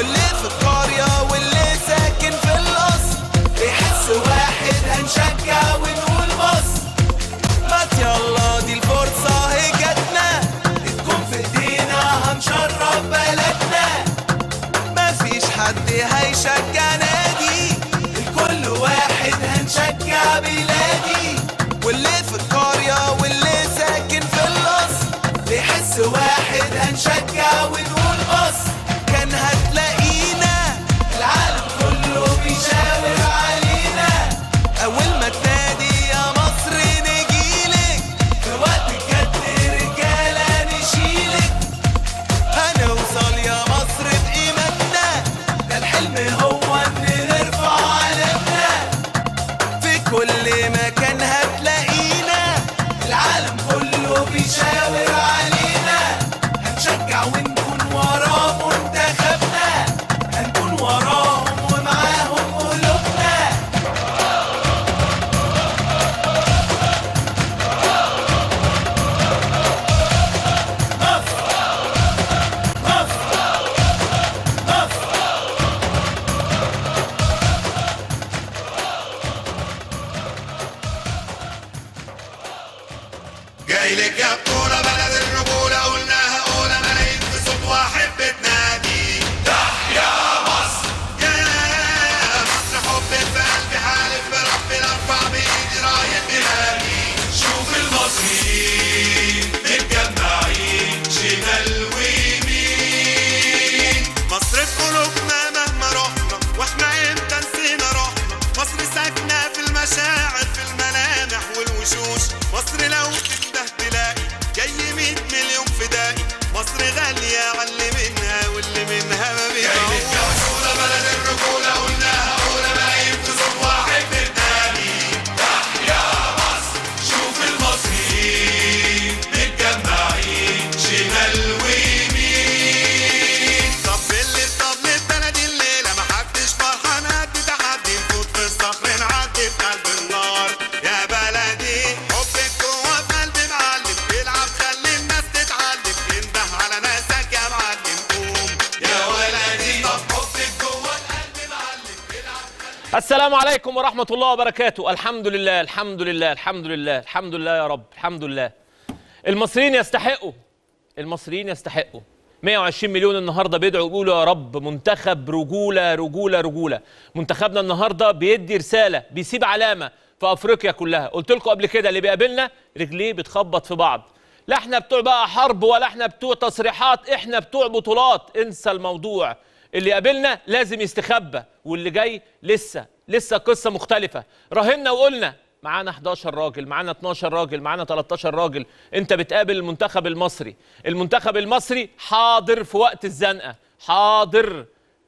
واللي في القرية واللي ساكن في القصر بيحس واحد هنشجع ونقول مصر ما يلا دي الفرصة هي جاتنا تكون في ايدينا هنشرف بلدنا مفيش حد هيشجع نادي الكل واحد هنشجع بلادي واللي في القرية واللي ساكن في القصر بيحس واحد هنشجع ونقول مصر كان هتلاقينا العالم كله بيشاور علينا أول ما تنادي يا مصر نجيلك في وقت الجد رجالة نشيلك هنوصل يا مصر بقيمتنا ده الحلم هو ان نرفع علمنا في كل مكان هتلاقينا العالم كله بيشاور علينا هنشجع ونكون ورا منتخبنا هنكون وراهم ومعاهم قلوبنا جاي لك يا بطولة بلد الرجولة قلناها أولى ملايين في صوت واحد بتنادي تحيا مصر يا مصر حب في قلبي حالف بربنا ارفع بإيدي راية بلادي شوف المصريين متجمعين شمال ويمين مصر في قلوبنا مهما رحنا واحنا امتى نسينا روحنا مصر ساكنة في المشاعر في الملامح والوشوش مصر لو تنده تلاقي جاي 100 مليون فدائي مصر غالية على منها واللي منها ما بيعوش بلد الرجولة قلناها أولى ملايين في صوت واحد بتنادي تحيا مصر شوف المصريين متجمعين شمال ويمين طب اللي طب البلدي الليلة محدش فرحان قد تحدي نفوت في الصخر نعدي في قلب النار يا بلدي حبك جوه في قلبي معلم العب خلي الناس تتعلم انده على ناسك يا معلم قوم يا ولدي طب حبك جوه القلب معلم العب السلام عليكم ورحمة الله وبركاته الحمد لله الحمد لله الحمد لله الحمد لله يا رب الحمد لله المصريين يستحقوا المصريين يستحقوا 120 مليون النهارده بيدعوا يقولوا يا رب منتخب رجوله رجوله رجوله منتخبنا النهارده بيدي رساله بيسيب علامه في افريقيا كلها قلت لكم قبل كده اللي بيقابلنا رجليه بتخبط في بعض لا احنا بتوع بقى حرب ولا احنا بتوع تصريحات احنا بتوع بطولات انسى الموضوع اللي قابلنا لازم يستخبى واللي جاي لسه لسه قصه مختلفه راهنا وقلنا معانا 11 راجل معانا 12 راجل معانا 13 راجل انت بتقابل المنتخب المصري المنتخب المصري حاضر في وقت الزنقه حاضر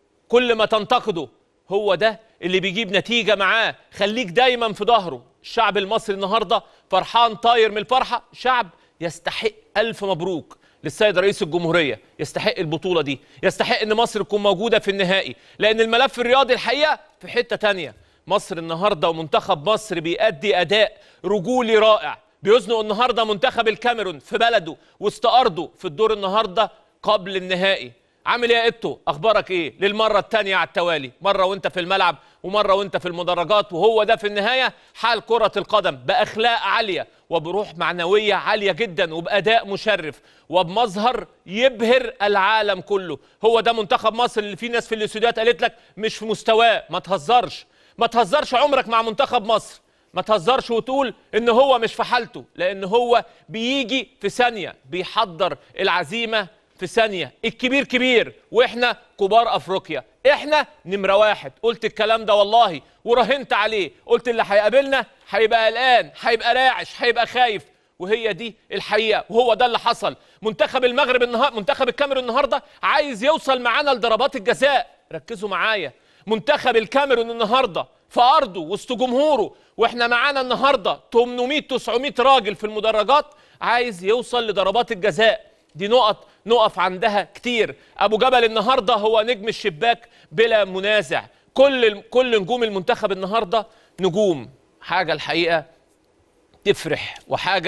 كل ما تنتقده هو ده اللي بيجيب نتيجه معاه خليك دايما في ظهره الشعب المصري النهارده فرحان طاير من الفرحه شعب يستحق الف مبروك للسيد رئيس الجمهوريه يستحق البطوله دي يستحق ان مصر تكون موجوده في النهائي لان الملف الرياضي الحقيقه في حته تانية مصر النهارده ومنتخب مصر بيأدي اداء رجولي رائع بيزنق النهارده منتخب الكاميرون في بلده وسط ارضه في الدور النهارده قبل النهائي عامل ايه يا ايتو اخبارك ايه للمره الثانيه على التوالي مره وانت في الملعب ومره وانت في المدرجات وهو ده في النهايه حال كره القدم باخلاق عاليه وبروح معنويه عاليه جدا وباداء مشرف وبمظهر يبهر العالم كله هو ده منتخب مصر اللي في ناس في الاستوديوهات قالت لك مش في مستواه ما تهزرش ما تهزرش عمرك مع منتخب مصر ما تهزرش وتقول ان هو مش في حالته لان هو بيجي في ثانيه بيحضر العزيمه في ثانيه الكبير كبير واحنا كبار افريقيا احنا نمره واحد قلت الكلام ده والله وراهنت عليه قلت اللي هيقابلنا هيبقى قلقان هيبقى راعش هيبقى خايف وهي دي الحقيقه وهو ده اللي حصل منتخب المغرب النهارده منتخب الكاميرون النهارده عايز يوصل معانا لضربات الجزاء ركزوا معايا منتخب الكاميرون النهارده في ارضه وسط جمهوره واحنا معانا النهارده 800 900 راجل في المدرجات عايز يوصل لضربات الجزاء دي نقط نقف عندها كتير ابو جبل النهارده هو نجم الشباك بلا منازع كل كل نجوم المنتخب النهارده نجوم حاجه الحقيقه تفرح وحاجه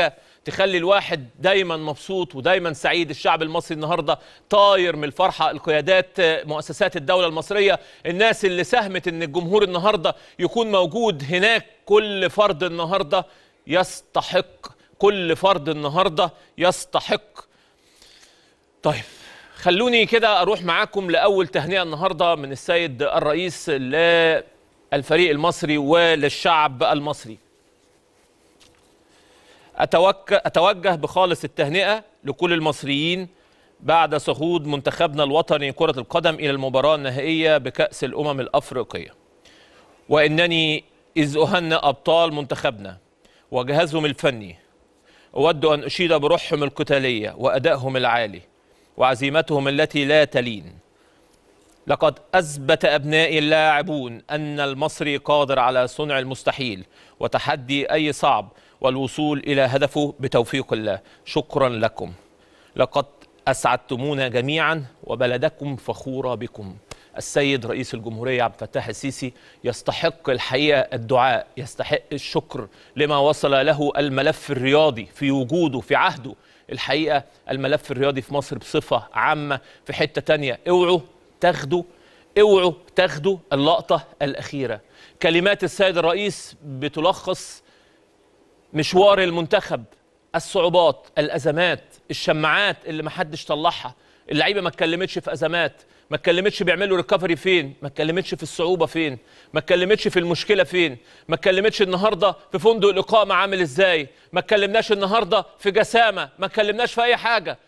تخلي الواحد دايما مبسوط ودايما سعيد الشعب المصري النهارده طاير من الفرحه القيادات مؤسسات الدوله المصريه الناس اللي ساهمت ان الجمهور النهارده يكون موجود هناك كل فرد النهارده يستحق كل فرد النهارده يستحق طيب خلوني كده اروح معاكم لاول تهنئه النهارده من السيد الرئيس للفريق المصري وللشعب المصري أتوجه, أتوجه بخالص التهنئة لكل المصريين بعد صعود منتخبنا الوطني كرة القدم إلى المباراة النهائية بكأس الأمم الأفريقية وإنني إذ أهنئ أبطال منتخبنا وجهازهم الفني أود أن أشيد بروحهم القتالية وأدائهم العالي وعزيمتهم التي لا تلين لقد أثبت أبنائي اللاعبون أن المصري قادر على صنع المستحيل وتحدي أي صعب والوصول إلى هدفه بتوفيق الله شكرا لكم لقد أسعدتمونا جميعا وبلدكم فخورة بكم السيد رئيس الجمهورية عبد الفتاح السيسي يستحق الحقيقة الدعاء يستحق الشكر لما وصل له الملف الرياضي في وجوده في عهده الحقيقة الملف الرياضي في مصر بصفة عامة في حتة تانية اوعوا تاخدوا اوعوا تاخدوا اللقطة الأخيرة كلمات السيد الرئيس بتلخص مشوار المنتخب الصعوبات الازمات الشماعات اللي ما حدش طلعها اللعيبه ما اتكلمتش في ازمات ما اتكلمتش بيعملوا ريكفري فين ما اتكلمتش في الصعوبه فين ما اتكلمتش في المشكله فين ما اتكلمتش النهارده في فندق الاقامه عامل ازاي ما اتكلمناش النهارده في جسامه ما اتكلمناش في اي حاجه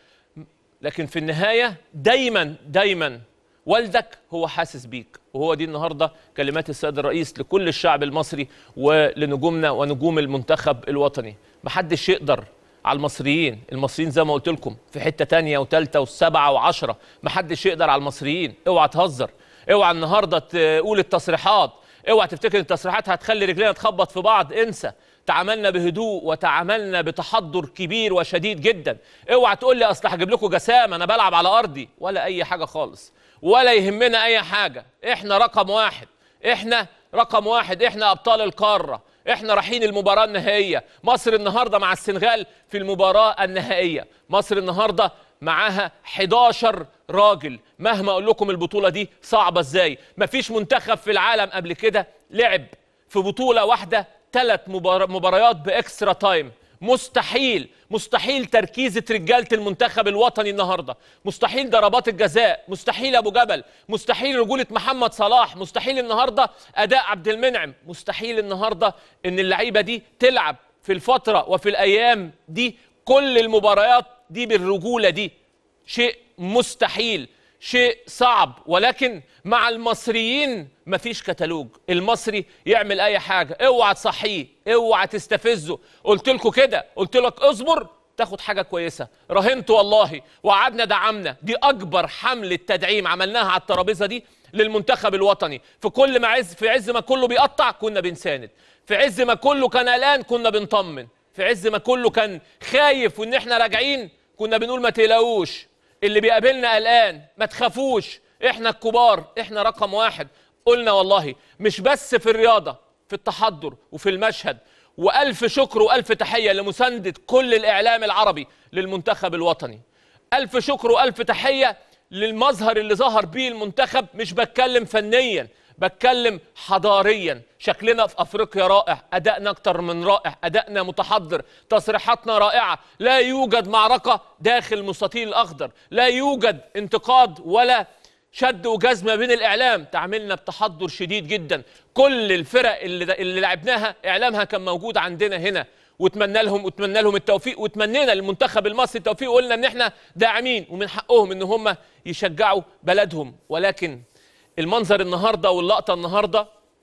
لكن في النهايه دايما دايما والدك هو حاسس بيك وهو دي النهارده كلمات السيد الرئيس لكل الشعب المصري ولنجومنا ونجوم المنتخب الوطني محدش يقدر على المصريين المصريين زي ما قلت لكم في حته تانية وتالتة وسبعة وعشرة محدش يقدر على المصريين اوعى تهزر اوعى النهارده تقول التصريحات اوعى تفتكر ان التصريحات هتخلي رجلينا تخبط في بعض انسى تعاملنا بهدوء وتعاملنا بتحضر كبير وشديد جدا اوعى تقول لي اصل هجيب لكم جسام انا بلعب على ارضي ولا اي حاجه خالص ولا يهمنا اي حاجه احنا رقم واحد احنا رقم واحد احنا ابطال القاره احنا رايحين المباراه النهائيه مصر النهارده مع السنغال في المباراه النهائيه مصر النهارده معاها 11 راجل مهما اقول لكم البطوله دي صعبه ازاي مفيش منتخب في العالم قبل كده لعب في بطوله واحده ثلاث مباريات باكسترا تايم مستحيل مستحيل تركيزة رجالة المنتخب الوطني النهاردة مستحيل ضربات الجزاء مستحيل أبو جبل مستحيل رجولة محمد صلاح مستحيل النهاردة أداء عبد المنعم مستحيل النهاردة إن اللعيبة دي تلعب في الفترة وفي الأيام دي كل المباريات دي بالرجولة دي شيء مستحيل شيء صعب ولكن مع المصريين مفيش كتالوج المصري يعمل اي حاجه اوعى تصحيه اوعى تستفزه قلت لكم كده قلت لك اصبر تاخد حاجه كويسه راهنت والله وقعدنا دعمنا دي اكبر حمله تدعيم عملناها على الترابيزه دي للمنتخب الوطني في كل ما عز في عز ما كله بيقطع كنا بنساند في عز ما كله كان قلقان كنا بنطمن في عز ما كله كان خايف وان احنا راجعين كنا بنقول ما تقلقوش اللي بيقابلنا قلقان ما تخافوش احنا الكبار احنا رقم واحد قلنا والله مش بس في الرياضة في التحضر وفي المشهد وألف شكر وألف تحية لمساندة كل الإعلام العربي للمنتخب الوطني ألف شكر وألف تحية للمظهر اللي ظهر بيه المنتخب مش بتكلم فنيا بتكلم حضاريا شكلنا في افريقيا رائع ادائنا اكتر من رائع ادائنا متحضر تصريحاتنا رائعه لا يوجد معركه داخل المستطيل الاخضر لا يوجد انتقاد ولا شد وجذب ما بين الاعلام تعاملنا بتحضر شديد جدا كل الفرق اللي, اللي لعبناها اعلامها كان موجود عندنا هنا واتمنى لهم واتمنى لهم التوفيق واتمنينا للمنتخب المصري التوفيق وقلنا ان احنا داعمين ومن حقهم ان هم يشجعوا بلدهم ولكن المنظر النهارده واللقطه النهارده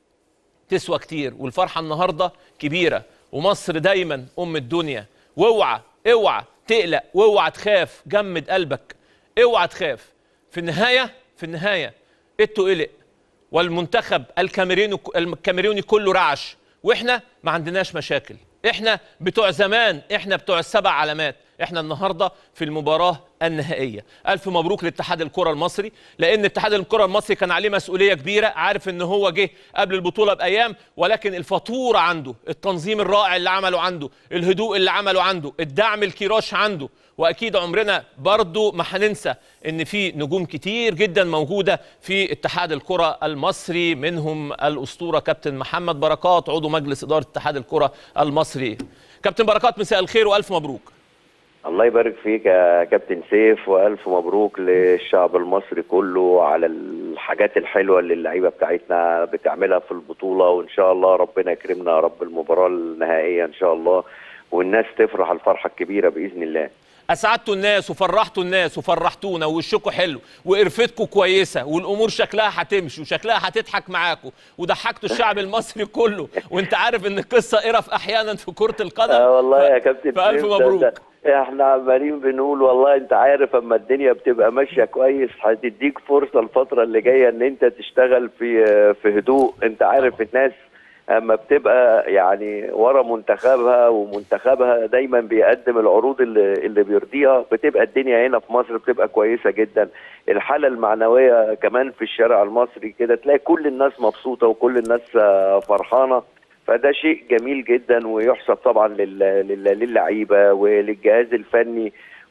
تسوى كتير والفرحه النهارده كبيره ومصر دايما ام الدنيا واوعى اوعى تقلق واوعى تخاف جمد قلبك اوعى تخاف في النهايه في النهايه اتو قلق والمنتخب الكاميروني الكاميروني كله رعش واحنا ما عندناش مشاكل احنا بتوع زمان احنا بتوع السبع علامات احنا النهارده في المباراه النهائيه الف مبروك لاتحاد الكره المصري لان اتحاد الكره المصري كان عليه مسؤوليه كبيره عارف ان هو جه قبل البطوله بايام ولكن الفاتوره عنده التنظيم الرائع اللي عمله عنده الهدوء اللي عمله عنده الدعم الكراش عنده واكيد عمرنا برضو ما هننسى ان في نجوم كتير جدا موجوده في اتحاد الكره المصري منهم الاسطوره كابتن محمد بركات عضو مجلس اداره اتحاد الكره المصري كابتن بركات مساء الخير والف مبروك الله يبارك فيك يا كابتن سيف والف مبروك للشعب المصري كله على الحاجات الحلوه اللي اللعيبه بتاعتنا بتعملها في البطوله وان شاء الله ربنا يكرمنا يا رب المباراه النهائيه ان شاء الله والناس تفرح الفرحه الكبيره باذن الله اسعدتوا الناس وفرحتوا الناس وفرحتونا ووشكوا حلو وقرفتكم كويسه والامور شكلها هتمشي وشكلها هتضحك معاكم وضحكتوا الشعب المصري كله وانت عارف ان القصه قرف احيانا في كره القدم آه والله يا ف- كابتن فالف سيف، ده- مبروك ده احنا عمالين بنقول والله انت عارف اما الدنيا بتبقى ماشيه كويس هتديك فرصه الفتره اللي جايه ان انت تشتغل في في هدوء انت عارف الناس اما بتبقى يعني ورا منتخبها ومنتخبها دايما بيقدم العروض اللي, اللي بيرضيها بتبقى الدنيا هنا في مصر بتبقى كويسه جدا الحاله المعنويه كمان في الشارع المصري كده تلاقي كل الناس مبسوطه وكل الناس آه، فرحانه فده شيء جميل جدا ويحسب طبعا لل- لل- للعيبه وللجهاز الفني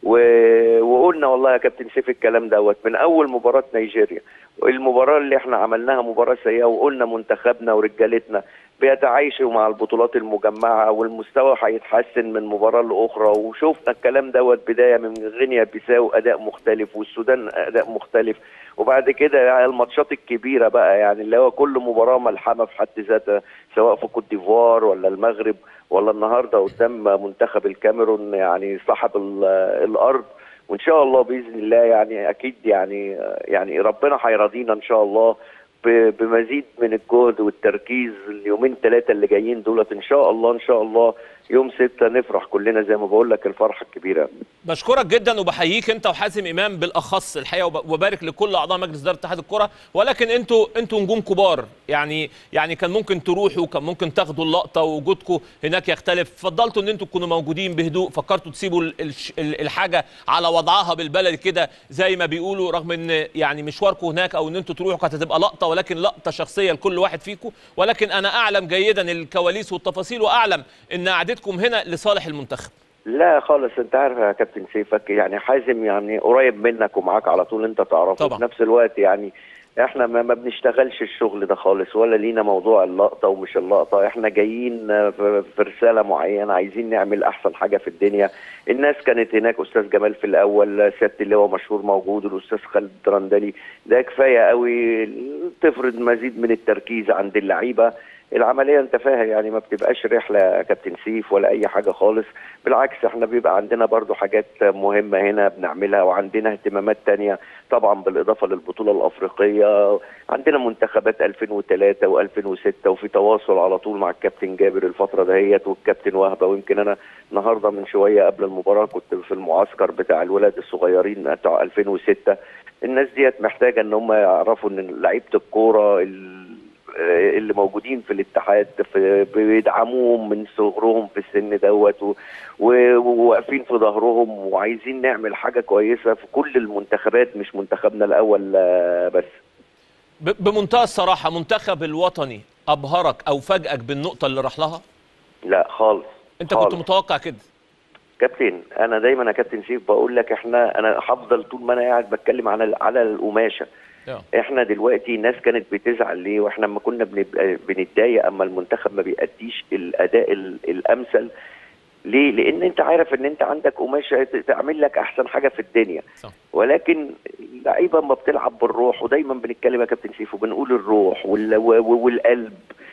و- وقلنا والله يا كابتن سيف الكلام دوت من اول مباراه نيجيريا المباراه اللي احنا عملناها مباراه سيئه وقلنا منتخبنا ورجالتنا بيتعايشوا مع البطولات المجمعه والمستوى هيتحسن من مباراه لاخرى وشفنا الكلام دوت بدايه من غينيا بيساو اداء مختلف والسودان اداء مختلف وبعد كده يعني الماتشات الكبيره بقى يعني اللي هو كل مباراه ملحمه في حد ذاتها سواء في كوت ديفوار ولا المغرب ولا النهارده قدام منتخب الكاميرون يعني صاحب ال- الارض وان شاء الله باذن الله يعني اكيد يعني يعني ربنا هيرضينا ان شاء الله ب- بمزيد من الجهد والتركيز اليومين ثلاثه اللي جايين دولت ان شاء الله ان شاء الله يوم ستة نفرح كلنا زي ما بقول لك الفرحه الكبيره بشكرك جدا وبحييك انت وحازم امام بالاخص الحقيقه وب- وبارك لكل اعضاء مجلس اداره اتحاد الكره ولكن انتوا انتوا نجوم كبار يعني يعني كان ممكن تروحوا كان ممكن تاخدوا اللقطه ووجودكم هناك يختلف فضلتوا ان انتوا تكونوا موجودين بهدوء فكرتوا تسيبوا ال- الش- ال- الحاجه على وضعها بالبلد كده زي ما بيقولوا رغم ان يعني مشواركم هناك او ان انتوا تروحوا كانت هتبقى لقطه ولكن لقطه شخصيه لكل واحد فيكم ولكن انا اعلم جيدا الكواليس والتفاصيل واعلم ان قعدتكم هنا لصالح المنتخب لا خالص انت عارف يا كابتن سيفك يعني حازم يعني قريب منك ومعاك على طول انت تعرفه طبعا. في نفس الوقت يعني احنا ما ما بنشتغلش الشغل ده خالص ولا لينا موضوع اللقطه ومش اللقطه احنا جايين في في رساله معينه عايزين نعمل احسن حاجه في الدنيا الناس كانت هناك استاذ جمال في الاول سياده اللواء مشهور موجود الاستاذ خالد رندلي ده كفايه قوي تفرض مزيد من التركيز عند اللعيبه العمليه انت فاهم يعني ما بتبقاش رحله يا كابتن سيف ولا اي حاجه خالص بالعكس احنا بيبقى عندنا برضو حاجات مهمه هنا بنعملها وعندنا اهتمامات تانية طبعا بالاضافه للبطوله الافريقيه عندنا منتخبات 2003 و2006 وفي تواصل على طول مع الكابتن جابر الفتره دهيت والكابتن وهبه ويمكن انا النهارده من شويه قبل المباراه كنت في المعسكر بتاع الولاد الصغيرين بتاع 2006 الناس ديت محتاجه ان هم يعرفوا ان لعيبه الكوره ال- اللي موجودين في الاتحاد في بيدعموهم من صغرهم في السن دوت و- و- وواقفين في ظهرهم وعايزين نعمل حاجه كويسه في كل المنتخبات مش منتخبنا الاول آه، بس ب- بمنتهى الصراحة منتخب الوطني أبهرك أو فاجئك بالنقطة اللي راح لها؟ لا خالص أنت خالص. كنت متوقع كده كابتن انا دايما يا كابتن سيف بقول لك احنا انا هفضل طول ما انا قاعد بتكلم على على القماشه آه. احنا دلوقتي الناس كانت بتزعل ليه واحنا لما كنا بنبقى بنتضايق اما المنتخب ما بيأديش الاداء ال- الامثل ليه؟ لان انت عارف ان انت عندك قماشه ت- تعمل لك احسن حاجه في الدنيا صح. ولكن اللعيبه ما بتلعب بالروح ودايما بنتكلم يا كابتن سيف وبنقول الروح وال- و- و- والقلب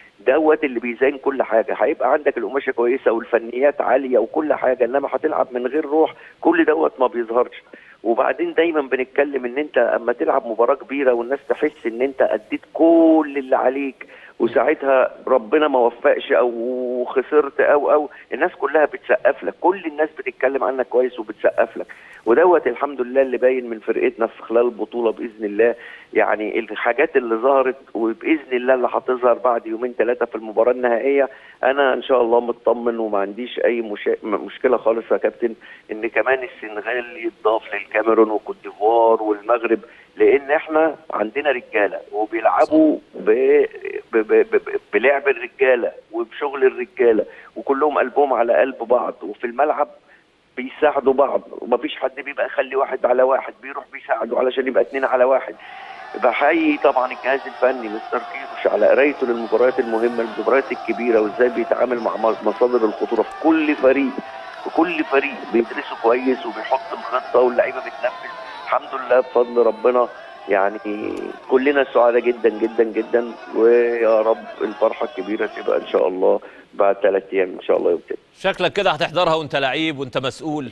دوت اللي بيزين كل حاجه هيبقى عندك القماشه كويسه والفنيات عاليه وكل حاجه انما هتلعب من غير روح كل دوت ما بيظهرش وبعدين دايما بنتكلم ان انت اما تلعب مباراه كبيره والناس تحس ان انت اديت كل اللي عليك وساعتها ربنا ما وفقش او خسرت او او الناس كلها بتسقف لك كل الناس بتتكلم عنك كويس وبتسقف لك ودوت الحمد لله اللي باين من فرقتنا في خلال البطوله باذن الله يعني الحاجات اللي ظهرت وباذن الله اللي هتظهر بعد يومين ثلاثه في المباراه النهائيه انا ان شاء الله مطمن وما عنديش اي مشا... م- مشكله خالص يا كابتن ان كمان السنغال يتضاف للكاميرون وكوت ديفوار والمغرب لان احنا عندنا رجاله وبيلعبوا ب... ب... ب... ب... بلعب الرجاله وبشغل الرجاله وكلهم قلبهم على قلب بعض وفي الملعب بيساعدوا بعض ومفيش حد بيبقى يخلي واحد على واحد بيروح بيساعده علشان يبقى اتنين على واحد بحيي طبعا الجهاز الفني مستر كيروش على قرايته للمباريات المهمه المباريات الكبيره وازاي بيتعامل مع مص- مصادر الخطوره في كل فريق في كل فريق بيدرسوا كويس وبيحط الخطه واللعيبه بتنفذ الحمد لله بفضل ربنا يعني كلنا سعداء جدا جدا جدا ويا رب الفرحه الكبيره تبقى ان شاء الله بعد ثلاث ايام ان شاء الله يوم تاني. شكلك كده هتحضرها وانت لعيب وانت مسؤول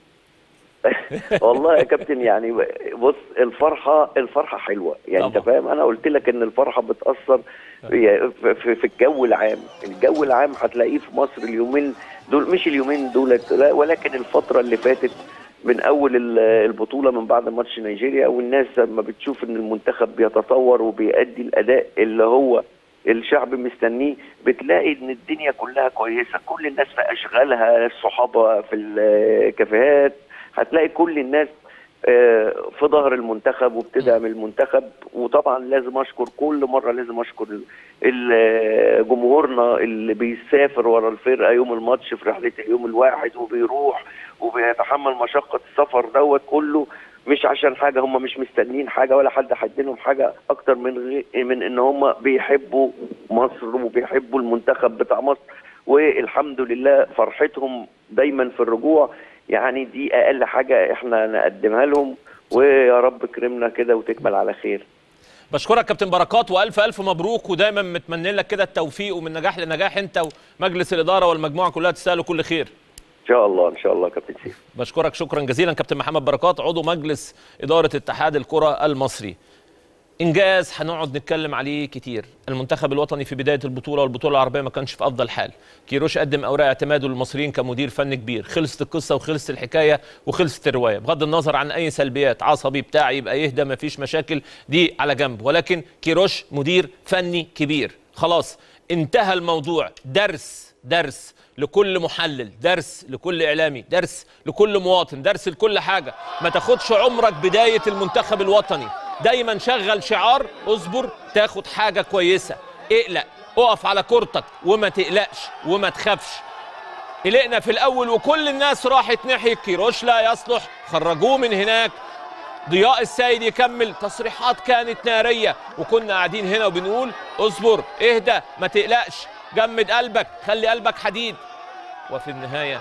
والله يا كابتن يعني بص الفرحه الفرحه حلوه يعني انت طبعا. فاهم انا قلت لك ان الفرحه بتاثر في, في, في الجو العام الجو العام هتلاقيه في مصر اليومين دول مش اليومين دولت لا ولكن الفتره اللي فاتت من اول ال- البطوله من بعد ماتش نيجيريا والناس لما بتشوف ان المنتخب بيتطور وبيأدي الاداء اللي هو الشعب مستنيه بتلاقي ان الدنيا كلها كويسه كل الناس في اشغالها الصحابه في الكافيهات هتلاقي كل الناس آه، في ظهر المنتخب وبتدعم المنتخب وطبعا لازم اشكر كل مره لازم اشكر ال- ال- جمهورنا اللي بيسافر ورا الفرقه يوم الماتش في رحله اليوم الواحد وبيروح وبيتحمل مشقه السفر دوت كله مش عشان حاجه هم مش مستنيين حاجه ولا حد حد لهم حاجه اكتر من غي... من ان هم بيحبوا مصر وبيحبوا المنتخب بتاع مصر والحمد لله فرحتهم دايما في الرجوع يعني دي اقل حاجه احنا نقدمها لهم ويا رب كرمنا كده وتكمل على خير بشكرك كابتن بركات والف الف مبروك ودايما متمنى لك كده التوفيق ومن نجاح لنجاح انت ومجلس الاداره والمجموعه كلها تستاهلوا كل خير ان شاء الله ان شاء الله كابتن سيف بشكرك شكرا جزيلا كابتن محمد بركات عضو مجلس اداره اتحاد الكره المصري انجاز هنقعد نتكلم عليه كتير المنتخب الوطني في بدايه البطوله والبطوله العربيه ما كانش في افضل حال كيروش قدم اوراق اعتماده للمصريين كمدير فني كبير خلصت القصه وخلصت الحكايه وخلصت الروايه بغض النظر عن اي سلبيات عصبي بتاع يبقى يهدى ما فيش مشاكل دي على جنب ولكن كيروش مدير فني كبير خلاص انتهى الموضوع درس درس لكل محلل درس لكل اعلامي درس لكل مواطن درس لكل حاجه ما تاخدش عمرك بدايه المنتخب الوطني دايما شغل شعار اصبر تاخد حاجه كويسه اقلق اقف على كورتك وما تقلقش وما تخافش قلقنا في الاول وكل الناس راحت ناحيه كيروش لا يصلح خرجوه من هناك ضياء السيد يكمل تصريحات كانت ناريه وكنا قاعدين هنا وبنقول اصبر اهدى ما تقلقش جمد قلبك خلي قلبك حديد وفي النهايه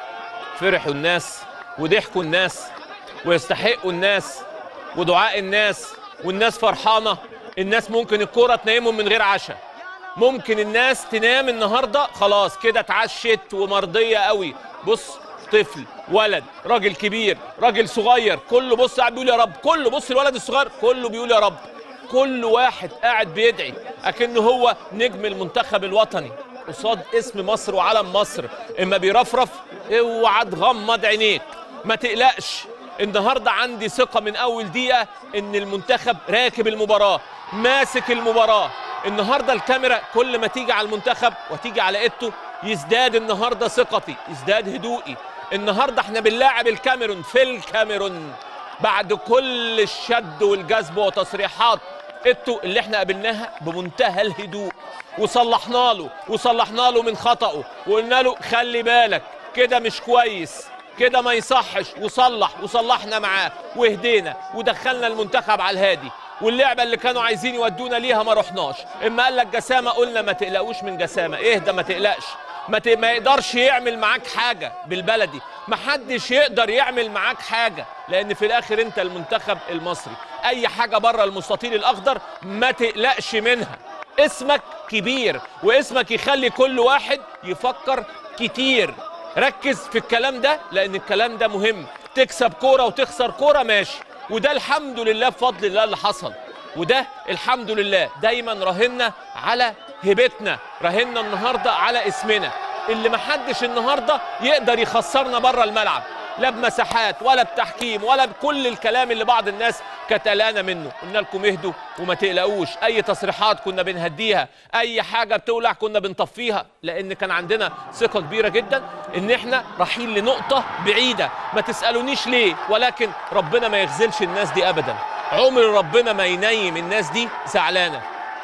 فرحوا الناس وضحكوا الناس ويستحقوا الناس ودعاء الناس والناس فرحانه الناس ممكن الكوره تنامهم من غير عشاء ممكن الناس تنام النهارده خلاص كده اتعشت ومرضيه قوي بص طفل ولد راجل كبير راجل صغير كله بص قاعد بيقول يا رب كله بص الولد الصغير كله بيقول يا رب كل واحد قاعد بيدعي اكنه هو نجم المنتخب الوطني قصاد اسم مصر وعلم مصر اما بيرفرف اوعى تغمض عينيك ما تقلقش النهارده عندي ثقه من اول دقيقه ان المنتخب راكب المباراه ماسك المباراه النهارده الكاميرا كل ما تيجي على المنتخب وتيجي على ايدته يزداد النهارده ثقتي يزداد هدوئي النهارده احنا بنلاعب الكاميرون في الكاميرون بعد كل الشد والجذب وتصريحات ايدته اللي احنا قابلناها بمنتهى الهدوء وصلحنا له وصلحنا له من خطأه وقلنا له خلي بالك كده مش كويس كده ما يصحش وصلح وصلحنا معاه وهدينا ودخلنا المنتخب على الهادي واللعبه اللي كانوا عايزين يودونا ليها ما رحناش اما قال لك جسامه قلنا ما تقلقوش من جسامه اهدى ما تقلقش ما, ت... ما يقدرش يعمل معاك حاجه بالبلدي ما حدش يقدر يعمل معاك حاجه لان في الاخر انت المنتخب المصري اي حاجه بره المستطيل الاخضر ما تقلقش منها اسمك كبير واسمك يخلي كل واحد يفكر كتير ركز في الكلام ده لان الكلام ده مهم تكسب كوره وتخسر كوره ماشي وده الحمد لله بفضل الله اللي حصل وده الحمد لله دايما راهنا على هيبتنا راهنا النهارده على اسمنا اللي محدش النهارده يقدر يخسرنا بره الملعب لا بمساحات ولا بتحكيم ولا بكل الكلام اللي بعض الناس كانت قلقانه منه قلنا لكم اهدوا وما تقلقوش اي تصريحات كنا بنهديها اي حاجه بتولع كنا بنطفيها لان كان عندنا ثقه كبيره جدا ان احنا رايحين لنقطه بعيده ما تسالونيش ليه ولكن ربنا ما يخذلش الناس دي ابدا عمر ربنا ما ينيم الناس دي زعلانه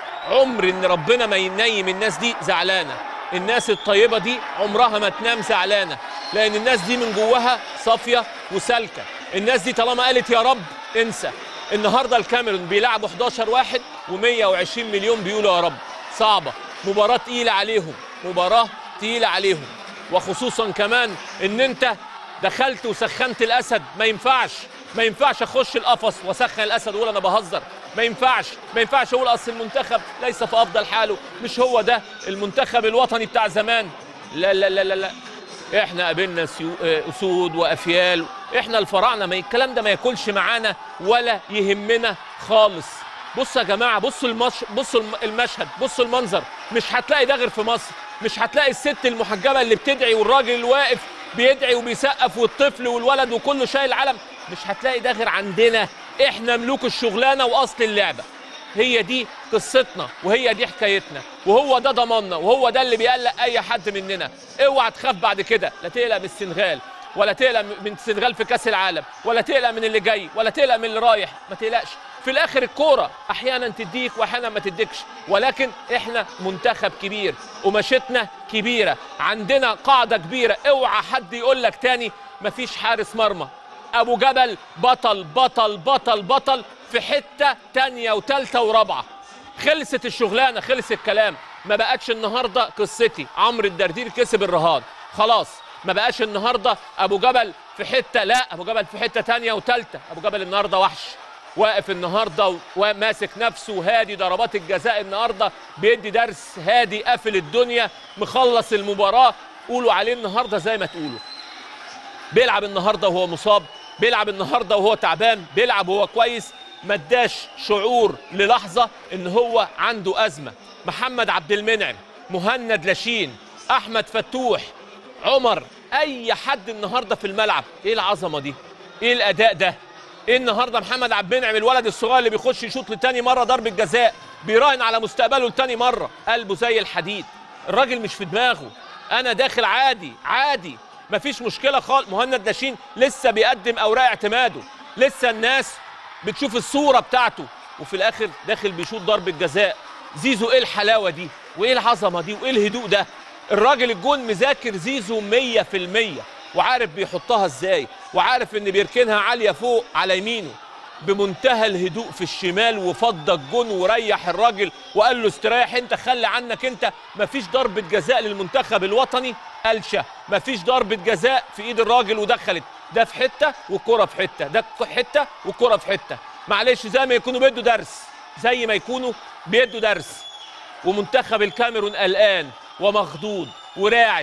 عمر ان ربنا ما ينيم الناس دي زعلانه الناس الطيبه دي عمرها ما تنام زعلانه لان الناس دي من جواها صافيه وسالكه الناس دي طالما قالت يا رب انسى النهارده الكاميرون بيلعبوا 11 واحد و120 مليون بيقولوا يا رب صعبه مباراه تقيله عليهم مباراه تقيله عليهم وخصوصا كمان ان انت دخلت وسخنت الاسد ما ينفعش ما ينفعش اخش القفص واسخن الاسد واقول انا بهزر ما ينفعش ما ينفعش اقول اصل المنتخب ليس في افضل حاله مش هو ده المنتخب الوطني بتاع زمان لا لا لا لا, لا. احنا قابلنا سيو... آه، اسود وافيال احنا الفراعنه ما الكلام ده ما ياكلش معانا ولا يهمنا خالص بصوا يا جماعه بصوا المش... بصوا الم- المشهد بصوا المنظر مش هتلاقي ده غير في مصر مش هتلاقي الست المحجبه اللي بتدعي والراجل اللي واقف بيدعي وبيسقف والطفل والولد وكله شايل علم مش هتلاقي ده غير عندنا احنا ملوك الشغلانه واصل اللعبه هي دي قصتنا وهي دي حكايتنا وهو ده ضماننا وهو ده اللي بيقلق اي حد مننا اوعى تخاف بعد كده لا تقلق من السنغال ولا تقلق من السنغال في كاس العالم ولا تقلق من اللي جاي ولا تقلق من اللي رايح ما تقلقش في الاخر الكوره احيانا تديك واحيانا ما تديكش ولكن احنا منتخب كبير ومشيتنا كبيره عندنا قاعده كبيره اوعى حد يقول لك تاني مفيش حارس مرمى ابو جبل بطل بطل بطل بطل في حته تانية وتالتة ورابعه خلصت الشغلانه خلص الكلام ما بقتش النهارده قصتي عمرو الدردير كسب الرهان خلاص ما بقاش النهارده ابو جبل في حته لا ابو جبل في حته تانية وتالتة ابو جبل النهارده وحش واقف النهارده وماسك نفسه هادي ضربات الجزاء النهارده بيدي درس هادي قافل الدنيا مخلص المباراه قولوا عليه النهارده زي ما تقولوا بيلعب النهارده وهو مصاب بيلعب النهارده وهو تعبان بيلعب وهو كويس ما اداش شعور للحظه ان هو عنده ازمه محمد عبد المنعم مهند لاشين احمد فتوح عمر اي حد النهارده في الملعب ايه العظمه دي ايه الاداء ده ايه النهارده محمد عبد المنعم الولد الصغير اللي بيخش يشوط لتاني مره ضربه جزاء بيراهن على مستقبله لتاني مره قلبه زي الحديد الراجل مش في دماغه انا داخل عادي عادي مفيش مشكله خالص مهند لاشين لسه بيقدم اوراق اعتماده لسه الناس بتشوف الصوره بتاعته وفي الاخر داخل بيشوط ضربه جزاء زيزو ايه الحلاوه دي وايه العظمه دي وايه الهدوء ده الراجل الجون مذاكر زيزو 100% وعارف بيحطها ازاي وعارف ان بيركنها عاليه فوق على يمينه بمنتهى الهدوء في الشمال وفض الجون وريح الراجل وقال له استريح انت خلي عنك انت مفيش ضربه جزاء للمنتخب الوطني قالشه مفيش ضربه جزاء في ايد الراجل ودخلت ده في حته والكره في حته ده في حته والكره في حته معلش زي ما يكونوا بيدوا درس زي ما يكونوا بيدوا درس ومنتخب الكاميرون قلقان ومخضوض وراعش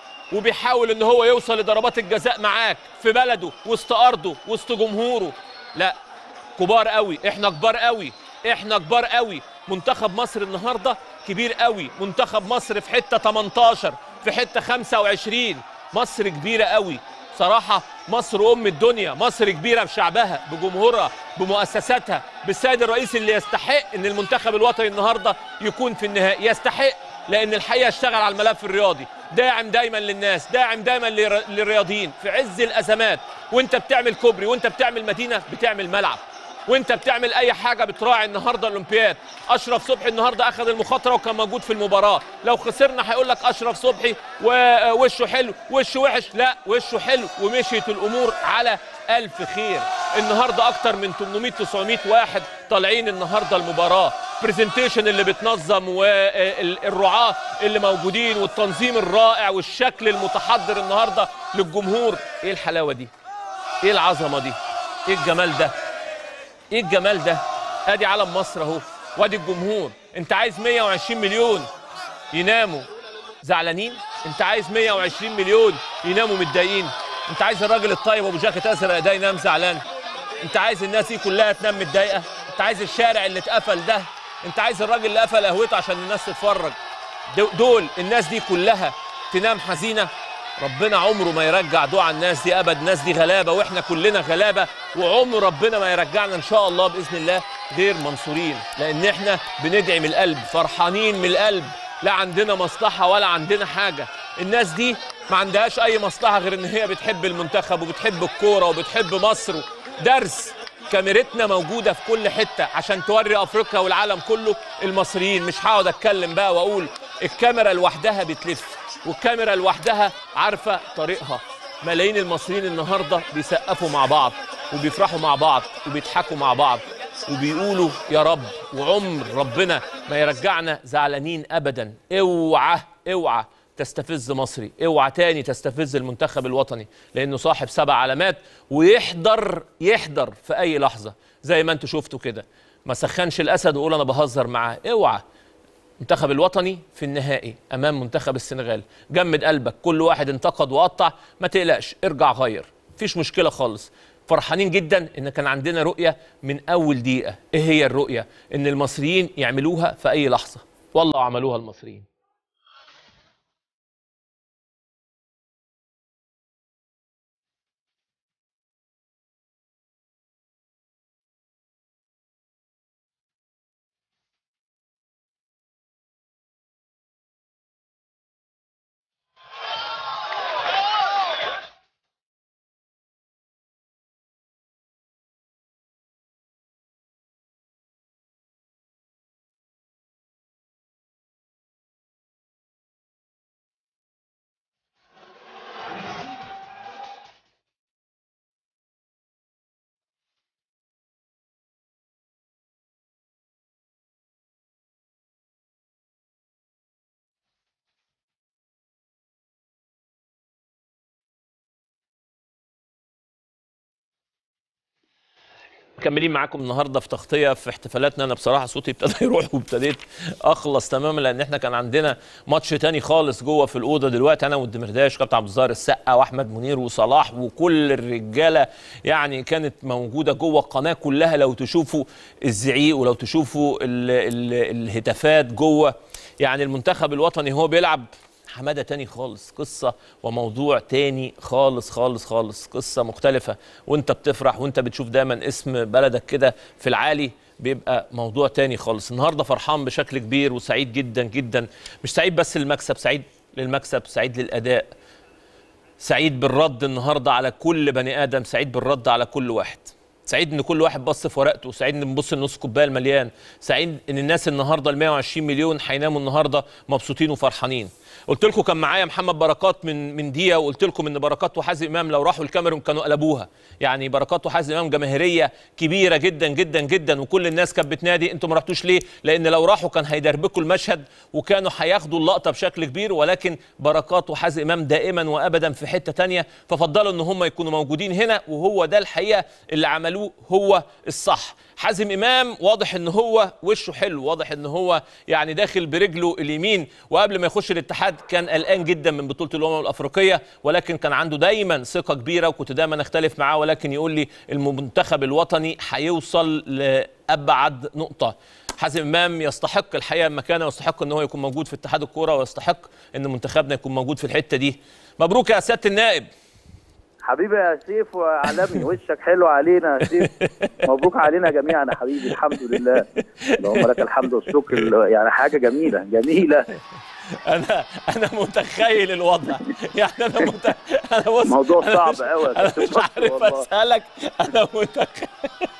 وبيحاول ان هو يوصل لضربات الجزاء معاك في بلده وسط ارضه وسط جمهوره لا كبار قوي احنا كبار قوي احنا كبار قوي منتخب مصر النهارده كبير قوي منتخب مصر في حته 18 في حته 25 مصر كبيره قوي صراحه مصر ام الدنيا مصر كبيره بشعبها بجمهورها بمؤسساتها بالسيد الرئيس اللي يستحق ان المنتخب الوطني النهارده يكون في النهائي يستحق لان الحقيقه اشتغل على الملف الرياضي داعم دايما للناس داعم دايما للر- للرياضيين في عز الازمات وانت بتعمل كوبري وانت بتعمل مدينه بتعمل ملعب وانت بتعمل اي حاجه بتراعي النهارده الاولمبياد اشرف صبحي النهارده اخذ المخاطره وكان موجود في المباراه لو خسرنا هيقول لك اشرف صبحي ووشه حلو وشه وحش لا وشه حلو ومشيت الامور على الف خير النهارده اكتر من 800 900 واحد طالعين النهارده المباراه برزنتيشن اللي بتنظم والرعاه اللي موجودين والتنظيم الرائع والشكل المتحضر النهارده للجمهور ايه الحلاوه دي ايه العظمه دي ايه الجمال ده ايه الجمال ده ادي علم مصر اهو وادي الجمهور انت عايز 120 مليون يناموا زعلانين انت عايز 120 مليون يناموا متضايقين انت عايز الراجل الطيب ابو جاكيت ازرق ده ينام زعلان انت عايز الناس دي كلها تنام متضايقه انت عايز الشارع اللي اتقفل ده انت عايز الراجل اللي قفل قهوته عشان الناس تتفرج دو- دول الناس دي كلها تنام حزينه ربنا عمره ما يرجع دعاء الناس دي ابد الناس دي غلابه واحنا كلنا غلابه وعمر ربنا ما يرجعنا ان شاء الله باذن الله غير منصورين لان احنا بندعي من القلب فرحانين من القلب لا عندنا مصلحه ولا عندنا حاجه الناس دي ما عندهاش اي مصلحه غير ان هي بتحب المنتخب وبتحب الكوره وبتحب مصر درس كاميرتنا موجوده في كل حته عشان توري افريقيا والعالم كله المصريين مش هقعد اتكلم بقى واقول الكاميرا لوحدها بتلف والكاميرا لوحدها عارفه طريقها ملايين المصريين النهارده بيسقفوا مع بعض وبيفرحوا مع بعض وبيضحكوا مع بعض وبيقولوا يا رب وعمر ربنا ما يرجعنا زعلانين ابدا اوعى اوعى تستفز مصري اوعى تاني تستفز المنتخب الوطني لانه صاحب سبع علامات ويحضر يحضر في اي لحظه زي ما انتوا شفتوا كده ما سخنش الاسد وقول انا بهزر معاه اوعى المنتخب الوطني في النهائي امام منتخب السنغال جمد قلبك كل واحد انتقد وقطع ما تقلقش ارجع غير مفيش مشكله خالص فرحانين جدا ان كان عندنا رؤيه من اول دقيقه ايه هي الرؤيه ان المصريين يعملوها في اي لحظه والله عملوها المصريين مكملين معاكم النهارده في تغطيه في احتفالاتنا انا بصراحه صوتي ابتدى يروح وابتديت اخلص تماما لان احنا كان عندنا ماتش تاني خالص جوه في الاوضه دلوقتي انا والدمرداش كابتن عبد الظاهر السقا واحمد منير وصلاح وكل الرجاله يعني كانت موجوده جوه القناه كلها لو تشوفوا الزعيق ولو تشوفوا ال ال الهتافات جوه يعني المنتخب الوطني هو بيلعب حماده تاني خالص قصه وموضوع تاني خالص خالص خالص قصه مختلفه وانت بتفرح وانت بتشوف دايما اسم بلدك كده في العالي بيبقى موضوع تاني خالص النهارده فرحان بشكل كبير وسعيد جدا جدا مش سعيد بس للمكسب سعيد للمكسب سعيد للاداء سعيد بالرد النهارده على كل بني ادم سعيد بالرد على كل واحد سعيد ان كل واحد بص في ورقته سعيد ان بنبص النص كوبايه المليان سعيد ان الناس النهارده ال 120 مليون هيناموا النهارده مبسوطين وفرحانين قلت لكم كان معايا محمد بركات من من دقيقه وقلت لكم ان بركات وحازم امام لو راحوا الكاميرون كانوا قلبوها يعني بركات وحازم امام جماهيريه كبيره جدا جدا جدا وكل الناس كانت بتنادي انتوا ما رحتوش ليه لان لو راحوا كان هيدربكوا المشهد وكانوا هياخدوا اللقطه بشكل كبير ولكن بركات وحازم امام دائما وابدا في حته تانية ففضلوا ان هم يكونوا موجودين هنا وهو ده الحقيقه اللي عملوه هو الصح حازم امام واضح ان هو وشه حلو واضح ان هو يعني داخل برجله اليمين وقبل ما يخش الاتحاد كان قلقان جدا من بطوله الامم الافريقيه ولكن كان عنده دايما ثقه كبيره وكنت دايما اختلف معاه ولكن يقول لي المنتخب الوطني هيوصل لابعد نقطه حازم امام يستحق الحقيقه مكانه ويستحق ان هو يكون موجود في اتحاد الكوره ويستحق ان منتخبنا يكون موجود في الحته دي مبروك يا سياده النائب حبيبي يا سيف وعالمي وشك حلو علينا يا سيف مبروك علينا جميعا يا حبيبي الحمد لله اللهم لك الحمد والشكر يعني حاجه جميله جميله انا انا متخيل الوضع يعني انا مت... انا بص موضوع أنا صعب مش- قوي يا انا كابتن مش عارف مصر والله. اسالك انا متخيل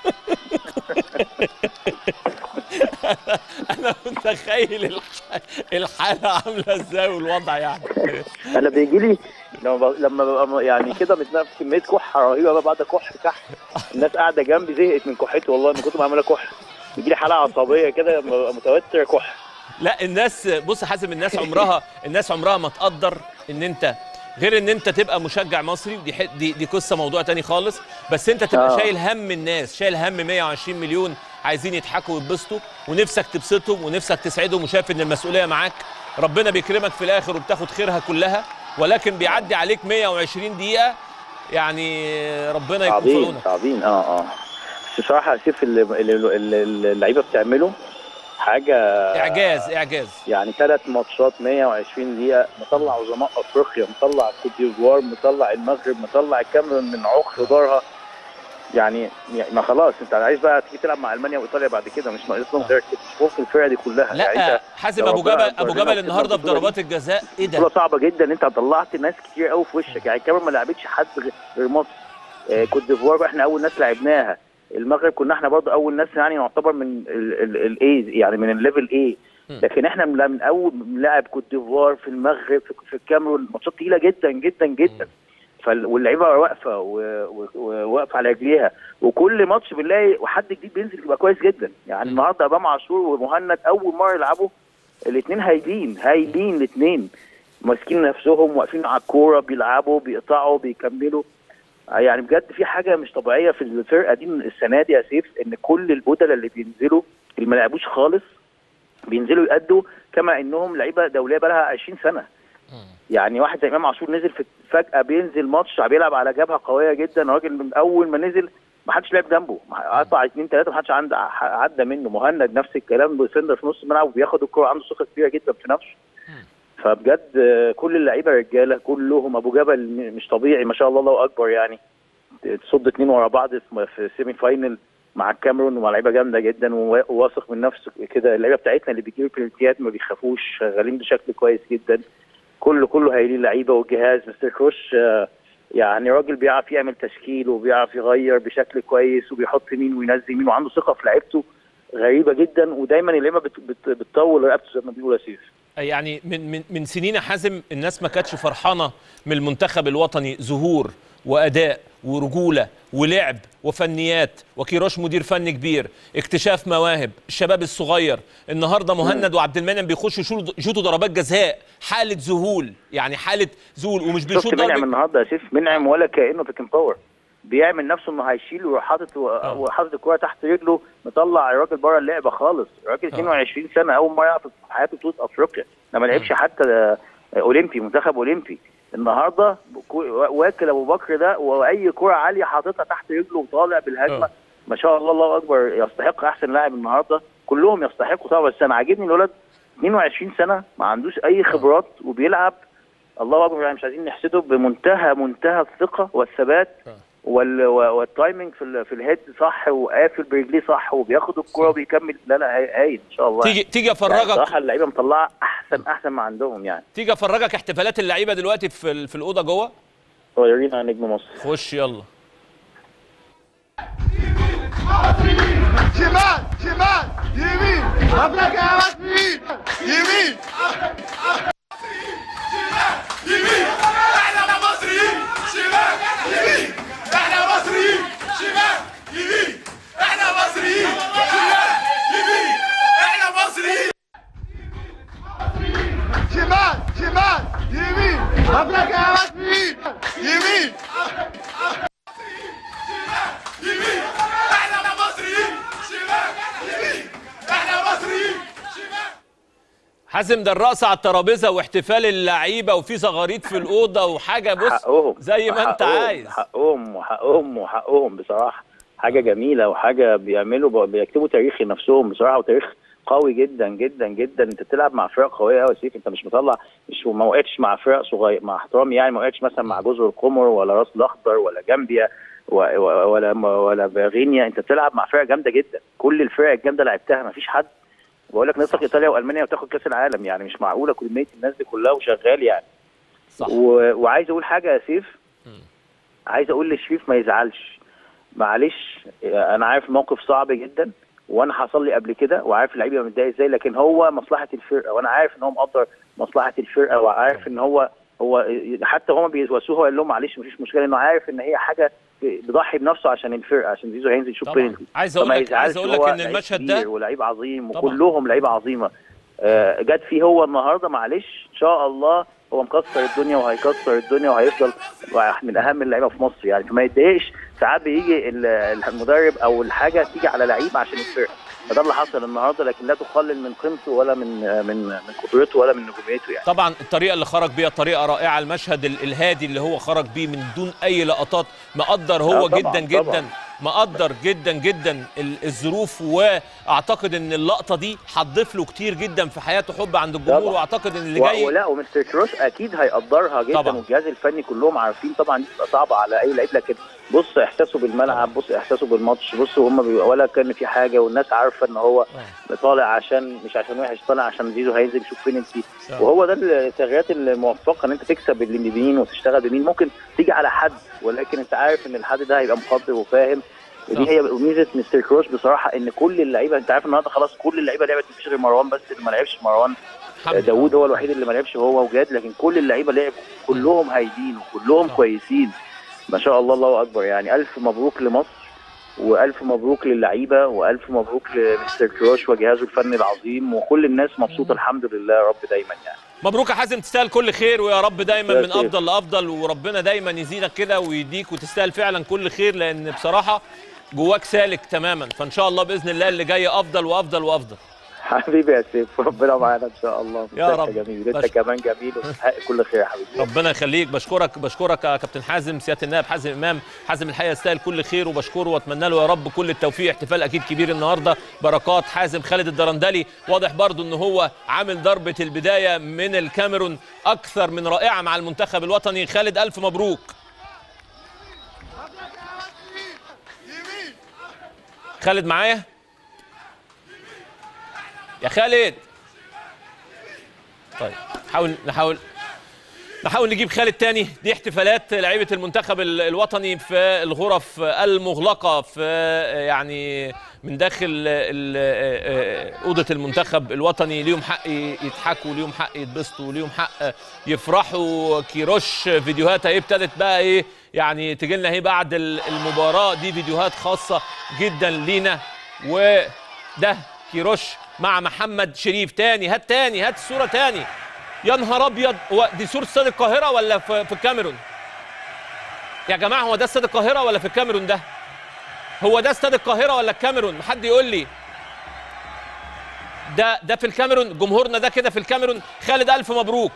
انا متخيل الح... الحاله عامله ازاي والوضع يعني انا بيجي لي لما ب- لما ببقى م- يعني كده متنفس كميه كحه رهيبه بقى بعد كح كح الناس قاعده جنبي زهقت من كحتي والله من كتر ما عماله كح بيجي لي حاله عصبيه كده لما ببقى متوتر كح لا الناس بص يا حازم الناس عمرها الناس عمرها ما تقدر ان انت غير ان انت تبقى مشجع مصري ودي ح- دي, دي قصه موضوع تاني خالص بس انت تبقى آه. شايل هم الناس شايل هم 120 مليون عايزين يضحكوا ويتبسطوا ونفسك تبسطهم ونفسك تسعدهم وشايف ان المسؤوليه معاك ربنا بيكرمك في الاخر وبتاخد خيرها كلها ولكن بيعدي عليك 120 دقيقه يعني ربنا يكون في صعبين عونك صعبين اه اه بس بصراحه يا سيف اللي اللي- اللي اللعيبه بتعمله حاجه اعجاز اعجاز يعني ثلاث ماتشات 120 دقيقة مطلع عظماء افريقيا مطلع كوت ديفوار مطلع المغرب مطلع الكاميرون من عقر دارها يعني يعني ما خلاص انت عايز بقى تيجي تلعب مع المانيا وايطاليا بعد كده مش ناقصهم غير كده مش ممكن الفرقه دي كلها يعني لا انت حازم لو ابو جبل ربنا ابو ربنا جبل كسبنا النهارده البطولة دي. بضربات الجزاء ايه بطوله ده صعبه جدا انت طلعت ناس كتير قوي في وشك يعني الكاميرون ما لعبتش حد غير- غير مصر آه كوت ديفوار بقى احنا اول ناس لعبناها المغرب كنا احنا برضو اول ناس يعني نعتبر من الاي يعني من الليفل اي م. لكن احنا من من اول لاعب كوت ديفوار في المغرب في, في الكاميرون ماتشات تقيله جدا جدا جدا فال- واللعيبه واقفه و- و- وواقفه على رجليها وكل ماتش بنلاقي وحد جديد بينزل يبقى كويس جدا يعني م. النهارده امام عاشور ومهند اول مره يلعبوا الاثنين هايلين هايلين الاثنين ماسكين نفسهم واقفين على الكوره بيلعبوا بيقطعوا بيكملوا يعني بجد في حاجه مش طبيعيه في الفرقه دي من السنه دي يا سيف ان كل البدلاء اللي بينزلوا اللي ما لعبوش خالص بينزلوا يأدوا كما انهم لعيبه دوليه بقى لها 20 سنه يعني واحد زي امام عاشور نزل في فجاه بينزل ماتش بيلعب على جبهه قويه جدا راجل من اول ما نزل ما حدش لعب جنبه قطع اثنين ثلاثه ما حدش عند عدى منه مهند نفس الكلام بيسندر في نص الملعب وبياخد الكوره عنده ثقه كبيره جدا في نفسه فبجد آه، كل اللعيبه رجاله كلهم ابو جبل م- مش طبيعي ما شاء الله الله اكبر يعني تصد اتنين ورا بعض في في سيمي فاينل مع الكاميرون ومع لعيبه جامده جدا ووا- وواثق من نفسه كده اللعيبه بتاعتنا اللي بيجيبوا بلنتيات ما بيخافوش شغالين بشكل كويس جدا كله كله هايلين لعيبه والجهاز مستر كروش آه، يعني راجل بيعرف يعمل تشكيل وبيعرف يغير بشكل كويس وبيحط مين وينزل مين وعنده ثقه في لعيبته غريبه جدا ودايما اللعيبه بت بت بتطول رقبته زي ما بيقولوا يا سيف يعني من من من سنين يا حازم الناس ما كانتش فرحانه من المنتخب الوطني ظهور واداء ورجوله ولعب وفنيات وكيروش مدير فني كبير اكتشاف مواهب الشباب الصغير النهارده مهند وعبد المنعم بيخشوا يشوطوا- يشوطوا ضربات جزاء حاله ذهول يعني حاله ذهول ومش بيشوط شفت منعم ضربه النهارده يا سيف منعم ولا كانه في باور بيعمل نفسه انه هيشيل ويروح حاطط آه. وحاطط الكوره تحت رجله مطلع الراجل بره اللعبه خالص الراجل 22 سنه اول مره يلعب في حياته بطوله افريقيا ده ما لعبش حتى آه، اولمبي منتخب اولمبي النهارده كو- واكل ابو بكر ده واي كره عاليه حاططها تحت رجله وطالع بالهجمه آه. ما شاء الله الله اكبر يستحق احسن لاعب النهارده كلهم يستحقوا طبعا بس انا عاجبني الولد 22 سنه ما عندوش اي خبرات وبيلعب الله اكبر يعني مش عايزين نحسده بمنتهى منتهى الثقه والثبات آه. وال و- والتايمنج في ال- في الهيد صح وقافل برجليه صح وبياخد الكوره وبيكمل لا لا هاي- هايل ان شاء الله تيجي تيجي يعني افرجك صراحه اللعيبه مطلعه احسن احسن ما عندهم يعني تيجي افرجك احتفالات اللعيبه دلوقتي في ال- في الاوضه جوه صغيرين على نجم مصر خش يلا شمال شمال يمين قبلك يا رسمين يمين يمين احنا مصريين شمال يمين احنا مصريين شمال يمين احنا مصريين شمال يمين احنا مصريين شمال شمال يمين قبلك يا رسمين يمين يمين احنا مصريين شمال يمين احنا مصريين شمال حازم ده الرقص على الترابيزه واحتفال اللعيبه وفي زغاريد في الاوضه وحاجه بص حقهم زي ما انت حقهم، عايز حقهم وحقهم وحقهم بصراحه حاجه جميله وحاجه بيعملوا بيكتبوا تاريخ لنفسهم بصراحه وتاريخ قوي جدا جدا جدا انت بتلعب مع فرق قويه قوي يا سيف انت مش مطلع مش ما وقعتش مع فرق صغير مع احترامي يعني ما وقعتش مثلا مع جزر القمر ولا راس الاخضر ولا جامبيا و- و- ولا ولا غينيا انت بتلعب مع فرق جامده جدا كل الفرق الجامده لعبتها ما فيش حد بقول لك ناقصك ايطاليا والمانيا وتاخد كاس العالم يعني مش معقوله كميه الناس دي كلها وشغال يعني صح و... وعايز اقول حاجه يا سيف عايز اقول لشريف ما يزعلش معلش انا عارف موقف صعب جدا وانا حصل لي قبل كده وعارف اللعيبه متضايق ازاي لكن هو مصلحه الفرقه وانا عارف ان هو مقدر مصلحه الفرقه وعارف ان هو هو حتى هما بيواسوه هو قال لهم معلش مفيش مشكله انه عارف ان هي حاجه بيضحي بنفسه عشان الفرقه عشان زيزو هينزل يشوف طبعا بينالتي عايز اقول فما لك عايز يزعلش اقول لك هو ان لعيب المشهد كبير ده ولعيب عظيم طبعا. وكلهم لعيبه عظيمه آه، جت فيه هو النهارده معلش ان شاء الله هو مكسر الدنيا وهيكسر الدنيا وهيفضل واحد من اهم اللعيبه في مصر يعني فما يتضايقش ساعات بيجي ال- المدرب او الحاجه تيجي على لعيب عشان الفرقه فده اللي حصل النهارده لكن لا تقلل من قيمته ولا من من من قدرته ولا من نجوميته يعني طبعا الطريقه اللي خرج بيها طريقه رائعه المشهد ال- الهادي اللي هو خرج بيه من دون اي لقطات مقدر هو آه طبعاً، جدا جدا طبعاً. مقدر جدا جدا ال- الظروف واعتقد ان اللقطه دي هتضيف له كتير جدا في حياته حب عند الجمهور طبعا. واعتقد ان اللي و- جاي ولا ومستر كروش اكيد هيقدرها جدا طبعا. والجهاز الفني كلهم عارفين طبعا دي بتبقى صعبه على اي لعيب لكن بص احساسه بالملعب بص احساسه بالماتش بص هم بيبقى ولا كان في حاجه والناس عارفه ان هو طالع عشان مش عشان وحش طالع عشان زيزو هينزل يشوف فين انت آه. وهو ده التغييرات الموفقه ان انت تكسب اليمين وتشتغل بيمين ممكن تيجي على حد ولكن انت عارف ان الحد ده هيبقى مقدر وفاهم صح. ودي هي ميزه مستر كروش بصراحه ان كل اللعيبه انت عارف النهارده خلاص كل اللعيبه لعبت مفيش غير مروان بس اللي ما لعبش مروان الحمد لله. داوود هو الوحيد اللي ما لعبش هو وجاد لكن كل اللعيبه لعبوا كلهم هايلين وكلهم صح. كويسين ما شاء الله الله اكبر يعني الف مبروك لمصر والف مبروك للعيبه والف مبروك لمستر كروش وجهازه الفني العظيم وكل الناس مبسوطه الحمد لله يا رب دايما يعني مبروك يا حازم تستاهل كل خير ويا رب دايما يا من سيف. افضل لافضل وربنا دايما يزيدك كده ويديك وتستاهل فعلا كل خير لان بصراحه جواك سالك تماما فان شاء الله باذن الله اللي جاي افضل وافضل وافضل حبيبي يا سيف ربنا معانا ان شاء الله يا أنت رب. جميل انت بش- كمان جميل وتستحق كل خير يا حبيبي ربنا يخليك بشكرك بشكرك يا كابتن حازم سياده النائب حازم امام حازم الحقيقه يستاهل كل خير وبشكره واتمنى له يا رب كل التوفيق احتفال اكيد كبير النهارده بركات حازم خالد الدرندلي واضح برضو ان هو عامل ضربه البدايه من الكاميرون اكثر من رائعه مع المنتخب الوطني خالد الف مبروك خالد معايا يا خالد طيب نحاول نحاول نحاول نجيب خالد تاني دي احتفالات لعيبه المنتخب ال- الوطني في الغرف المغلقه في يعني من داخل ال- اوضه المنتخب الوطني ليهم حق يضحكوا ليهم حق يتبسطوا ليهم حق يفرحوا كيروش فيديوهات اهي ابتدت بقى ايه يعني تجي لنا اهي بعد ال- المباراه دي فيديوهات خاصه جدا لينا وده كيروش مع محمد شريف تاني هات تاني هات الصوره تاني يا نهار ابيض هو دي صوره استاد القاهره ولا في, في الكاميرون يا جماعه هو ده استاد القاهره ولا في الكاميرون ده هو ده استاد القاهره ولا الكاميرون حد يقول لي ده ده في الكاميرون جمهورنا ده كده في الكاميرون خالد الف مبروك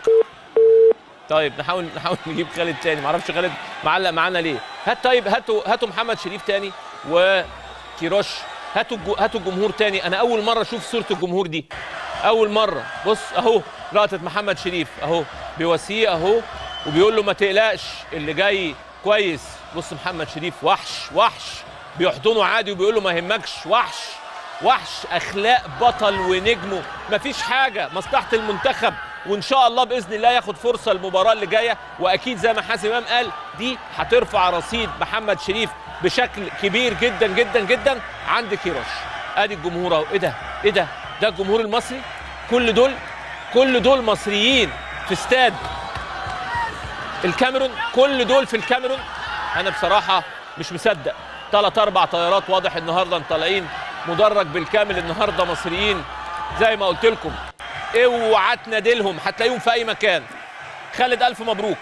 طيب نحاول نحاول نجيب خالد تاني معرفش خالد معلق معانا ليه هات طيب هاتوا هاتوا محمد شريف تاني وكيروش هاتوا الجو- هاتوا الجمهور تاني انا اول مره اشوف صوره الجمهور دي اول مره بص اهو لقطه محمد شريف اهو بيواسيه اهو وبيقول له ما تقلقش اللي جاي كويس بص محمد شريف وحش وحش بيحضنه عادي وبيقول له ما يهمكش وحش وحش اخلاق بطل ونجمه مفيش حاجه مصلحه المنتخب وان شاء الله باذن الله ياخد فرصه المباراه اللي جايه واكيد زي ما حازم امام قال دي هترفع رصيد محمد شريف بشكل كبير جدا جدا جدا عند كيروش ادي الجمهور اهو ايه ده ايه ده ده الجمهور المصري كل دول كل دول مصريين في استاد الكاميرون كل دول في الكاميرون انا بصراحه مش مصدق ثلاث اربع طيارات واضح النهارده طالعين مدرج بالكامل النهارده مصريين زي ما قلت لكم اوعى تنادلهم هتلاقيهم في اي مكان خالد الف مبروك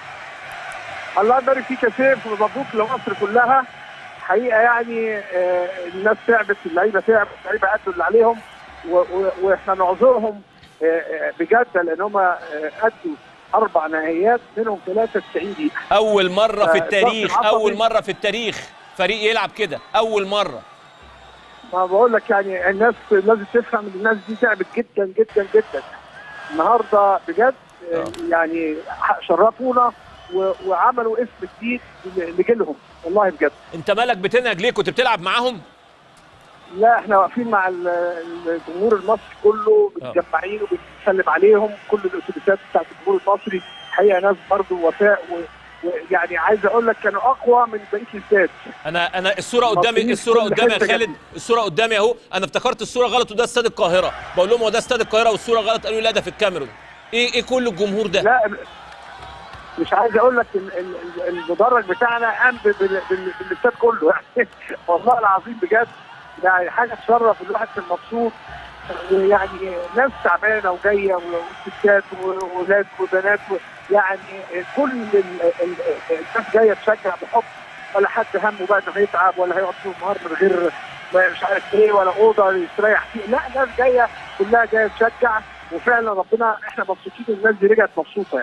الله يبارك فيك يا سيف ومبروك لمصر كلها حقيقه يعني آه، الناس تعبت اللعيبه تعبت اللعيبه ادوا اللي عليهم و- و- واحنا نعذرهم آه، آه، بجد لان هم آه، ادوا اربع نهائيات منهم ثلاثه 90 دقيقه اول مره في آه، التاريخ ضغط عصبي. اول مره في التاريخ فريق يلعب كده اول مره ما بقول لك يعني الناس لازم تفهم ان الناس دي تعبت جدا جدا جدا النهارده بجد آه، يعني شرفونا و- وعملوا اسم جديد لجيلهم والله بجد انت مالك بتنهج ليه كنت بتلعب معاهم لا احنا واقفين مع ال- الجمهور المصري كله متجمعين وبنسلم عليهم كل الاتوبيسات بتاعت الجمهور المصري حقيقه ناس برضه وفاء و- ويعني عايز اقول لك كانوا اقوى من بقيه الاستاد انا انا الصوره قدامي مصريين الصوره في كل قدامي يا حتة خالد جنبي. الصوره قدامي اهو انا افتكرت الصوره غلط وده استاد القاهره بقول لهم هو ده استاد القاهره والصوره غلط قالوا لي لا ده في الكاميرون ايه ايه كل الجمهور ده لا مش عايز اقول لك ال- ال- ال- المدرج بتاعنا قام بال- بال- بالاستاد كله يعني والله العظيم بجد يعني حاجه تشرف الواحد كان مبسوط ويعني ناس تعبانه وجايه وستات وولاد وبنات و- يعني كل ال- ال- الناس جايه تشجع بحب ولا حد همه بقى انه هيتعب ولا هيقعد طول النهار من غير ما مش عارف ايه ولا اوضه يستريح فيه لا الناس جايه كلها جايه تشجع وفعلا ربنا احنا مبسوطين الناس دي رجعت مبسوطه يعني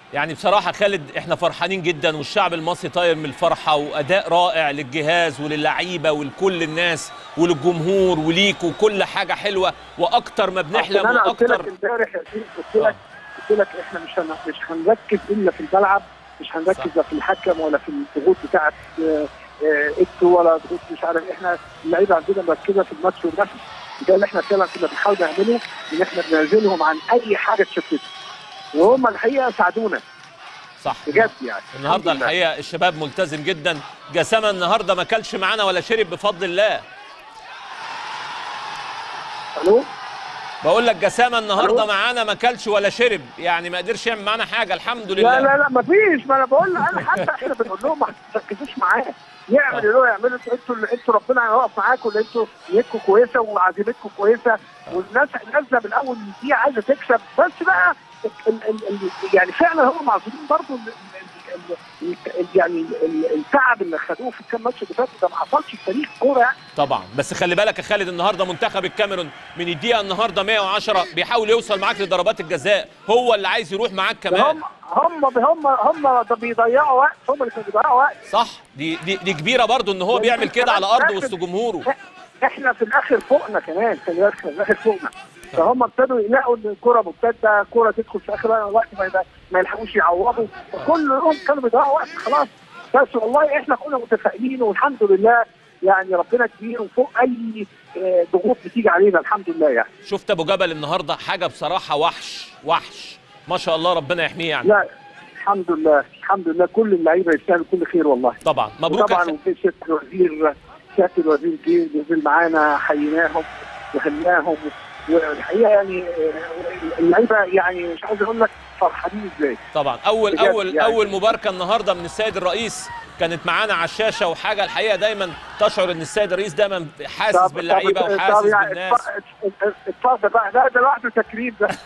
يعني بصراحة خالد احنا فرحانين جدا والشعب المصري طاير من الفرحة وأداء رائع للجهاز وللعيبة ولكل الناس وللجمهور وليك وكل حاجة حلوة وأكتر ما بنحلم أصل انا قلت لك وأكتر امبارح يا سيدي قلت لك قلت لك احنا مش هن... مش هنركز الا في الملعب مش هنركز صح. لا في الحكم ولا في الضغوط بتاعت آه، آه، اكتو ولا ضغوط مش عارف احنا اللعيبه عندنا مركزه في الماتش والنفس ده اللي احنا فعلا كنا بنحاول نعمله ان احنا بنعزلهم عن اي حاجه تشتتهم وهم الحقيقه ساعدونا صح بجد يعني النهارده الحمد لله. الحقيقة الشباب ملتزم جدا جسامة النهارده ما كلش معانا ولا شرب بفضل الله الو بقول لك جسامة النهارده ألو؟ معانا ما كلش ولا شرب يعني ما قدرش يعمل معانا حاجة الحمد لله لا لا لا مفيش ما انا بقول له انا حتى احنا بنقول لهم ما تركزوش معاه يعمل اللي هو يعمله انتوا انتوا اللي- انتوا ربنا هيقف معاكم اللي انتوا نيتكم كويسه وعزيمتكم كويسه والناس نازله من اول دي عايزه تكسب بس بقى ال ال ال يعني فعلا هم معذورين برضه ال- ال- ال- ال- يعني ال- التعب اللي خدوه في الكام ماتش اللي فاتوا ده ما حصلش في تاريخ الكوره يعني طبعا بس خلي بالك يا خالد النهارده منتخب الكاميرون من الدقيقه النهارده 110 بيحاول يوصل معاك لضربات الجزاء هو اللي عايز يروح معاك كمان هم هم هم هم ده بيضيعوا وقت هم اللي كانوا بيضيعوا وقت صح دي دي, دي كبيره برضو ان هو بيعمل كده على ارض وسط جمهوره احنا في الاخر فوقنا كمان في الاخر في الاخر فوقنا فهم ابتدوا يلاقوا ان الكوره مبتده كوره تدخل في اخر وقت ما يبقى- ما يلحقوش يعوضوا فكلهم كانوا بيضيعوا وقت خلاص بس والله احنا كنا متفائلين والحمد لله يعني ربنا كبير وفوق اي آه، ضغوط بتيجي علينا الحمد لله يعني شفت ابو جبل النهارده حاجه بصراحه وحش وحش ما شاء الله ربنا يحميه يعني لا الحمد لله الحمد لله كل اللعيبه يستاهلوا كل خير والله طبعا مبروك يا طبعا خالد. وفي سياده الوزير سياده الوزير جه نزل معانا حييناهم وهناهم والحقيقه يعني آه، اللعيبه يعني مش عايز اقول لك فرحانين ازاي طبعا اول بجد اول يعني. اول مباركه النهارده من السيد الرئيس كانت معانا على الشاشه وحاجه الحقيقه دايما تشعر ان السيد الرئيس دايما حاسس باللعيبه طب- وحاسس طب يعني بالناس اتف- اتفضل بقى لا ده لوحده تكريم ده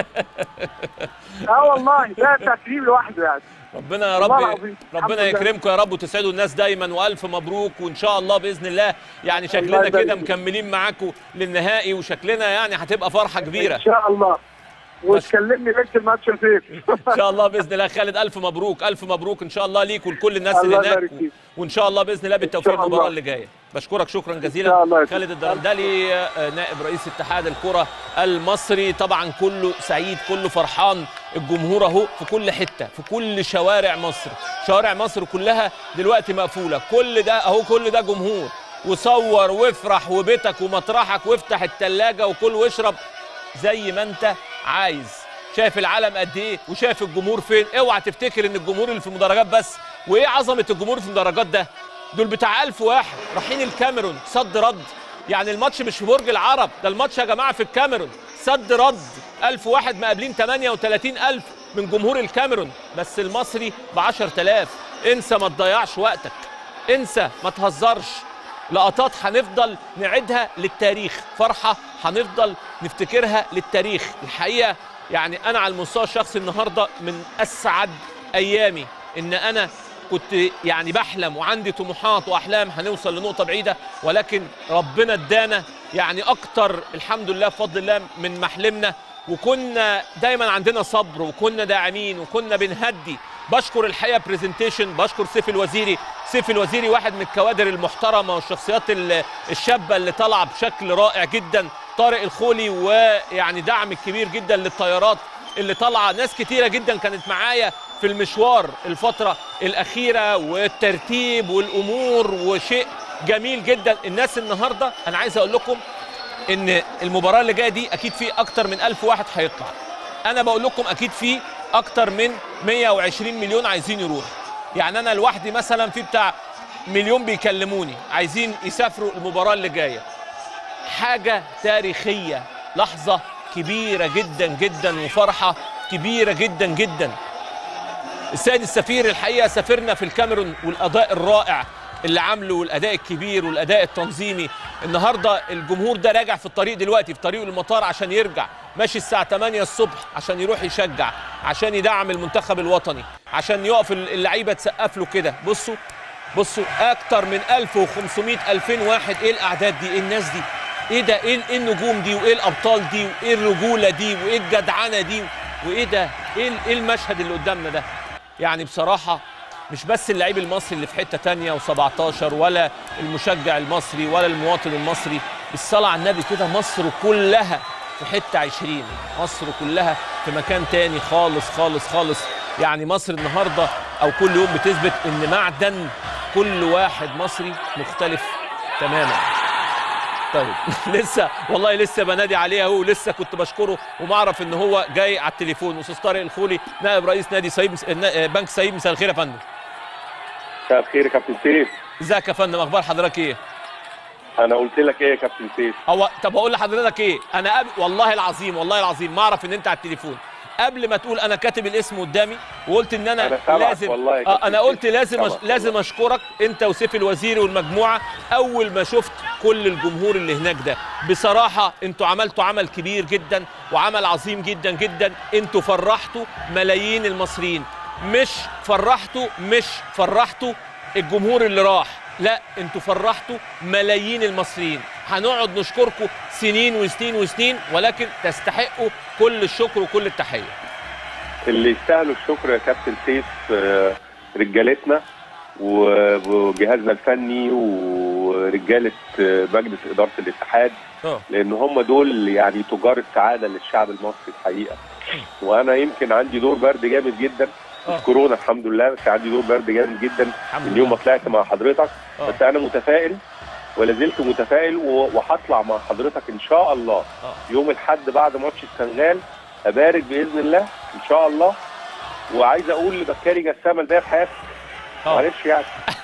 اه والله ده تكريم لوحده يعني ربنا يا والله رب العظيم. الحمد ربنا لله. يكرمكم يا رب وتسعدوا الناس دايما والف مبروك وان شاء الله باذن الله يعني الله شكلنا يبارك كده فيك. مكملين معاكم للنهائي وشكلنا يعني هتبقى فرحه كبيره ان شاء الله وتكلمني ليله الماتش يا سيف ان شاء الله باذن الله خالد الف مبروك الف مبروك ان شاء الله ليك ولكل الناس اللي الله هناك يبارك فيك. وان شاء الله باذن الله بالتوفيق شاء المباراه الله. اللي جايه بشكرك شكرا إن شاء جزيلا الله يا سيدي. خالد الدرندلي آه، نائب رئيس اتحاد الكره المصري طبعا كله سعيد كله فرحان الجمهور اهو في كل حته في كل شوارع مصر شوارع مصر كلها دلوقتي مقفوله كل ده اهو كل ده جمهور وصور وافرح وبيتك ومطرحك وافتح التلاجة وكل واشرب زي ما انت عايز شايف العالم قد ايه وشايف الجمهور فين اوعى تفتكر ان الجمهور اللي في المدرجات بس وايه عظمه الجمهور في المدرجات ده دول بتاع ألف واحد رايحين الكاميرون صد رد يعني الماتش مش في برج العرب ده الماتش يا جماعه في الكاميرون صد رد ألف واحد مقابلين 38 ألف من جمهور الكاميرون بس المصري ب 10000 انسى ما تضيعش وقتك انسى ما تهزرش لقطات هنفضل نعيدها للتاريخ فرحة هنفضل نفتكرها للتاريخ الحقيقة يعني أنا على المستوى الشخصي النهاردة من أسعد أيامي إن أنا كنت يعني بحلم وعندي طموحات وأحلام هنوصل لنقطة بعيدة ولكن ربنا ادانا يعني أكتر الحمد لله بفضل الله من محلمنا وكنا دايما عندنا صبر وكنا داعمين وكنا بنهدي بشكر الحقيقه برزنتيشن بشكر سيف الوزيري سيف الوزيري واحد من الكوادر المحترمه والشخصيات ال- الشابه اللي طالعه بشكل رائع جدا طارق الخولي ويعني دعم كبير جدا للطيارات اللي طالعه ناس كتيره جدا كانت معايا في المشوار الفتره الاخيره والترتيب والامور وشيء جميل جدا الناس النهارده انا عايز اقول لكم ان المباراه اللي جايه دي اكيد في اكتر من ألف واحد هيطلع انا بقول لكم اكيد في اكتر من 120 مليون عايزين يروحوا يعني انا لوحدي مثلا في بتاع مليون بيكلموني عايزين يسافروا المباراه اللي جايه حاجه تاريخيه لحظه كبيره جدا جدا وفرحه كبيره جدا جدا السيد السفير الحقيقه سافرنا في الكاميرون والاداء الرائع اللي عامله والاداء الكبير والاداء التنظيمي النهارده الجمهور ده راجع في الطريق دلوقتي في طريقه المطار عشان يرجع ماشي الساعه 8 الصبح عشان يروح يشجع عشان يدعم المنتخب الوطني عشان يقف اللعيبه تسقف له كده بصوا بصوا اكتر من 1500 2000 واحد ايه الاعداد دي ايه الناس دي ايه ده ايه إيه النجوم دي وايه الابطال دي وايه الرجوله دي وايه الجدعنه دي وايه ده ايه ال- ايه المشهد اللي قدامنا ده يعني بصراحه مش بس اللعيب المصري اللي في حته تانية و17 ولا المشجع المصري ولا المواطن المصري بالصلاه على النبي كده مصر كلها في حته 20 مصر كلها في مكان تاني خالص خالص خالص يعني مصر النهارده او كل يوم بتثبت ان معدن كل واحد مصري مختلف تماما طيب لسه والله لسه بنادي عليه اهو لسه كنت بشكره وما اعرف ان هو جاي على التليفون استاذ طارق الخولي نائب رئيس نادي سعيد نا- بنك سعيد مساء الخير يا فندم مساء الخير يا كابتن سيف ازيك يا فندم اخبار حضرتك ايه انا قلت لك ايه يا كابتن سيف هو طب اقول لحضرتك ايه انا قبل والله العظيم والله العظيم ما اعرف ان انت على التليفون قبل ما تقول انا كاتب الاسم قدامي وقلت ان انا, أنا سامعك لازم والله يا آه كابتن انا قلت سيف، لازم أش... سامعك لازم والله. اشكرك انت وسيف الوزيري والمجموعه اول ما شفت كل الجمهور اللي هناك ده بصراحه انتوا عملتوا عمل كبير جدا وعمل عظيم جدا جدا انتوا فرحتوا ملايين المصريين مش فرحتوا مش فرحتوا الجمهور اللي راح لا انتوا فرحتوا ملايين المصريين هنقعد نشكركم سنين وسنين وسنين ولكن تستحقوا كل الشكر وكل التحيه اللي يستاهلوا الشكر يا كابتن سيف آه، رجالتنا و- وجهازنا الفني ورجاله آه، مجلس اداره الاتحاد اه لان هم دول يعني تجار السعاده للشعب المصري الحقيقه وانا يمكن عندي دور برد جامد جدا آه. مش كورونا الحمد لله بس عندي دور برد جامد جدا الحمد من يوم ما لله طلعت مع حضرتك آه. بس انا متفائل ولا زلت متفائل و- وهطلع مع حضرتك ان شاء الله آه. يوم الاحد بعد ماتش السنغال ابارك باذن الله ان شاء الله وعايز اقول لبكاري جسام الباقي في حياتك آه. معلش يعني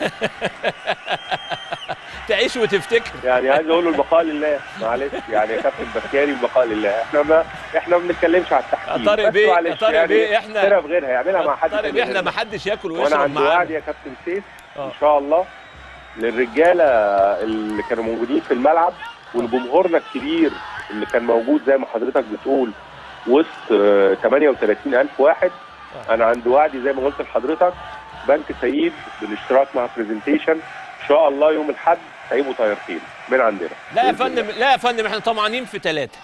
تعيش وتفتكر يعني عايز اقول له البقاء لله معلش يعني يا كابتن بكاري البقاء لله احنا ما احنا ما بنتكلمش على التحكيم يا طارق بس بيه- يا معلش طارق يعني بيه، إحنا- غيرها بغيرها يعملها مع حد طارق تاني بيه احنا غيرنا. ما حدش ياكل وانا ويشرب عندي وعد معانا يا كابتن سيف آه. ان شاء الله للرجاله اللي كانوا موجودين في الملعب ولجمهورنا الكبير اللي كان موجود زي ما حضرتك بتقول وسط آه، 38000 واحد آه. انا عندي وعدي زي ما قلت لحضرتك بنك سعيد بالاشتراك مع برزنتيشن ان شاء الله يوم الاحد هيبقوا طيارتين من عندنا لا يا بإذن فندم لا يا فندم احنا طمعانين في ثلاثه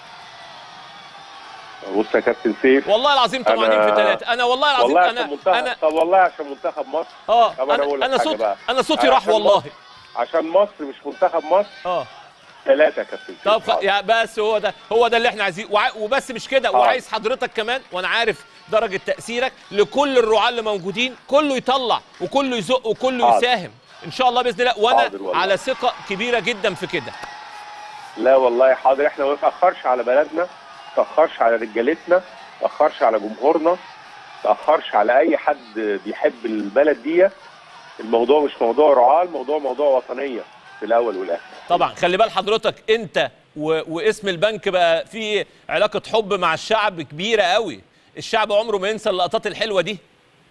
الله. بص يا كابتن سيف والله العظيم طمعانين أنا- في ثلاثه انا والله العظيم والله انا عشان منتخب انا طب والله عشان منتخب مصر اه طب أنا أقول انا لك انا حاجة صوت بقى. انا صوتي أنا راح عشان والله عشان مصر مش منتخب مصر اه ثلاثه يا كابتن سيف طب خ... يا بس هو ده هو ده اللي احنا عايزينه وع... وبس مش كده آه. وعايز حضرتك كمان وانا عارف درجه تاثيرك لكل الرعاة اللي موجودين كله يطلع وكله يزق وكله حاضر. يساهم ان شاء الله باذن الله وانا حاضر والله. على ثقه كبيره جدا في كده لا والله حاضر احنا ما نتاخرش على بلدنا ما نتاخرش على رجالتنا ما نتاخرش على جمهورنا ما نتاخرش على اي حد بيحب البلد دي الموضوع مش موضوع رعاه الموضوع موضوع وطنيه في الاول والاخر طبعا خلي بال حضرتك انت و... واسم البنك بقى فيه علاقه حب مع الشعب كبيره قوي الشعب عمره ما ينسى اللقطات الحلوه دي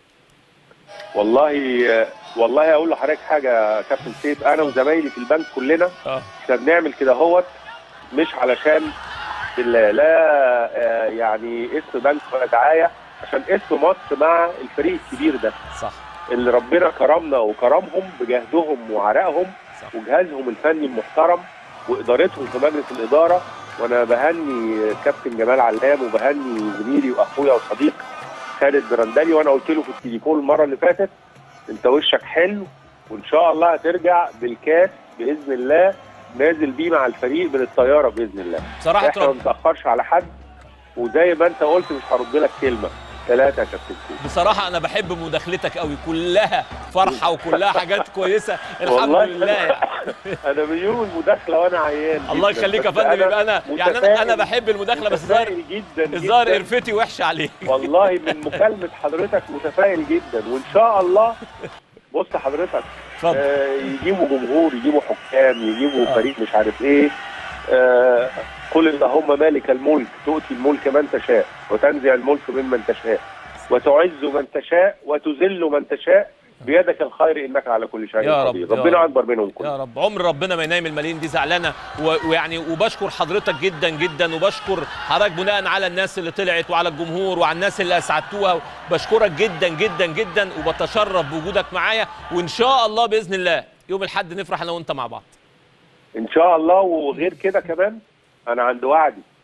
والله والله اقول لحضرتك حاجه يا كابتن سيف انا وزمايلي في البنك كلنا اه احنا بنعمل كده هوت مش علشان ال- لا آه، يعني اسم بنك ولا دعايه عشان اسم مصر مع الفريق الكبير ده صح اللي ربنا كرمنا وكرمهم بجهدهم وعرقهم صح. وجهازهم الفني المحترم وادارتهم في مجلس الاداره وانا بهني كابتن جمال علام وبهني زميلي واخويا وصديق خالد برندلي وانا قلت له في التليفون المره اللي فاتت انت وشك حلو وان شاء الله هترجع بالكاس باذن الله نازل بيه مع الفريق من الطياره باذن الله بصراحه احنا ما بنتاخرش على حد وزي ما انت قلت مش هرد لك كلمه ثلاثه يا كابتن سيف بصراحة أنا بحب مداخلتك قوي كلها فرحة وكلها حاجات كويسة الحمد والله لله يعني. انا من يوم المداخله وانا عيان الله جداً، يخليك يا بس فندم يبقى أنا يعني أنا أنا متفائل- بحب المداخلة بس الظاهر متفائل جدا الظاهر جداً. قرفتي وحشة عليك والله من مكالمه حضرتك متفائل جدا وان شاء الله بص حضرتك اتفضل آه يجيبوا جمهور يجيبوا حكام يجيبوا آه. فريق مش عارف ايه آه قل اللهم مالك الملك تؤتي الملك من تشاء وتنزع الملك ممن تشاء وتعز من تشاء وتذل من تشاء بيدك الخير انك على كل شيء يا رب، قدير يا ربنا رب. اكبر منهم كلهم يا رب عمر ربنا ما ينام الملايين دي زعلانه و- ويعني وبشكر حضرتك جدا جدا وبشكر حضرتك بناء على الناس اللي طلعت وعلى الجمهور وعلى الناس اللي اسعدتوها بشكرك جدا جدا جدا وبتشرف بوجودك معايا وان شاء الله باذن الله يوم الاحد نفرح انا وانت مع بعض ان شاء الله وغير كده كمان انا عند وعدي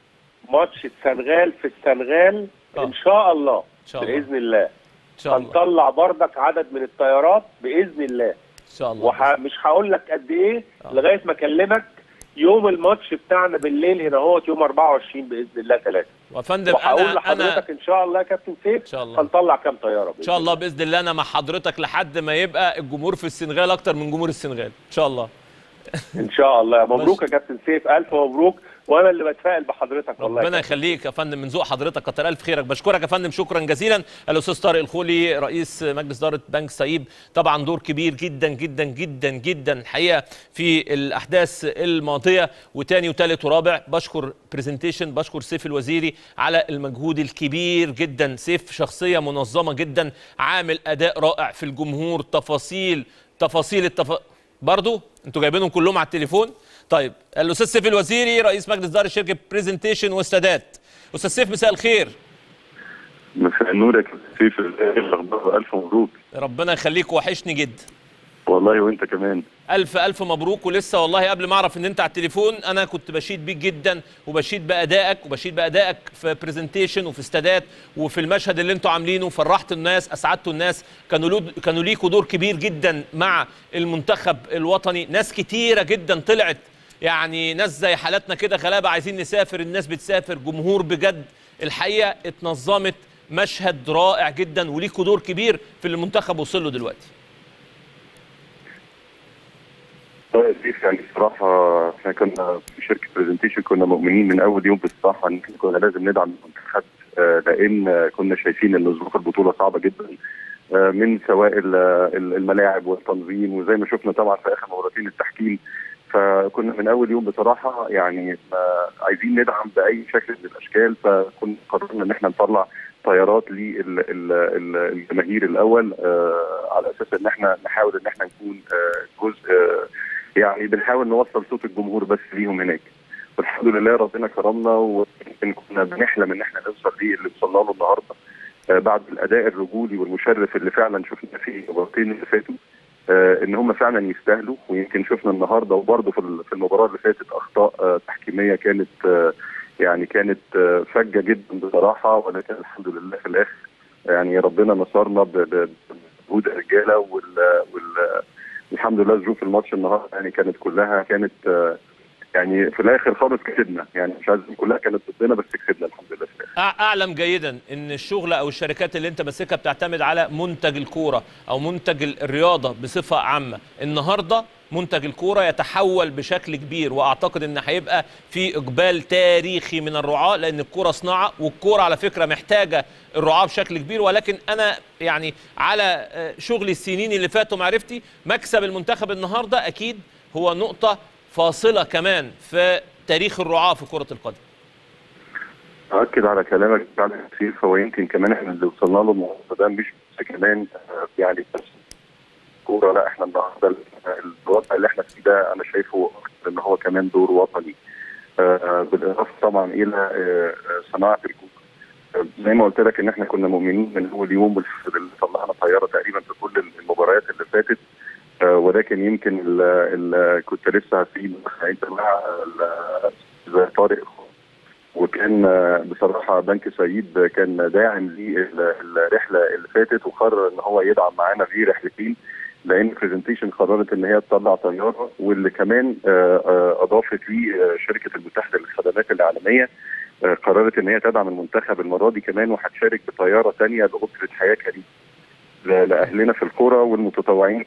ماتش السنغال في السنغال آه. ان شاء الله ان شاء الله ان باذن الله شاء الله هنطلع بردك عدد من الطيارات باذن الله ان شاء الله ومش هقول لك قد ايه آه. لغايه ما اكلمك يوم الماتش بتاعنا بالليل هنا هو يوم 24 باذن الله ثلاثه وفندم وهقول انا انا لحضرتك ان شاء الله يا كابتن سيف ان شاء الله هنطلع كام طياره ان شاء الله باذن الله انا مع حضرتك لحد ما يبقى الجمهور في السنغال اكتر من جمهور السنغال ان شاء الله ان شاء الله مبروك يا كابتن سيف الف مبروك وانا اللي بتفائل بحضرتك والله يا ربنا كابتن. يخليك يا فندم من ذوق حضرتك كتر الف خيرك بشكرك يا فندم شكرا جزيلا الاستاذ طارق الخولي رئيس مجلس اداره بنك سعيب طبعا دور كبير جدا جدا جدا جدا الحقيقه في الاحداث الماضيه وتاني وتالت ورابع بشكر برزنتيشن بشكر سيف الوزيري على المجهود الكبير جدا سيف شخصيه منظمه جدا عامل اداء رائع في الجمهور تفاصيل تفاصيل التف... برضو انتوا جايبينهم كلهم على التليفون طيب الاستاذ سيف الوزيري رئيس مجلس اداره شركه برزنتيشن واستادات استاذ سيف مساء الخير مساء النور يا كابتن سيف ايه الاخبار الف مبروك ربنا يخليك وحشني جدا والله وانت كمان الف الف مبروك ولسه والله قبل ما اعرف ان انت على التليفون انا كنت بشيد بيك جدا وبشيد بادائك وبشيد بادائك في برزنتيشن وفي استادات وفي المشهد اللي انتوا عاملينه فرحتوا الناس اسعدتوا الناس كانوا لود كانوا ليكوا دور كبير جدا مع المنتخب الوطني ناس كتيره جدا طلعت يعني ناس زي حالاتنا كده غلابه عايزين نسافر الناس بتسافر جمهور بجد الحقيقه اتنظمت مشهد رائع جدا وليكوا دور كبير في اللي المنتخب وصل له دلوقتي طيب سيف يعني الصراحه احنا كنا في شركه برزنتيشن كنا مؤمنين من اول يوم بالصراحه ان إحنا كنا لازم ندعم المنتخب آه، لان آه، كنا شايفين ان ظروف البطوله صعبه جدا آه، من سواء ال- ال- الملاعب والتنظيم وزي ما شفنا طبعا في اخر مباراتين التحكيم فكنا من اول يوم بصراحه يعني آه، عايزين ندعم باي شكل من الاشكال فكنا قررنا ان احنا نطلع طيارات للجماهير الاول آه، على اساس ان احنا نحاول ان احنا نكون آه، جزء آه، يعني بنحاول نوصل صوت الجمهور بس ليهم هناك والحمد لله ربنا كرمنا ويمكن كنا بنحلم ان احنا نوصل ليه اللي وصلنا له النهارده آه، بعد الاداء الرجولي والمشرف اللي فعلا شفنا فيه المباراتين اللي فاتوا آه، ان هم فعلا يستاهلوا ويمكن شفنا النهارده وبرضه في ال- في المباراه اللي فاتت اخطاء آه، تحكيميه كانت آه، يعني كانت آه، فجه جدا بصراحه ولكن الحمد لله في الاخر يعني ربنا نصرنا ب- ب- بمجهود الرجاله وال وال الحمد لله ظروف الماتش النهارده يعني كانت كلها كانت آه، يعني في الاخر خالص كسبنا يعني مش عايز أقول كلها كانت ضدنا بس كسبنا الحمد لله في الاخر أع- اعلم جيدا ان الشغل او الشركات اللي انت ماسكها بتعتمد على منتج الكوره او منتج ال- الرياضه بصفه عامه النهارده منتج الكوره يتحول بشكل كبير واعتقد ان هيبقى في اقبال تاريخي من الرعاه لان الكوره صناعه والكوره على فكره محتاجه الرعاه بشكل كبير ولكن انا يعني على آه، شغلي السنين اللي فاتوا معرفتي مكسب المنتخب النهارده اكيد هو نقطه فاصله كمان في تاريخ الرعاه في كره القدم أؤكد على كلامك فعلا كتير هو يمكن كمان احنا اللي وصلنا له النهارده ده مش بس كمان آه، يعني بس كورة لا احنا النهارده ال- الوضع اللي احنا فيه ده انا شايفه أكتر ان هو كمان دور وطني آه، بالاضافه طبعا الى آه، آه، صناعه الكوره آه، زي ما قلت لك ان احنا كنا مؤمنين من اول يوم بالفعل اللي طلعنا طياره تقريبا في كل المباريات اللي فاتت آه، ولكن يمكن ال ال كنت لسه هسيب انت مع ال- زي طارق وكان آه، بصراحه بنك سعيد كان داعم للرحله اللي فاتت وقرر ان هو يدعم معانا في رحلتين لان برزنتيشن قررت ان هي تطلع طياره واللي كمان آه، آه، اضافت ليه آه، شركه المتحده للخدمات الاعلاميه آه، قررت ان هي تدعم المنتخب المره دي كمان وهتشارك بطياره ثانيه لاسره حياه كريمه ل- لاهلنا في القرى والمتطوعين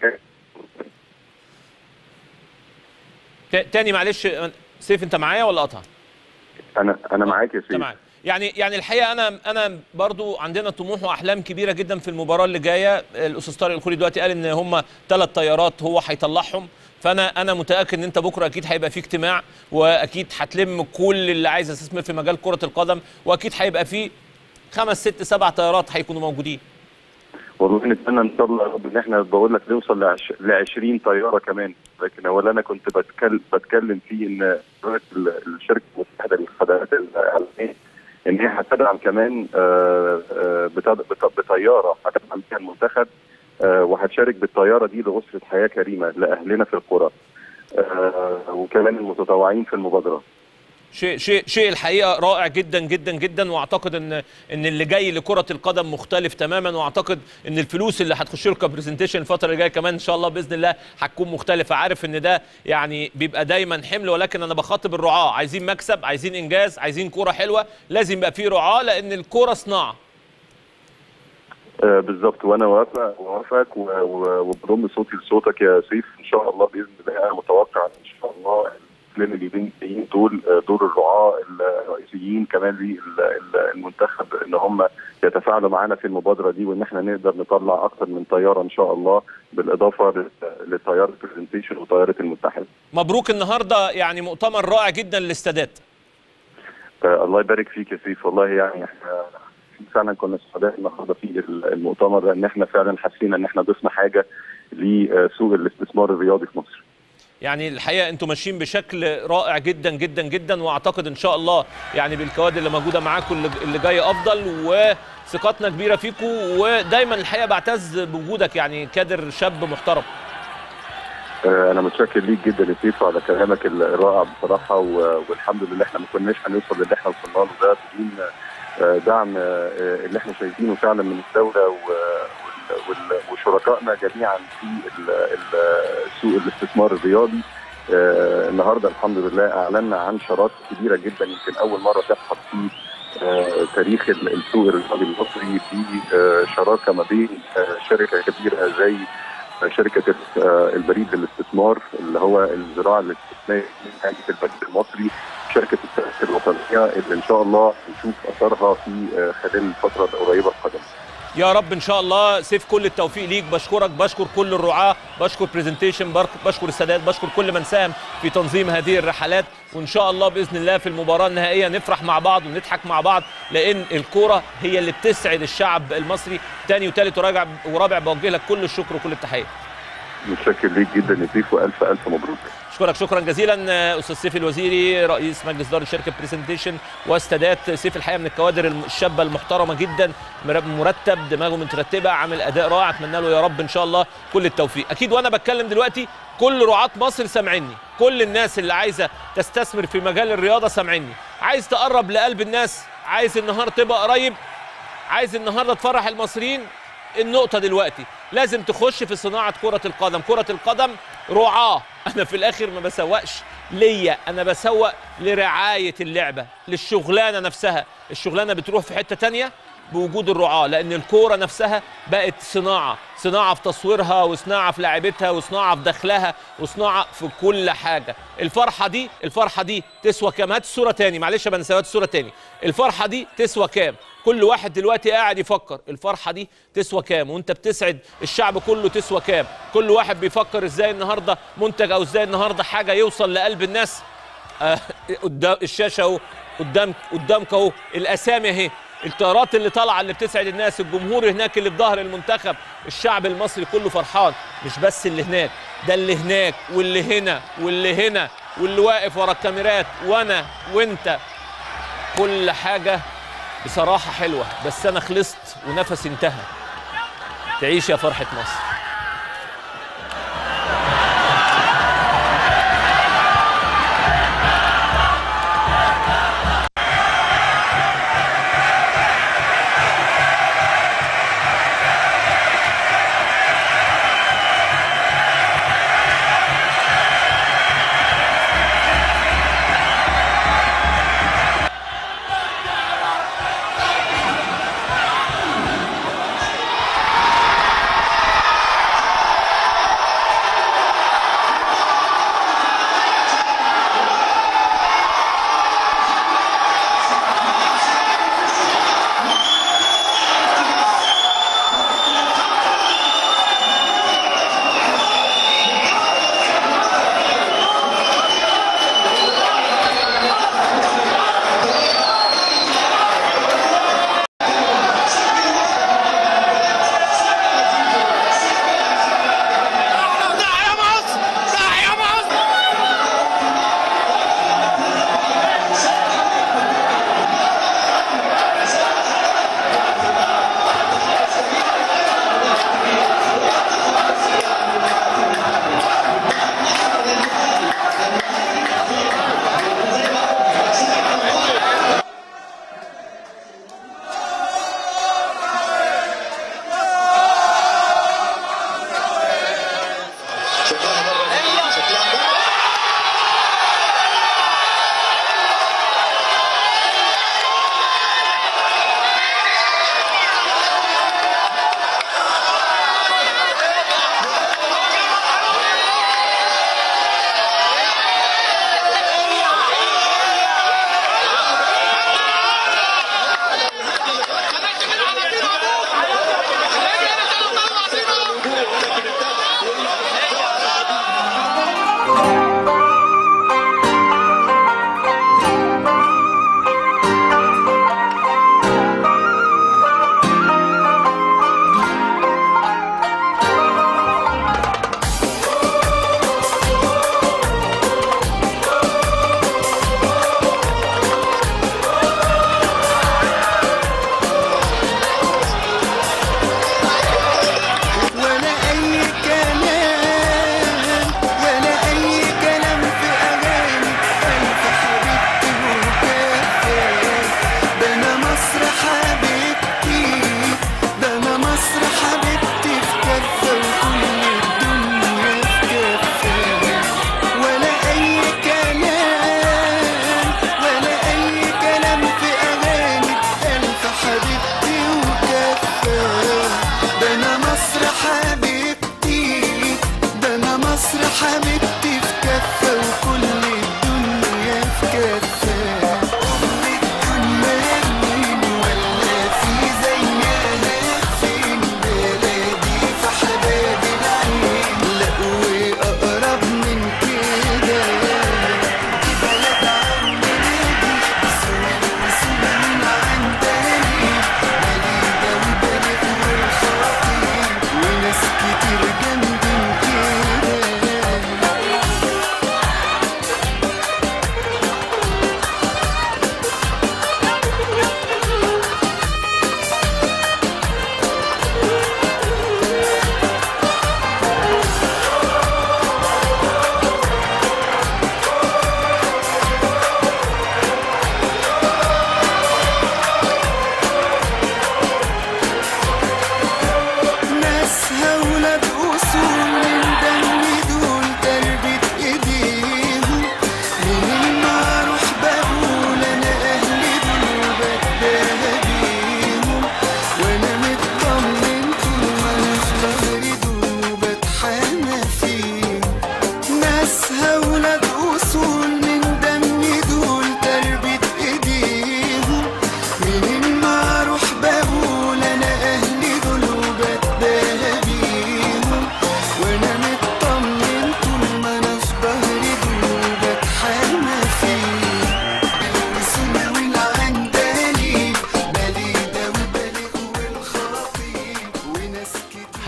تا- تاني معلش سيف انت معايا ولا قطع؟ انا انا معاك يا سيدي تمام يعني يعني الحقيقه انا انا برضو عندنا طموح واحلام كبيره جدا في المباراه اللي جايه الاستاذ طارق الخولي دلوقتي قال ان هم ثلاث طيارات هو هيطلعهم فانا انا متاكد ان انت بكره اكيد هيبقى في اجتماع واكيد هتلم كل اللي عايز يستثمر في مجال كره القدم واكيد هيبقى في خمس ست سبع طيارات هيكونوا موجودين والله نتمنى ان شاء الله يا رب ان احنا بقول لك نوصل ل 20 طياره كمان لكن هو اللي انا كنت بتكلم بتكلم فيه ان دلوقتي ال- الشركه المتحده للخدمات الاعلاميه ان هي هتدعم كمان آه، آه، بت- بت- بطياره هتدعم بيها المنتخب آه، وهتشارك بالطياره دي لاسره حياه كريمه لاهلنا في القرى آه، وكمان المتطوعين في المبادره شيء شيء شيء الحقيقه رائع جدا جدا جدا واعتقد ان ان اللي جاي لكره القدم مختلف تماما واعتقد ان الفلوس اللي هتخش له كبرزنتيشن الفتره اللي جايه كمان ان شاء الله باذن الله هتكون مختلفه عارف ان ده يعني بيبقى دايما حمل ولكن انا بخاطب الرعاه عايزين مكسب عايزين انجاز عايزين كوره حلوه لازم يبقى في رعاه لان الكوره صناعه آه، بالظبط وانا وافق وافقك و- و- وبضم صوتي لصوتك يا سيف ان شاء الله باذن الله انا متوقع ان شاء الله الفيلم اليومين الجايين دول آه، دور الرعاه الرئيسيين كمان للمنتخب ان هم يتفاعلوا معانا في المبادره دي وان احنا نقدر نطلع اكثر من طياره ان شاء الله بالاضافه لل- لطياره برزنتيشن وطياره المتحد مبروك النهارده يعني مؤتمر رائع جدا للاستادات آه، الله يبارك فيك يا سيف والله يعني احنا فعلا كنا سعداء النهارده في المؤتمر لان احنا فعلا حسينا ان احنا ضفنا حاجه لسوق الاستثمار الرياضي في مصر. يعني الحقيقه انتم ماشيين بشكل رائع جدا جدا جدا واعتقد ان شاء الله يعني بالكوادر اللي موجوده معاكم اللي- اللي جاي افضل وثقتنا كبيره فيكم ودايما الحقيقه بعتز بوجودك يعني كادر شاب محترم آه، انا متشكر ليك جدا يا سيف على كلامك الرائع بصراحه و- والحمد لله احنا ما كناش هنوصل للي احنا وصلنا له ده بدون آه، دعم آه، اللي احنا شايفينه فعلا من الدوله و- وال- وال- وشركائنا جميعا في ال- ال- سوق الاستثمار الرياضي آه، النهارده الحمد لله اعلنا عن شراكه كبيره جدا يمكن اول مره تحصل في آه، تاريخ ال- السوق الرياضي المصري في آه، شراكه ما بين آه، شركه كبيره زي شركه آه، البريد للاستثمار اللي هو الزراعه الاستثماريه من هيئه البريد المصري شركه التأسيس الوطنيه اللي ان شاء الله نشوف اثرها في آه، خلال الفتره القريبه القادمه. يا رب ان شاء الله سيف كل التوفيق ليك بشكرك بشكر كل الرعاة بشكر برزنتيشن بشكر السادات بشكر كل من ساهم في تنظيم هذه الرحلات وان شاء الله باذن الله في المباراه النهائيه نفرح مع بعض ونضحك مع بعض لان الكوره هي اللي بتسعد الشعب المصري تاني وتالت ورابع ورابع بوجه لك كل الشكر وكل التحيه متشكر ليك جدا يا سيف والف الف مبروك. اشكرك شكرا جزيلا آه، استاذ سيف الوزيري رئيس مجلس اداره شركه برزنتيشن واستادات سيف الحقيقه من الكوادر الم- الشابه المحترمه جدا مر- مرتب دماغه مترتبه عامل اداء رائع اتمنى له يا رب ان شاء الله كل التوفيق اكيد وانا بتكلم دلوقتي كل رعاة مصر سامعيني كل الناس اللي عايزه تستثمر في مجال الرياضه سامعيني عايز تقرب لقلب الناس عايز النهار تبقى قريب عايز النهارده تفرح المصريين النقطة دلوقتي لازم تخش في صناعة كرة القدم كرة القدم رعاة أنا في الآخر ما بسوقش ليا أنا بسوق لرعاية اللعبة للشغلانة نفسها الشغلانة بتروح في حتة تانية بوجود الرعاة لأن الكورة نفسها بقت صناعة صناعة في تصويرها وصناعة في لعبتها وصناعة في دخلها وصناعة في كل حاجة الفرحة دي الفرحة دي تسوى كام هات الصورة تاني معلش يا بنسى هات الصورة تاني الفرحة دي تسوى كام كل واحد دلوقتي قاعد يفكر الفرحة دي تسوى كام وانت بتسعد الشعب كله تسوى كام كل واحد بيفكر ازاي النهاردة منتج او ازاي النهاردة حاجة يوصل لقلب الناس آه، قدام الشاشه اهو قدام قدامك اهو الاسامي اهي الطيارات اللي طالعه اللي بتسعد الناس الجمهور هناك اللي في ظهر المنتخب الشعب المصري كله فرحان مش بس اللي هناك ده اللي هناك واللي هنا واللي هنا واللي واقف ورا الكاميرات وانا وانت كل حاجه بصراحه حلوه بس انا خلصت ونفسي انتهى تعيش يا فرحه مصر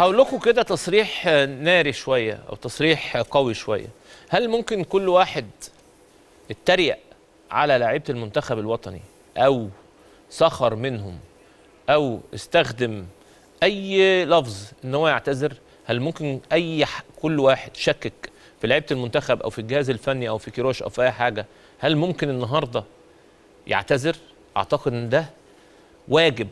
هقول لكم كده تصريح ناري شويه او تصريح قوي شويه هل ممكن كل واحد اتريق على لعيبه المنتخب الوطني او سخر منهم او استخدم اي لفظ ان هو يعتذر هل ممكن اي ح... كل واحد شكك في لعيبه المنتخب او في الجهاز الفني او في كيروش او في اي حاجه هل ممكن النهارده يعتذر اعتقد ان ده واجب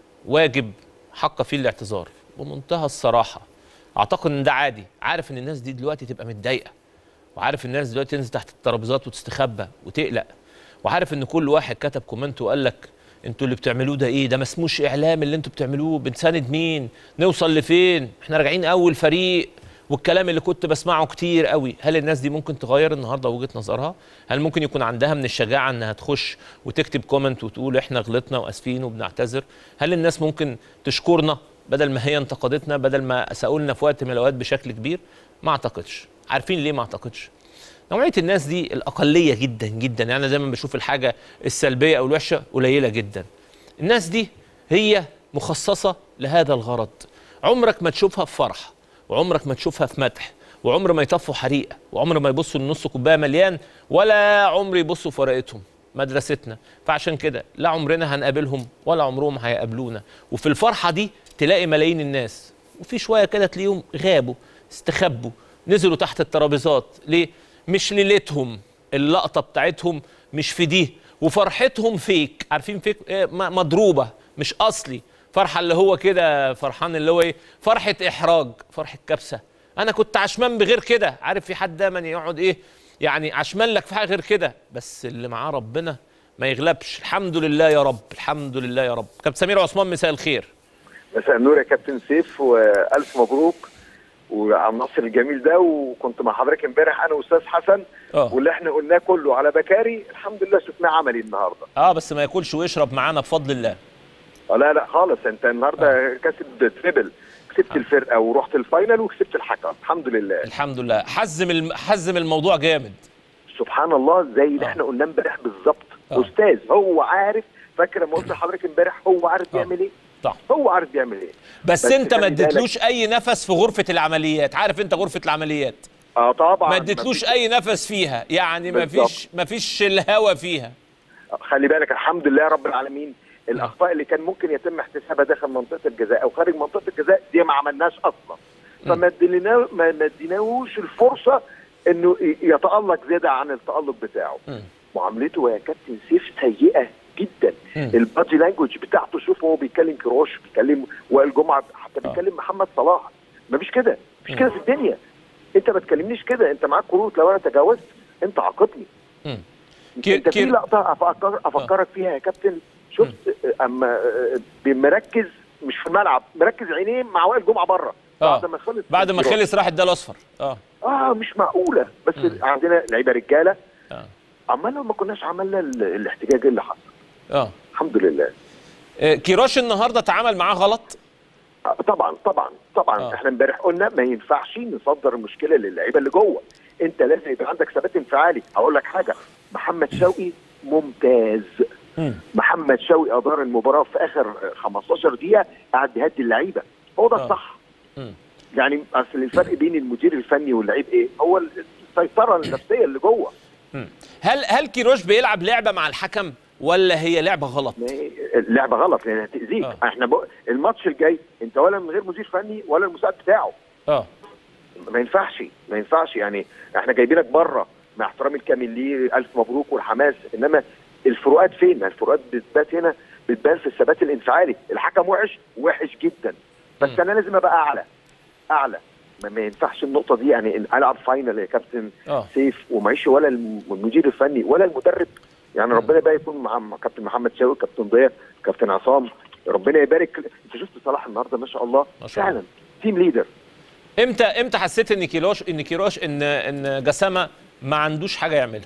واجب حق فيه الاعتذار بمنتهى الصراحه اعتقد ان ده عادي عارف ان الناس دي دلوقتي تبقى متضايقه وعارف الناس دلوقتي تنزل تحت الترابيزات وتستخبى وتقلق وعارف ان كل واحد كتب كومنت وقال لك انتوا اللي بتعملوه ده ايه ده ما اسموش اعلام اللي انتوا بتعملوه بنساند مين نوصل لفين احنا راجعين اول فريق والكلام اللي كنت بسمعه كتير قوي هل الناس دي ممكن تغير النهارده وجهه نظرها هل ممكن يكون عندها من الشجاعه انها تخش وتكتب كومنت وتقول احنا غلطنا واسفين وبنعتذر هل الناس ممكن تشكرنا بدل ما هي انتقدتنا بدل ما اساءوا لنا في وقت من الاوقات بشكل كبير ما اعتقدش عارفين ليه ما اعتقدش نوعيه الناس دي الاقليه جدا جدا يعني انا دايما بشوف الحاجه السلبيه او الوحشه قليله جدا الناس دي هي مخصصه لهذا الغرض عمرك ما تشوفها في فرح وعمرك ما تشوفها في مدح وعمر ما يطفوا حريقه وعمر ما يبصوا لنص كوبايه مليان ولا عمر يبصوا في ورقتهم مدرستنا فعشان كده لا عمرنا هنقابلهم ولا عمرهم هيقابلونا وفي الفرحه دي تلاقي ملايين الناس وفي شويه كده تلاقيهم غابوا استخبوا نزلوا تحت الترابيزات ليه مش ليلتهم اللقطه بتاعتهم مش في دي وفرحتهم فيك عارفين فيك إيه م- مضروبه مش اصلي فرحه اللي هو كده فرحان اللي هو ايه فرحه احراج فرحه كبسه انا كنت عشمان بغير كده عارف في حد دايما يقعد ايه يعني عشمان لك في حاجه غير كده بس اللي معاه ربنا ما يغلبش الحمد لله يا رب الحمد لله يا رب كابتن سمير عثمان مساء الخير مساء النور يا كابتن سيف والف مبروك وعلى النصر الجميل ده وكنت مع حضرتك امبارح انا واستاذ حسن اه واللي احنا قلناه كله على بكاري الحمد لله شفناه عملي النهارده اه بس ما ياكلش ويشرب معانا بفضل الله آه لا لا خالص انت النهارده كسب تريبل كسبت الفرقه ورحت الفاينل وكسبت الحكم الحمد لله الحمد لله حزم الم... حزم الموضوع جامد سبحان الله زي اللي آه. احنا قلناه امبارح بالظبط آه. استاذ هو عارف فاكر لما قلت لحضرتك امبارح هو عارف آه. بيعمل ايه طبعا هو عارف بيعمل ايه بس, بس انت ما خلي بالك- اديتلوش اي نفس في غرفه العمليات عارف انت غرفه العمليات اه طبعا ما اديتلوش مفيش- اي نفس فيها يعني ما بالظبط. فيش ما فيش الهوا فيها خلي بالك الحمد لله رب العالمين الاخطاء اللي كان ممكن يتم احتسابها داخل منطقه الجزاء او خارج منطقه الجزاء دي ما عملناش اصلا فما ادينا ما ما اديناهوش الفرصه انه ي- يتالق زياده عن التالق بتاعه مم. معاملته يا كابتن سيف سيئه جدا مم. البادي لانجوج بتاعته شوف هو بيتكلم كروش بيتكلم وائل جمعه حتى آه. بيتكلم محمد صلاح مفيش كده مفيش مم. كده في الدنيا انت ما تكلمنيش كده انت معاك كروت لو انا تجاوزت انت عاقبني مم. كي- انت كي- في لقطه افكر افكرك فيها يا كابتن شفت اما آه، مركز مش في الملعب مركز عينيه مع وائل جمعه بره آه. بعد ما خلص بعد ما الجرار. خلص راح اداله الاصفر اه اه مش معقوله بس مم. عندنا لعيبه رجاله اه عمالنا ما كناش عملنا ال- الاحتجاج اللي حصل اه الحمد لله آه، كيروش النهارده اتعامل معاه غلط آه، طبعا طبعا طبعا آه. احنا امبارح قلنا ما ينفعش نصدر المشكله للعيبه اللي جوه انت لازم يبقى عندك ثبات انفعالي هقول لك حاجه محمد شوقي ممتاز مم. محمد شوقي ادار المباراه في اخر 15 دقيقه قعد بيهدي اللعيبه هو ده آه. الصح مم. يعني اصل الفرق بين المدير الفني واللعيب ايه هو السيطره النفسيه اللي جوه مم. هل هل كيروش بيلعب لعبه مع الحكم ولا هي لعبه غلط ما هي اللعبه غلط لان هتاذيك آه. احنا بق... الماتش الجاي انت ولا من غير مدير فني ولا المساعد بتاعه اه ما ينفعش ما ينفعش يعني احنا جايبينك بره مع احترامي الكامل ليه الف مبروك والحماس انما الفروقات فين؟ ما الفروقات بتبات هنا بتبان في الثبات الانفعالي الحكم وحش وحش جدا بس مم. انا لازم ابقى اعلى اعلى ما, ما ينفعش النقطه دي يعني إن العب فاينل يا كابتن اه سيف ومعيش ولا الم- المدير الفني ولا المدرب يعني ربنا بقى يكون مع مع كابتن محمد شوقي كابتن ضياء كابتن عصام ربنا يبارك انت شفت صلاح النهارده ما شاء الله ما شاء الله. فعلا تيم ليدر امتى امتى حسيت ان كيروش ان كيروش ان ان جسامه ما عندوش حاجه يعملها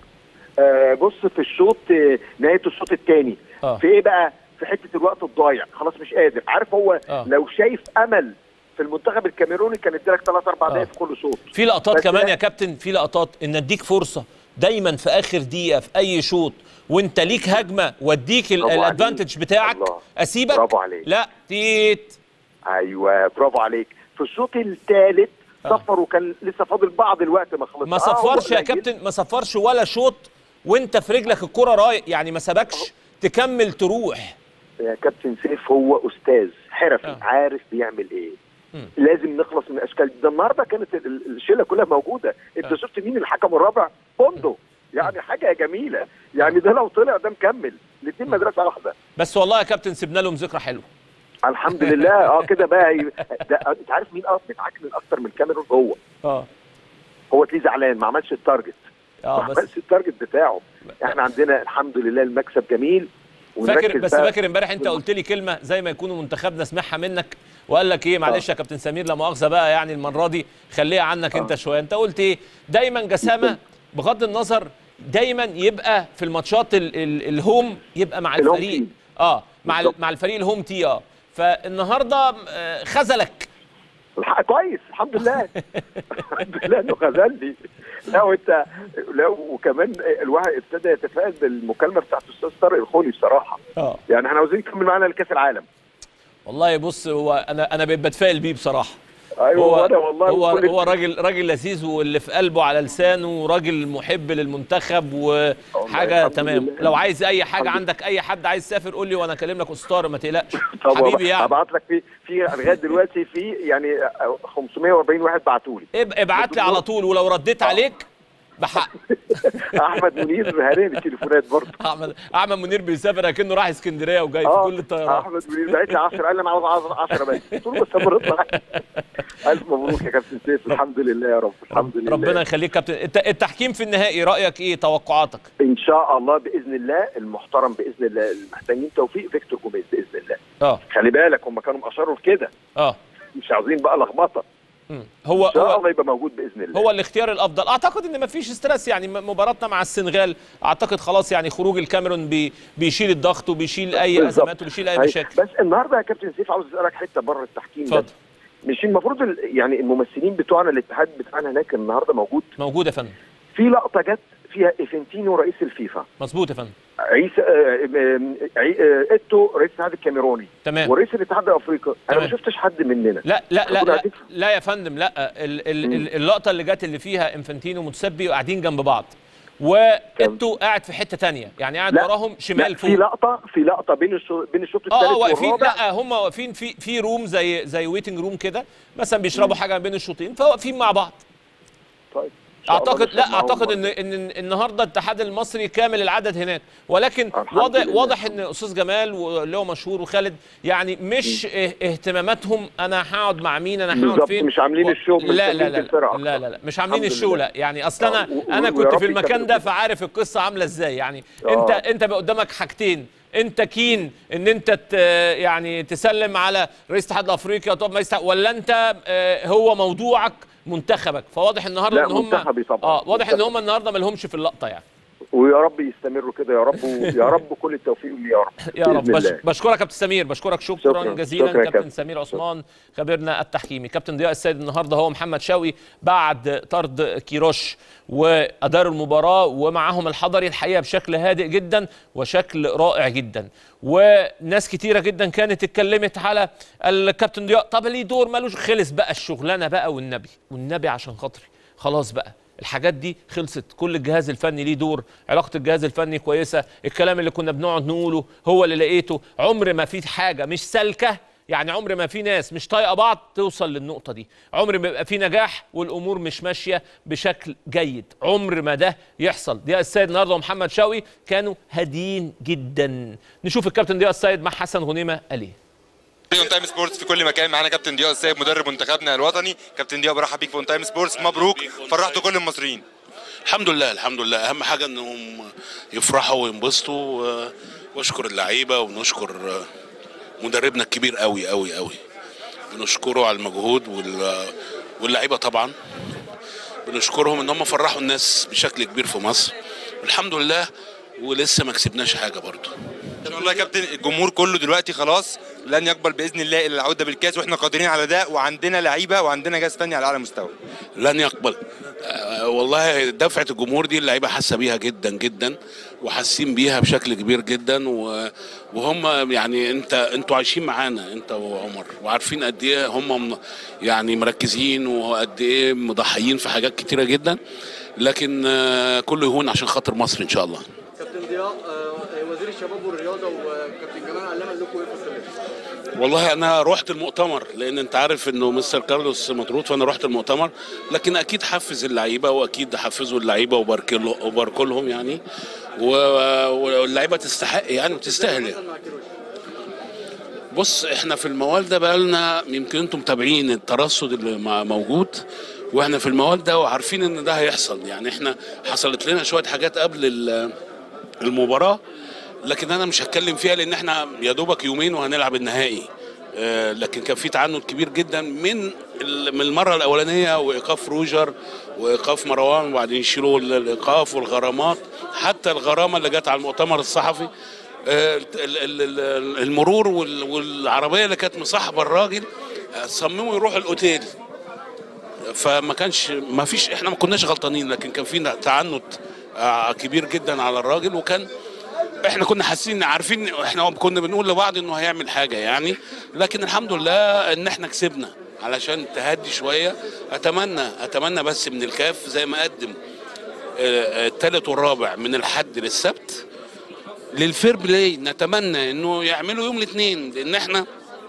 آه بص في الشوط آه، نهايه الشوط الثاني اه في ايه بقى في حته الوقت الضايع خلاص مش قادر عارف هو آه. لو شايف امل في المنتخب الكاميروني كان ادالك ثلاث اربع آه. دقائق في كل شوط في لقطات بس كمان لا. يا كابتن في لقطات ان اديك فرصه دايما في اخر دقيقه في اي شوط وانت ليك هجمه واديك ال- برافو عليك. الادفانتج بتاعك الله. اسيبك برافو عليك. لا تيت ايوه برافو عليك في الشوط الثالث آه. صفر وكان لسه فاضل بعض الوقت ما خلص ما آه، هو صفرش يا قليل. كابتن ما صفرش ولا شوط وانت في رجلك الكرة رايح يعني ما سبكش تكمل تروح يا كابتن سيف هو استاذ حرفي آه. عارف بيعمل ايه مم. لازم نخلص من الاشكال دي. ده النهارده كانت ال- ال- الشله كلها موجوده انت آه. شفت مين الحكم الرابع بوندو يعني حاجه جميله يعني ده لو طلع ده مكمل الاثنين مدرسه واحده بس والله يا كابتن سيبنا لهم ذكرى حلوه الحمد لله اه كده بقى ي- ده انت عارف مين اه بيتعكنن اكتر من الكاميرون هو اه هو تلاقيه زعلان ما عملش التارجت ما اه بس عملش التارجت بتاعه احنا عندنا الحمد لله المكسب جميل فاكر ونركز بس بقى- فاكر امبارح انت قلت لي كلمه زي ما يكونوا منتخبنا سمعها منك وقال لك ايه معلش يا كابتن سمير لا مؤاخذه بقى يعني المره دي خليها عنك انت شويه انت قلت ايه دايما جسامه بغض النظر دايما يبقى في الماتشات ال ال الهوم يبقى مع الهوم الفريق تيم. اه مع ال- بالظبط. مع الفريق الهوم تي اه فالنهارده آه، خذلك الحق كويس الحمد لله الحمد لله انه خذلني لا وانت لا وكمان الواحد ابتدى يتفائل بالمكالمه بتاعت الاستاذ طارق الخولي بصراحه اه يعني احنا عاوزين يكمل معانا لكاس العالم والله بص هو انا انا بقيت بتفائل بيه بصراحه ايوه هو وانا والله هو وكل- هو راجل راجل لذيذ واللي في قلبه على لسانه وراجل محب للمنتخب وحاجه الحمد تمام لله. لو عايز اي حاجه الحمد عندك اي حد عايز يسافر قول لي وانا اكلم لك استار ما تقلقش طب حبيبي يعني ابعت لك في في لغايه دلوقتي في يعني 540 واحد بعتوا لي اب- ابعت لي على طول ولو رديت عليك بحق احمد منير هارين التليفونات برضه احمد احمد منير بيسافر اكنه رايح اسكندريه وجاي في اه كل الطيارات احمد منير بعت لي 10 قال لي انا عاوز 10 بس قلت له بس أنا برد معاك. الف مبروك يا كابتن سيف الحمد لله يا رب الحمد لله ربنا يخليك كابتن الت- التحكيم في النهائي رايك ايه توقعاتك ان شاء الله باذن الله المحترم باذن الله المحتاجين توفيق فيكتور جوميز باذن الله اه خلي بالك هم كانوا اشاروا لكده اه مش عاوزين بقى لخبطه مم. هو ان شاء هو الله يبقى موجود باذن الله هو الاختيار الافضل اعتقد ان مفيش ستريس يعني م- مباراتنا مع السنغال اعتقد خلاص يعني خروج الكاميرون بي بيشيل الضغط وبيشيل اي بالظبط. ازمات وبيشيل اي أيوة. مشاكل بس النهارده يا كابتن سيف عاوز اسالك حته بره التحكيم ده اتفضل مش المفروض ال- يعني الممثلين بتوعنا الاتحاد بتاعنا هناك النهارده موجود موجود يا فندم في لقطه جت فيها ايفنتينو رئيس الفيفا مظبوط يا فندم عيسى آه، آه، عي- آه، ايتو رئيس الاتحاد الكاميروني تمام ورئيس الاتحاد الافريقي انا ما تمام. شفتش حد مننا لا لا لا كنا لا, قاعدين- لا يا فندم لا ال ال مم. ال اللقطه اللي جت اللي فيها انفانتينو ومتسبي قاعدين جنب بعض وانتوا قاعد في حته تانية يعني قاعد لا. وراهم لا شمال في فوق لقطه في لقطه بين الشو... بين الشوط الثالث اه اه واقفين والرابع لا هم واقفين في في روم زي زي ويتنج روم كده مثلا بيشربوا حاجه ما بين الشوطين فواقفين مع بعض طيب إن شاء الله اعتقد نشرب لا معاهم اعتقد برضه. ان ان النهارده الاتحاد المصري كامل العدد هناك ولكن الحمد واضح لله. واضح ان استاذ جمال واللي هو مشهور وخالد يعني مش اه- اهتماماتهم انا هقعد مع مين انا هقعد بالظبط، فين مش عاملين و- الشو، لا لا مهتمين لا بالفرقة لا لا لا مش عاملين الحمد الشو لله. لا يعني اصل انا آه، و- و- انا ويا كنت رب في المكان يكملوا ده كده. فعارف القصه عامله ازاي يعني آه. انت انت بقى قدامك حاجتين انت كين ان انت ت يعني تسلم على رئيس الاتحاد الافريقي وتقف مع رئيس الاتحاد- ولا انت اه، هو موضوعك منتخبك فواضح النهارده لا، ان هم منتخبي طبعاً. اه واضح ان منتخبي. هم النهارده ما لهمش في اللقطه يعني ويا رب يستمروا كده يا رب ويا رب كل التوفيق ليه يا رب يا رب بإذن بش الله. بشكرك كابتن سمير بشكرك شكرا, شكراً. جزيلا شكراً يا كابتن كابتن. سمير عثمان خبيرنا التحكيمي كابتن ضياء السيد النهارده هو محمد شوقي بعد طرد كيروش واداروا المباراه ومعاهم الحضري الحقيقه بشكل هادئ جدا وشكل رائع جدا وناس كتيره جدا كانت اتكلمت على الكابتن ضياء طب ليه دور مالوش خلص بقى الشغلانه بقى والنبي والنبي عشان خاطري خلاص بقى الحاجات دي خلصت كل الجهاز الفني ليه دور علاقه الجهاز الفني كويسه الكلام اللي كنا بنقعد نقوله هو اللي لقيته عمر ما في حاجه مش سالكه يعني عمر ما في ناس مش طايقه بعض توصل للنقطه دي عمر ما يبقى في نجاح والامور مش ماشيه بشكل جيد عمر ما ده يحصل ضياء السيد النهارده ومحمد شوقي كانوا هاديين جدا نشوف الكابتن ضياء السيد مع حسن غنيمه قال ايه اون تايم سبورتس في كل مكان معانا كابتن ضياء السيد مدرب منتخبنا الوطني كابتن ضياء برحب بيك في اون تايم سبورتس مبروك فرحتوا كل المصريين الحمد لله الحمد لله اهم حاجه انهم يفرحوا وينبسطوا و- واشكر اللعيبه ونشكر مدربنا الكبير قوي قوي قوي بنشكره على المجهود وال- واللعيبه طبعا بنشكرهم ان هم فرحوا الناس بشكل كبير في مصر الحمد لله ولسه ما كسبناش حاجه برضو ان شاء الله يا كابتن الجمهور كله دلوقتي خلاص لن يقبل باذن الله الا العوده بالكاس واحنا قادرين على ده وعندنا لعيبه وعندنا جهاز فني على اعلى مستوى لن يقبل آه، والله دفعه الجمهور دي اللعيبه حاسه بيها جدا جدا وحاسين بيها بشكل كبير جدا و- وهم يعني انت انتوا عايشين معانا انت وعمر وعارفين قد ايه هم م- يعني مركزين وقد ايه مضحيين في حاجات كتيره جدا لكن آه، كله يهون عشان خاطر مصر ان شاء الله كابتن ضياء آه، وزير الشباب والرياضه وكابتن جمال علام قال لكم ايه في التمرين؟ والله انا رحت المؤتمر لان انت عارف انه مستر كارلوس مطرود فانا رحت المؤتمر لكن اكيد حفز اللعيبه واكيد حفزوا اللعيبه وبارك له- وبارك لهم يعني و- واللعيبه تستحق يعني وتستاهل يعني. بص احنا في الموال ده بقالنا يمكن انتم متابعين الترصد اللي مع- موجود واحنا في الموال ده وعارفين ان ده هيحصل يعني احنا حصلت لنا شويه حاجات قبل ال- المباراه لكن انا مش هتكلم فيها لان احنا يا دوبك يومين وهنلعب النهائي آه، لكن كان في تعنت كبير جدا من ال- من المره الاولانيه وايقاف روجر وايقاف مروان وبعدين يشيلوا ال- الايقاف والغرامات حتى الغرامه اللي جت على المؤتمر الصحفي آه، ال- ال- ال- المرور وال- والعربيه اللي كانت مصاحبه الراجل آه، صمموا يروحوا الاوتيل فما كانش ما فيش احنا ما كناش غلطانين لكن كان في تعنت آه، كبير جدا على الراجل وكان احنا كنا حاسين عارفين احنا كنا بنقول لبعض انه هيعمل حاجه يعني لكن الحمد لله ان احنا كسبنا علشان تهدي شويه اتمنى اتمنى بس من الكاف زي ما قدم آه، الثالث والرابع من الحد للسبت للفير بلاي نتمنى انه يعملوا يوم الاثنين لان احنا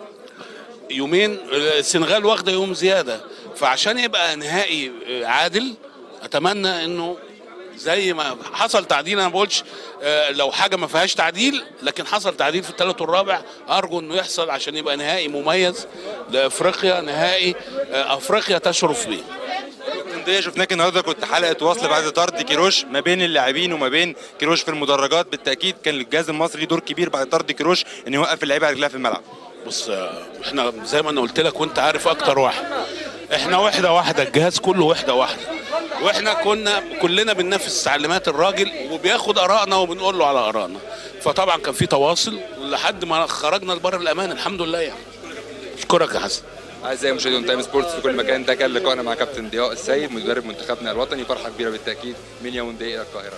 يومين السنغال واخده يوم زياده فعشان يبقى نهائي عادل اتمنى انه زي ما حصل تعديل انا ما بقولش آه، لو حاجه ما فيهاش تعديل لكن حصل تعديل في الثالث والرابع ارجو انه يحصل عشان يبقى نهائي مميز لافريقيا نهائي آه، افريقيا تشرف بيه الانديه شفناك النهارده كنت حلقه وصل بعد طرد كيروش ما بين اللاعبين وما بين كيروش في المدرجات بالتاكيد كان الجهاز المصري ليه دور كبير بعد طرد كيروش انه يوقف اللعيبه على رجلها في الملعب بص آه، احنا زي ما انا قلت لك وانت عارف اكتر واحد احنا وحده واحده الجهاز كله وحده واحده واحنا كنا كلنا بننفذ تعليمات الراجل وبياخد ارائنا وبنقول له على ارائنا فطبعا كان في تواصل لحد ما خرجنا لبر الامان الحمد لله يعني اشكرك يا حسن اعزائي مشاهدي تايم سبورتس في كل مكان ده كان لقائنا مع كابتن ضياء السيد مدرب منتخبنا الوطني فرحه كبيره بالتاكيد من ياوندي الى القاهره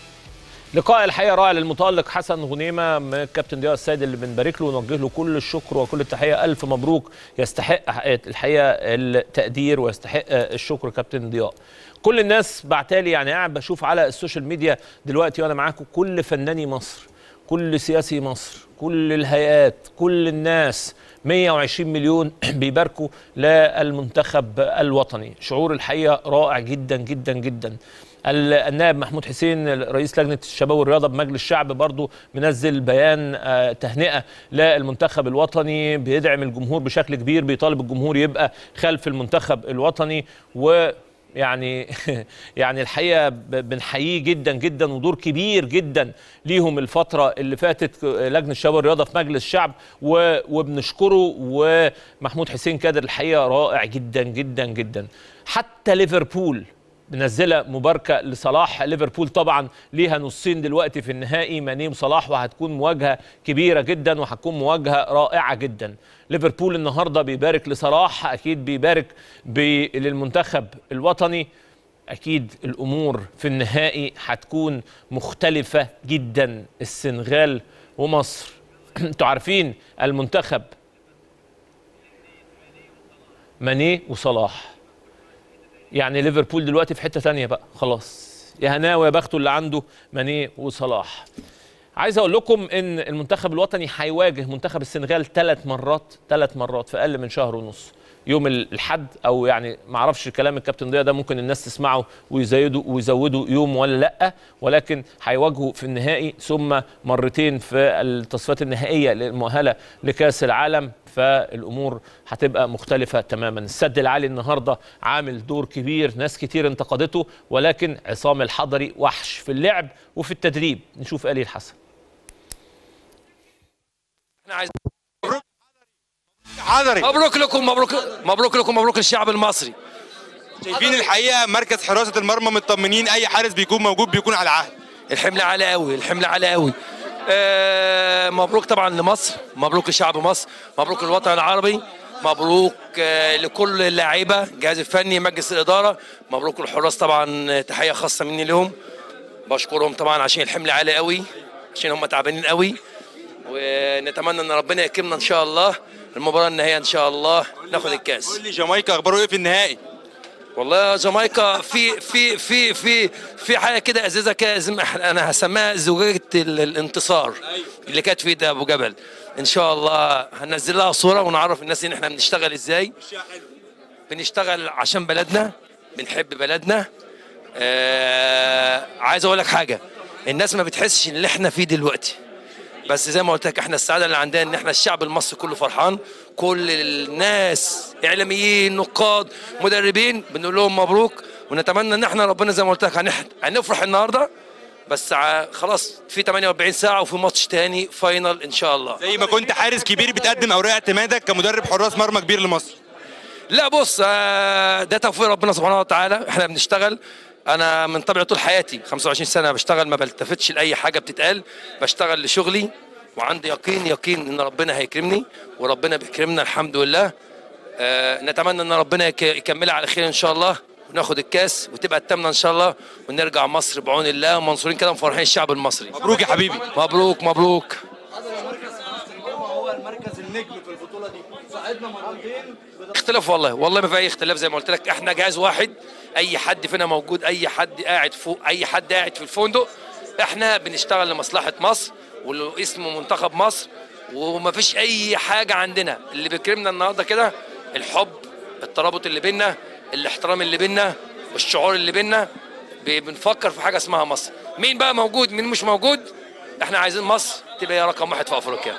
لقاء الحقيقه رائع للمتالق حسن غنيمه من الكابتن ضياء السيد اللي بنبارك له ونوجه له كل الشكر وكل التحيه الف مبروك يستحق الحقيقه التقدير ويستحق الشكر كابتن ضياء كل الناس بعتالي يعني قاعد بشوف على السوشيال ميديا دلوقتي وانا معاكم كل فناني مصر كل سياسي مصر كل الهيئات كل الناس 120 مليون بيباركوا للمنتخب الوطني شعور الحقيقه رائع جدا جدا جدا ال- النائب محمود حسين رئيس لجنه الشباب والرياضه بمجلس الشعب برضو منزل بيان آه، تهنئه للمنتخب الوطني بيدعم الجمهور بشكل كبير بيطالب الجمهور يبقى خلف المنتخب الوطني و يعني يعني الحقيقه ب- بنحييه جدا جدا ودور كبير جدا ليهم الفتره اللي فاتت لجنه الشباب والرياضه في مجلس الشعب و- وبنشكره ومحمود حسين كادر الحقيقه رائع جدا جدا جدا حتى ليفربول منزله مباركه لصلاح ليفربول طبعا ليها نصين دلوقتي في النهائي ماني وصلاح وهتكون مواجهه كبيره جدا وهتكون مواجهه رائعه جدا ليفربول النهارده بيبارك لصلاح اكيد بيبارك ب- للمنتخب الوطني اكيد الامور في النهائي هتكون مختلفه جدا السنغال ومصر انتوا عارفين المنتخب ماني وصلاح يعني ليفربول دلوقتي في حته تانية بقى خلاص يا هناوي يا بخته اللي عنده ماني وصلاح عايز اقول لكم ان المنتخب الوطني هيواجه منتخب السنغال ثلاث مرات ثلاث مرات في اقل من شهر ونص يوم الحد او يعني ما اعرفش كلام الكابتن ضياء ده ممكن الناس تسمعه ويزودوا ويزودوا يوم ولا لا ولكن هيواجهوا في النهائي ثم مرتين في التصفيات النهائيه المؤهله لكاس العالم فالامور هتبقى مختلفه تماما السد العالي النهارده عامل دور كبير ناس كتير انتقدته ولكن عصام الحضري وحش في اللعب وفي التدريب نشوف قليل حسن انا عايز حضري مبروك لكم مبروك مبروك لكم مبروك للشعب المصري شايفين الحقيقه مركز حراسه المرمى مطمنين اي حارس بيكون موجود بيكون على عهد الحمل عالي قوي الحمل عالي قوي آه مبروك طبعا لمصر مبروك لشعب مصر مبروك للوطن العربي مبروك آه لكل اللاعيبه الجهاز الفني مجلس الاداره مبروك للحراس طبعا آه، تحيه خاصه مني لهم بشكرهم طبعا عشان الحمل عالي قوي عشان هم تعبانين قوي ونتمنى ان ربنا يكرمنا ان شاء الله المباراه النهائيه ان شاء الله ناخد الكاس قول لي جامايكا اخباره ايه في النهائي والله يا جامايكا في في في في في حاجه كده ازازه كده زي ما إحنا- انا هسميها زجاجه ال- الانتصار اللي كانت في ايد ابو جبل ان شاء الله هنزل لها صوره ونعرف الناس ان احنا بنشتغل ازاي بنشتغل عشان بلدنا بنحب بلدنا آه عايز اقول لك حاجه الناس ما بتحسش اللي احنا فيه دلوقتي بس زي ما قلت لك احنا السعاده اللي عندنا ان احنا الشعب المصري كله فرحان كل الناس اعلاميين نقاد مدربين بنقول لهم مبروك ونتمنى ان احنا ربنا زي ما قلت لك هنح- هنفرح النهارده بس ع- خلاص في 48 ساعه وفي ماتش تاني فاينل ان شاء الله زي ما كنت حارس كبير بتقدم اوراق اعتمادك كمدرب حراس مرمى كبير لمصر لا بص آه، ده توفيق ربنا سبحانه وتعالى احنا بنشتغل انا من طبعي طول حياتي 25 سنه بشتغل ما بلتفتش لاي حاجه بتتقال بشتغل لشغلي وعندي يقين يقين ان ربنا هيكرمني وربنا بيكرمنا الحمد لله آه، نتمنى ان ربنا يك- يكملها على خير ان شاء الله وناخد الكاس وتبقى التامنه ان شاء الله ونرجع مصر بعون الله ومنصورين كده مفرحين الشعب المصري مبروك يا حبيبي مبروك مبروك هو المركز النجم في البطوله دي صعدنا مرتين اختلاف والله والله ما في اي اختلاف زي ما قلت لك احنا جهاز واحد اي حد فينا موجود اي حد قاعد فوق اي حد قاعد في الفندق احنا بنشتغل لمصلحه مصر واسم منتخب مصر وما فيش اي حاجه عندنا اللي بيكرمنا النهارده كده الحب الترابط اللي بينا الاحترام اللي بينا والشعور اللي بينا ب- بنفكر في حاجه اسمها مصر مين بقى موجود مين مش موجود احنا عايزين مصر تبقى هي رقم واحد في افريقيا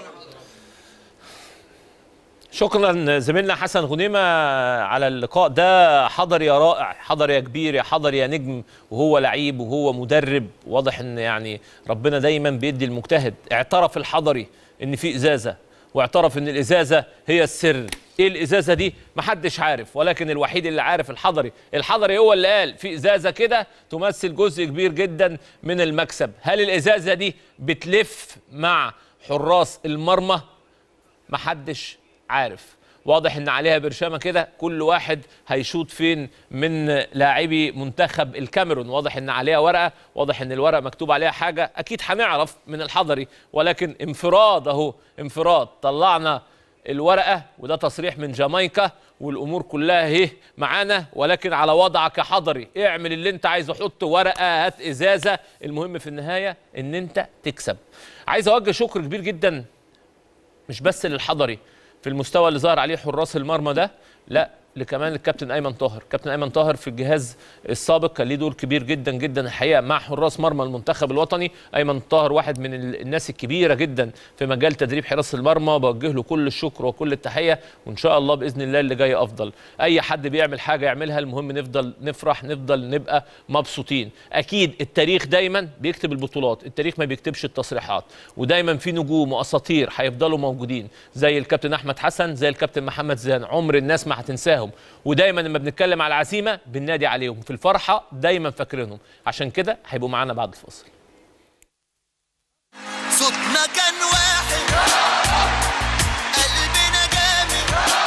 شكرا زميلنا حسن غنيمة على اللقاء ده حضر يا رائع حضر يا كبير يا حضر يا نجم وهو لعيب وهو مدرب واضح ان يعني ربنا دايما بيدي المجتهد اعترف الحضري ان في ازازة واعترف ان الازازة هي السر ايه الازازة دي محدش عارف ولكن الوحيد اللي عارف الحضري الحضري هو اللي قال في ازازة كده تمثل جزء كبير جدا من المكسب هل الازازة دي بتلف مع حراس المرمى محدش عارف واضح ان عليها برشامه كده كل واحد هيشوط فين من لاعبي منتخب الكاميرون واضح ان عليها ورقه واضح ان الورقه مكتوب عليها حاجه اكيد هنعرف من الحضري ولكن انفراد اهو انفراد طلعنا الورقه وده تصريح من جامايكا والامور كلها اهي معانا ولكن على وضعك يا حضري اعمل اللي انت عايزه حط ورقه هات ازازه المهم في النهايه ان انت تكسب عايز اوجه شكر كبير جدا مش بس للحضري في المستوى اللي ظهر عليه حراس المرمى ده لا لكمان الكابتن ايمن طاهر كابتن ايمن طاهر في الجهاز السابق كان ليه دور كبير جدا جدا الحقيقه مع حراس مرمى المنتخب الوطني ايمن طاهر واحد من ال- الناس الكبيره جدا في مجال تدريب حراس المرمى بوجه له كل الشكر وكل التحيه وان شاء الله باذن الله اللي جاي افضل اي حد بيعمل حاجه يعملها المهم نفضل نفرح نفضل نبقى مبسوطين اكيد التاريخ دايما بيكتب البطولات التاريخ ما بيكتبش التصريحات ودايما في نجوم واساطير هيفضلوا موجودين زي الكابتن احمد حسن زي الكابتن محمد زيان عمر الناس ما هتنساهم ودايما لما بنتكلم على العزيمه بننادي عليهم في الفرحه دايما فاكرينهم عشان كده هيبقوا معانا بعد الفاصل صوتنا كان واحد قلبنا جامد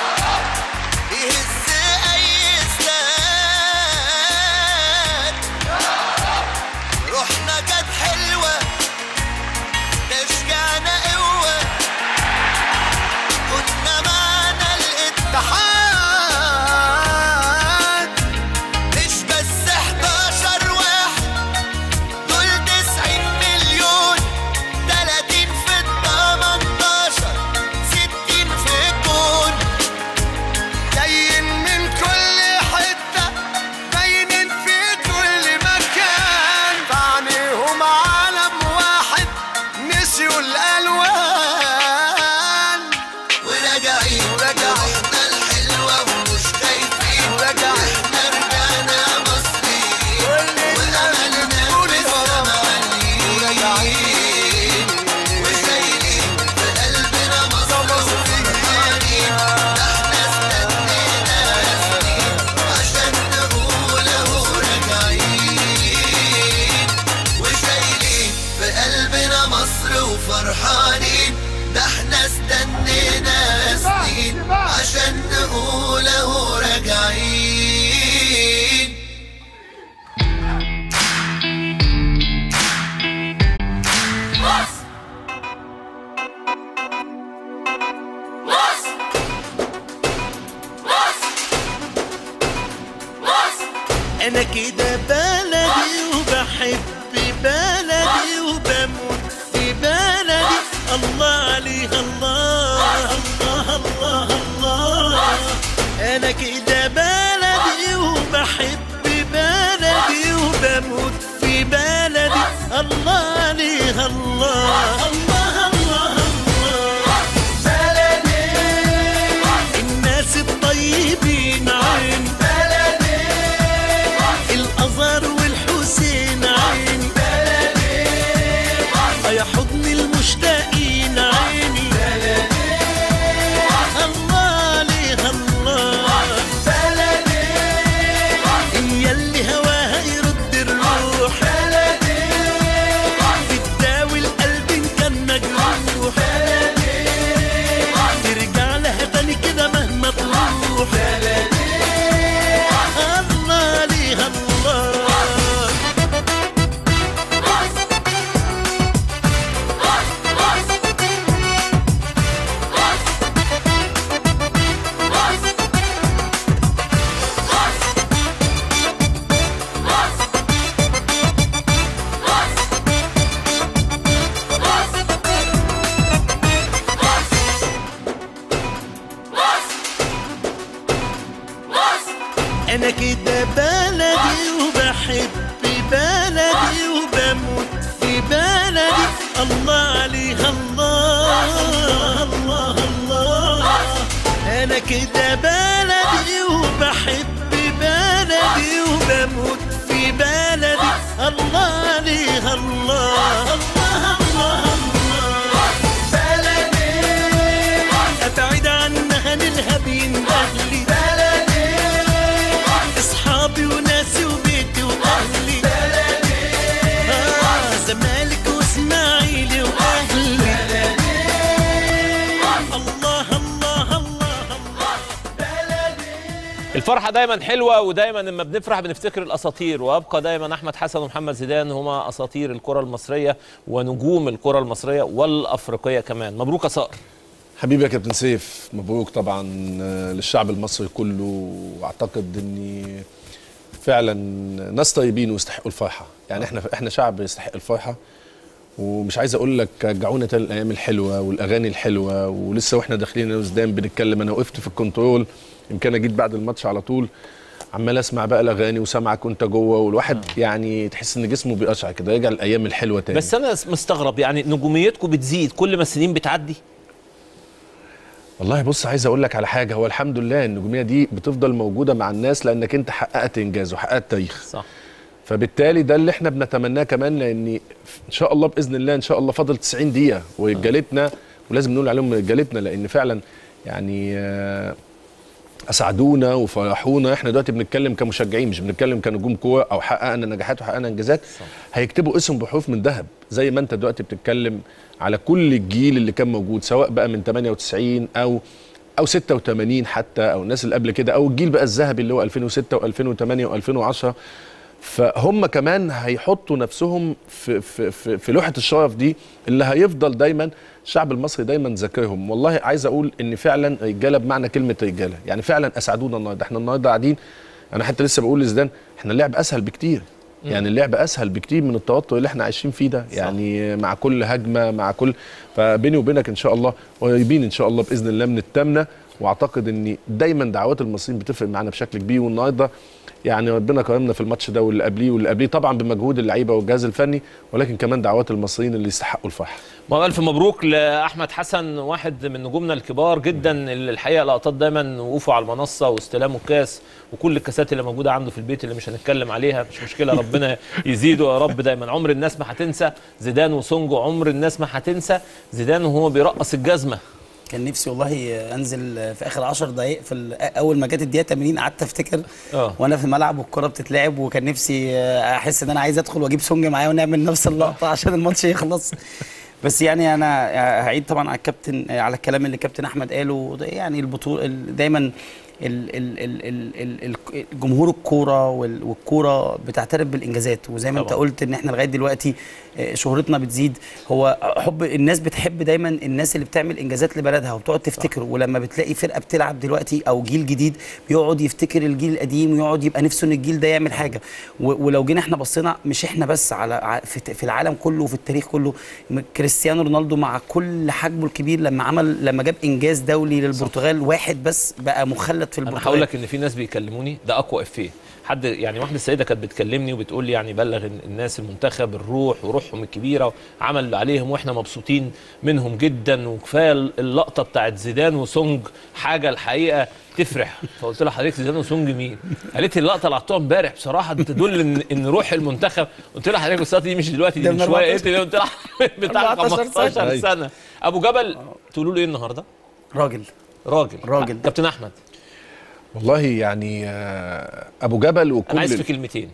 يهز اي استاد روحنا كانت حلوه تشجعنا قوه كنا معنا الاتحاد مش بس 11 واحد دول انا كده بلدي وبحب بلدي وبموت في بلدي الله عليها الله الله الله الله انا كده بلدي وبحب بلدي وبموت في بلدي الله عليها الله الله الله الله بلدي الناس الطيبين عين بلدي الازهر والحسين عين بلدي يا حضن المشتاقين عيني بلدي الله عليها الله بلدي هي اللي هواها يرد الروح بلدي بتداوي القلب ان كان مجروح بلدي ترجع لها تاني كده مهما تروح بلدي الله عليها الله انا كده بلدي وبحب بلدي وبموت في بلدي الله عليها الله الله الله انا كده بلدي وبحب بلدي وبموت في بلدي الله عليها الله الله الله الله بلدي ابعد عنها نلهب اهلي بلدي اصحابي وناسي وبيتي واهلي بلدي آه زمالك واسماعيلي واهلي بلدي الله الله الله الفرحة دايما حلوة ودايما لما بنفرح بنفتكر الأساطير ويبقى دايما أحمد حسن ومحمد زيدان هما أساطير الكرة المصرية ونجوم الكرة المصرية والأفريقية كمان مبروك يا صقر حبيبي يا كابتن سيف مبروك طبعا آه، للشعب المصري كله واعتقد اني فعلا ناس طيبين ويستحقوا الفرحه يعني احنا احنا شعب يستحق الفرحه ومش عايز اقول لك رجعونا تاني الايام الحلوه والاغاني الحلوه ولسه واحنا داخلين انا وزدان بنتكلم انا وقفت في الكنترول يمكن انا جيت بعد الماتش على طول عمال اسمع بقى الاغاني وسامعك وانت جوه والواحد يعني تحس ان جسمه بيقشع كده يرجع الايام الحلوه تاني بس أنا مستغرب يعني نجوميتكم بتزيد كل ما السنين بتعدي والله بص عايز اقول لك على حاجه هو الحمد لله النجوميه دي بتفضل موجوده مع الناس لانك انت حققت انجاز وحققت تاريخ صح فبالتالي ده اللي احنا بنتمناه كمان لان ان شاء الله باذن الله ان شاء الله فاضل 90 دقيقه ورجالتنا ولازم نقول عليهم رجالتنا لان فعلا يعني آه، اسعدونا وفرحونا احنا دلوقتي بنتكلم كمشجعين مش بنتكلم كنجوم كوره او حققنا نجاحات وحققنا انجازات هيكتبوا اسم بحروف من ذهب زي ما انت دلوقتي بتتكلم على كل الجيل اللي كان موجود سواء بقى من 98 او او 86 حتى او الناس اللي قبل كده او الجيل بقى الذهبي اللي هو 2006 و2008 و2010 فهم كمان هيحطوا نفسهم في في في, في لوحه الشرف دي اللي هيفضل دايما الشعب المصري دايما ذاكرهم والله عايز اقول ان فعلا رجاله بمعنى كلمه رجاله يعني فعلا اسعدونا النهارده احنا النهارده قاعدين انا حتى لسه بقول لزدان احنا اللعب اسهل بكتير مم. يعني اللعب اسهل بكتير من التوتر اللي احنا عايشين فيه ده يعني مع كل هجمه مع كل فبيني وبينك ان شاء الله قريبين ان شاء الله باذن الله من التامنه واعتقد ان دايما دعوات المصريين بتفرق معانا بشكل كبير والنهارده يعني ربنا كرمنا في الماتش ده واللي قبليه واللي قبليه طبعا بمجهود اللعيبه والجهاز الفني ولكن كمان دعوات المصريين اللي يستحقوا الفرحه ما الف مبروك لاحمد حسن واحد من نجومنا الكبار جدا اللي الحقيقه لقطات دايما وقوفه على المنصه واستلامه الكاس وكل الكاسات اللي موجوده عنده في البيت اللي مش هنتكلم عليها مش مشكله ربنا يزيده يا رب دايما عمر الناس ما هتنسى زيدان وسونجو عمر الناس ما هتنسى زيدان وهو بيرقص الجزمه كان نفسي والله انزل في اخر 10 دقائق في ال- اول ما جت الدقيقه 80 قعدت افتكر اه وانا في الملعب والكره بتتلعب وكان نفسي احس ان انا عايز ادخل واجيب سونج معايا ونعمل نفس اللقطه عشان الماتش يخلص بس يعني انا هعيد طبعا على الكابتن على الكلام اللي الكابتن احمد قاله ده يعني البطوله ال- دايما ال ال ال ال ال جمهور الكوره وال- والكوره بتعترف بالانجازات وزي ما انت طبعاً. قلت ان احنا لغايه دلوقتي آه، شهرتنا بتزيد هو حب الناس بتحب دايما الناس اللي بتعمل انجازات لبلدها وبتقعد تفتكر ولما بتلاقي فرقه بتلعب دلوقتي او جيل جديد بيقعد يفتكر الجيل القديم ويقعد يبقى نفسه ان الجيل ده يعمل حاجه و- ولو جينا احنا بصينا مش احنا بس على ع- في في العالم كله وفي التاريخ كله م- كريستيانو رونالدو مع كل حجمه الكبير لما عمل لما جاب انجاز دولي للبرتغال واحد بس بقى مخلد في انا البرتغال هقول لك ان في ناس بيكلموني ده اقوى افيه حد يعني واحده السيده كانت بتكلمني وبتقول لي يعني بلغ ال- الناس المنتخب الروح وروحهم الكبيره عمل اللي عليهم واحنا مبسوطين منهم جدا وكفايه اللقطه بتاعت زيدان وسونج حاجه الحقيقه تفرح فقلت لها حضرتك زيدان وسونج مين؟ قالت لي اللقطه اللي حطوها امبارح بصراحه تدل ان ان روح المنتخب قلت لها حضرتك اللقطه دي مش دلوقتي دي ده من من شويه 14 قلت لي قلت لها بتاع 14 15 سنة. سنه ابو جبل تقولوا له ايه النهارده؟ راجل راجل راجل كابتن احمد والله يعني آه، ابو جبل وكل انا عايز في كلمتين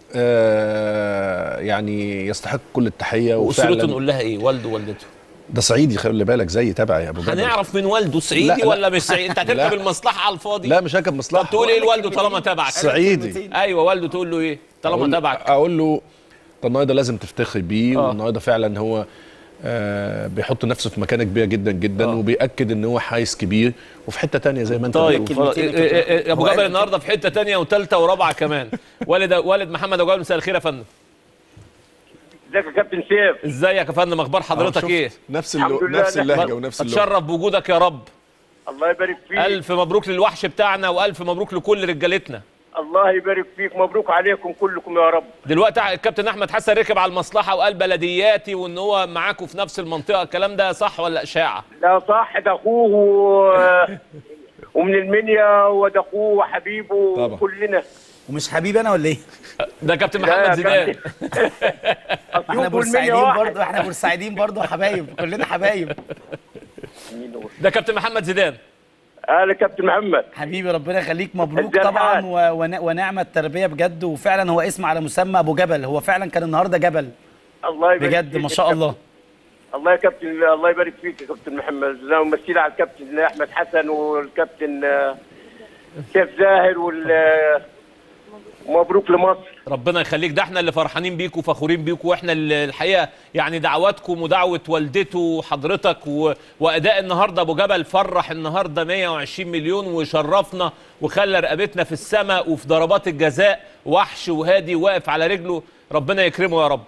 آه يعني يستحق كل التحيه واسرته وفعلا نقول لها ايه والده ووالدته ده صعيدي خلي بالك زي تبعي يا ابو جبل هنعرف من والده صعيدي لا، لا. ولا مش صعيدي انت هتركب لا. المصلحه على الفاضي لا مش هركب مصلحه طب تقول ايه لوالده طالما تبعك صعيدي ايوه والده تقول له ايه طالما أقول- تبعك اقول له ده النهارده لازم تفتخر بيه آه. والنهارده فعلا هو آه بيحط نفسه في مكانه كبيره جدا جدا آه. وبياكد ان هو حارس كبير وفي حته تانية زي ما انت طيب بتقول. خلاص. إيه- إيه- إيه- ابو جبل النهارده في حته تانية وثالثه ورابعه كمان والد والد محمد ابو جبل مساء الخير يا فندم ازيك يا كابتن سيف ازيك يا فندم اخبار حضرتك شفت؟ ايه نفس الحمد اللو... لله نفس ده- اللهجه ونفس اللغه اتشرف بوجودك يا رب الله يبارك فيك الف مبروك للوحش بتاعنا والف مبروك لكل رجالتنا الله يبارك فيك مبروك عليكم كلكم يا رب دلوقتي الكابتن احمد حسن ركب على المصلحه وقال بلدياتي وان هو معاكم في نفس المنطقه الكلام ده صح ولا اشاعه لا صح ده اخوه و... ومن المنيا وده اخوه وحبيبه طبعا. كلنا ومش حبيبي انا ولا ايه؟ ده كابتن لا محمد يا زيدان احنا أسيوط والمنيا بورسعيدين واحد. برضه احنا بورسعيدين برضه حبايب كلنا حبايب ده كابتن محمد زيدان اهلا كابتن محمد حبيبي ربنا يخليك مبروك ازاي طبعا الحال؟ و- ون- ونعمه التربيه بجد وفعلا هو اسم على مسمى ابو جبل هو فعلا كان النهارده جبل الله يبارك بجد فيك ما يا شاء كابتن. الله الله يا كابتن الله يبارك فيك يا كابتن محمد لا ومثيل على الكابتن احمد حسن والكابتن آه، سيف زاهر وال آه، مبروك لمصر ربنا يخليك ده احنا اللي فرحانين بيكم وفخورين بيكم واحنا اللي الحقيقه يعني دعواتكم ودعوه والدته وحضرتك و... واداء النهارده ابو جبل فرح النهارده 120 مليون وشرفنا وخلى رقبتنا في السماء وفي ضربات الجزاء وحش وهادي واقف على رجله ربنا يكرمه يا رب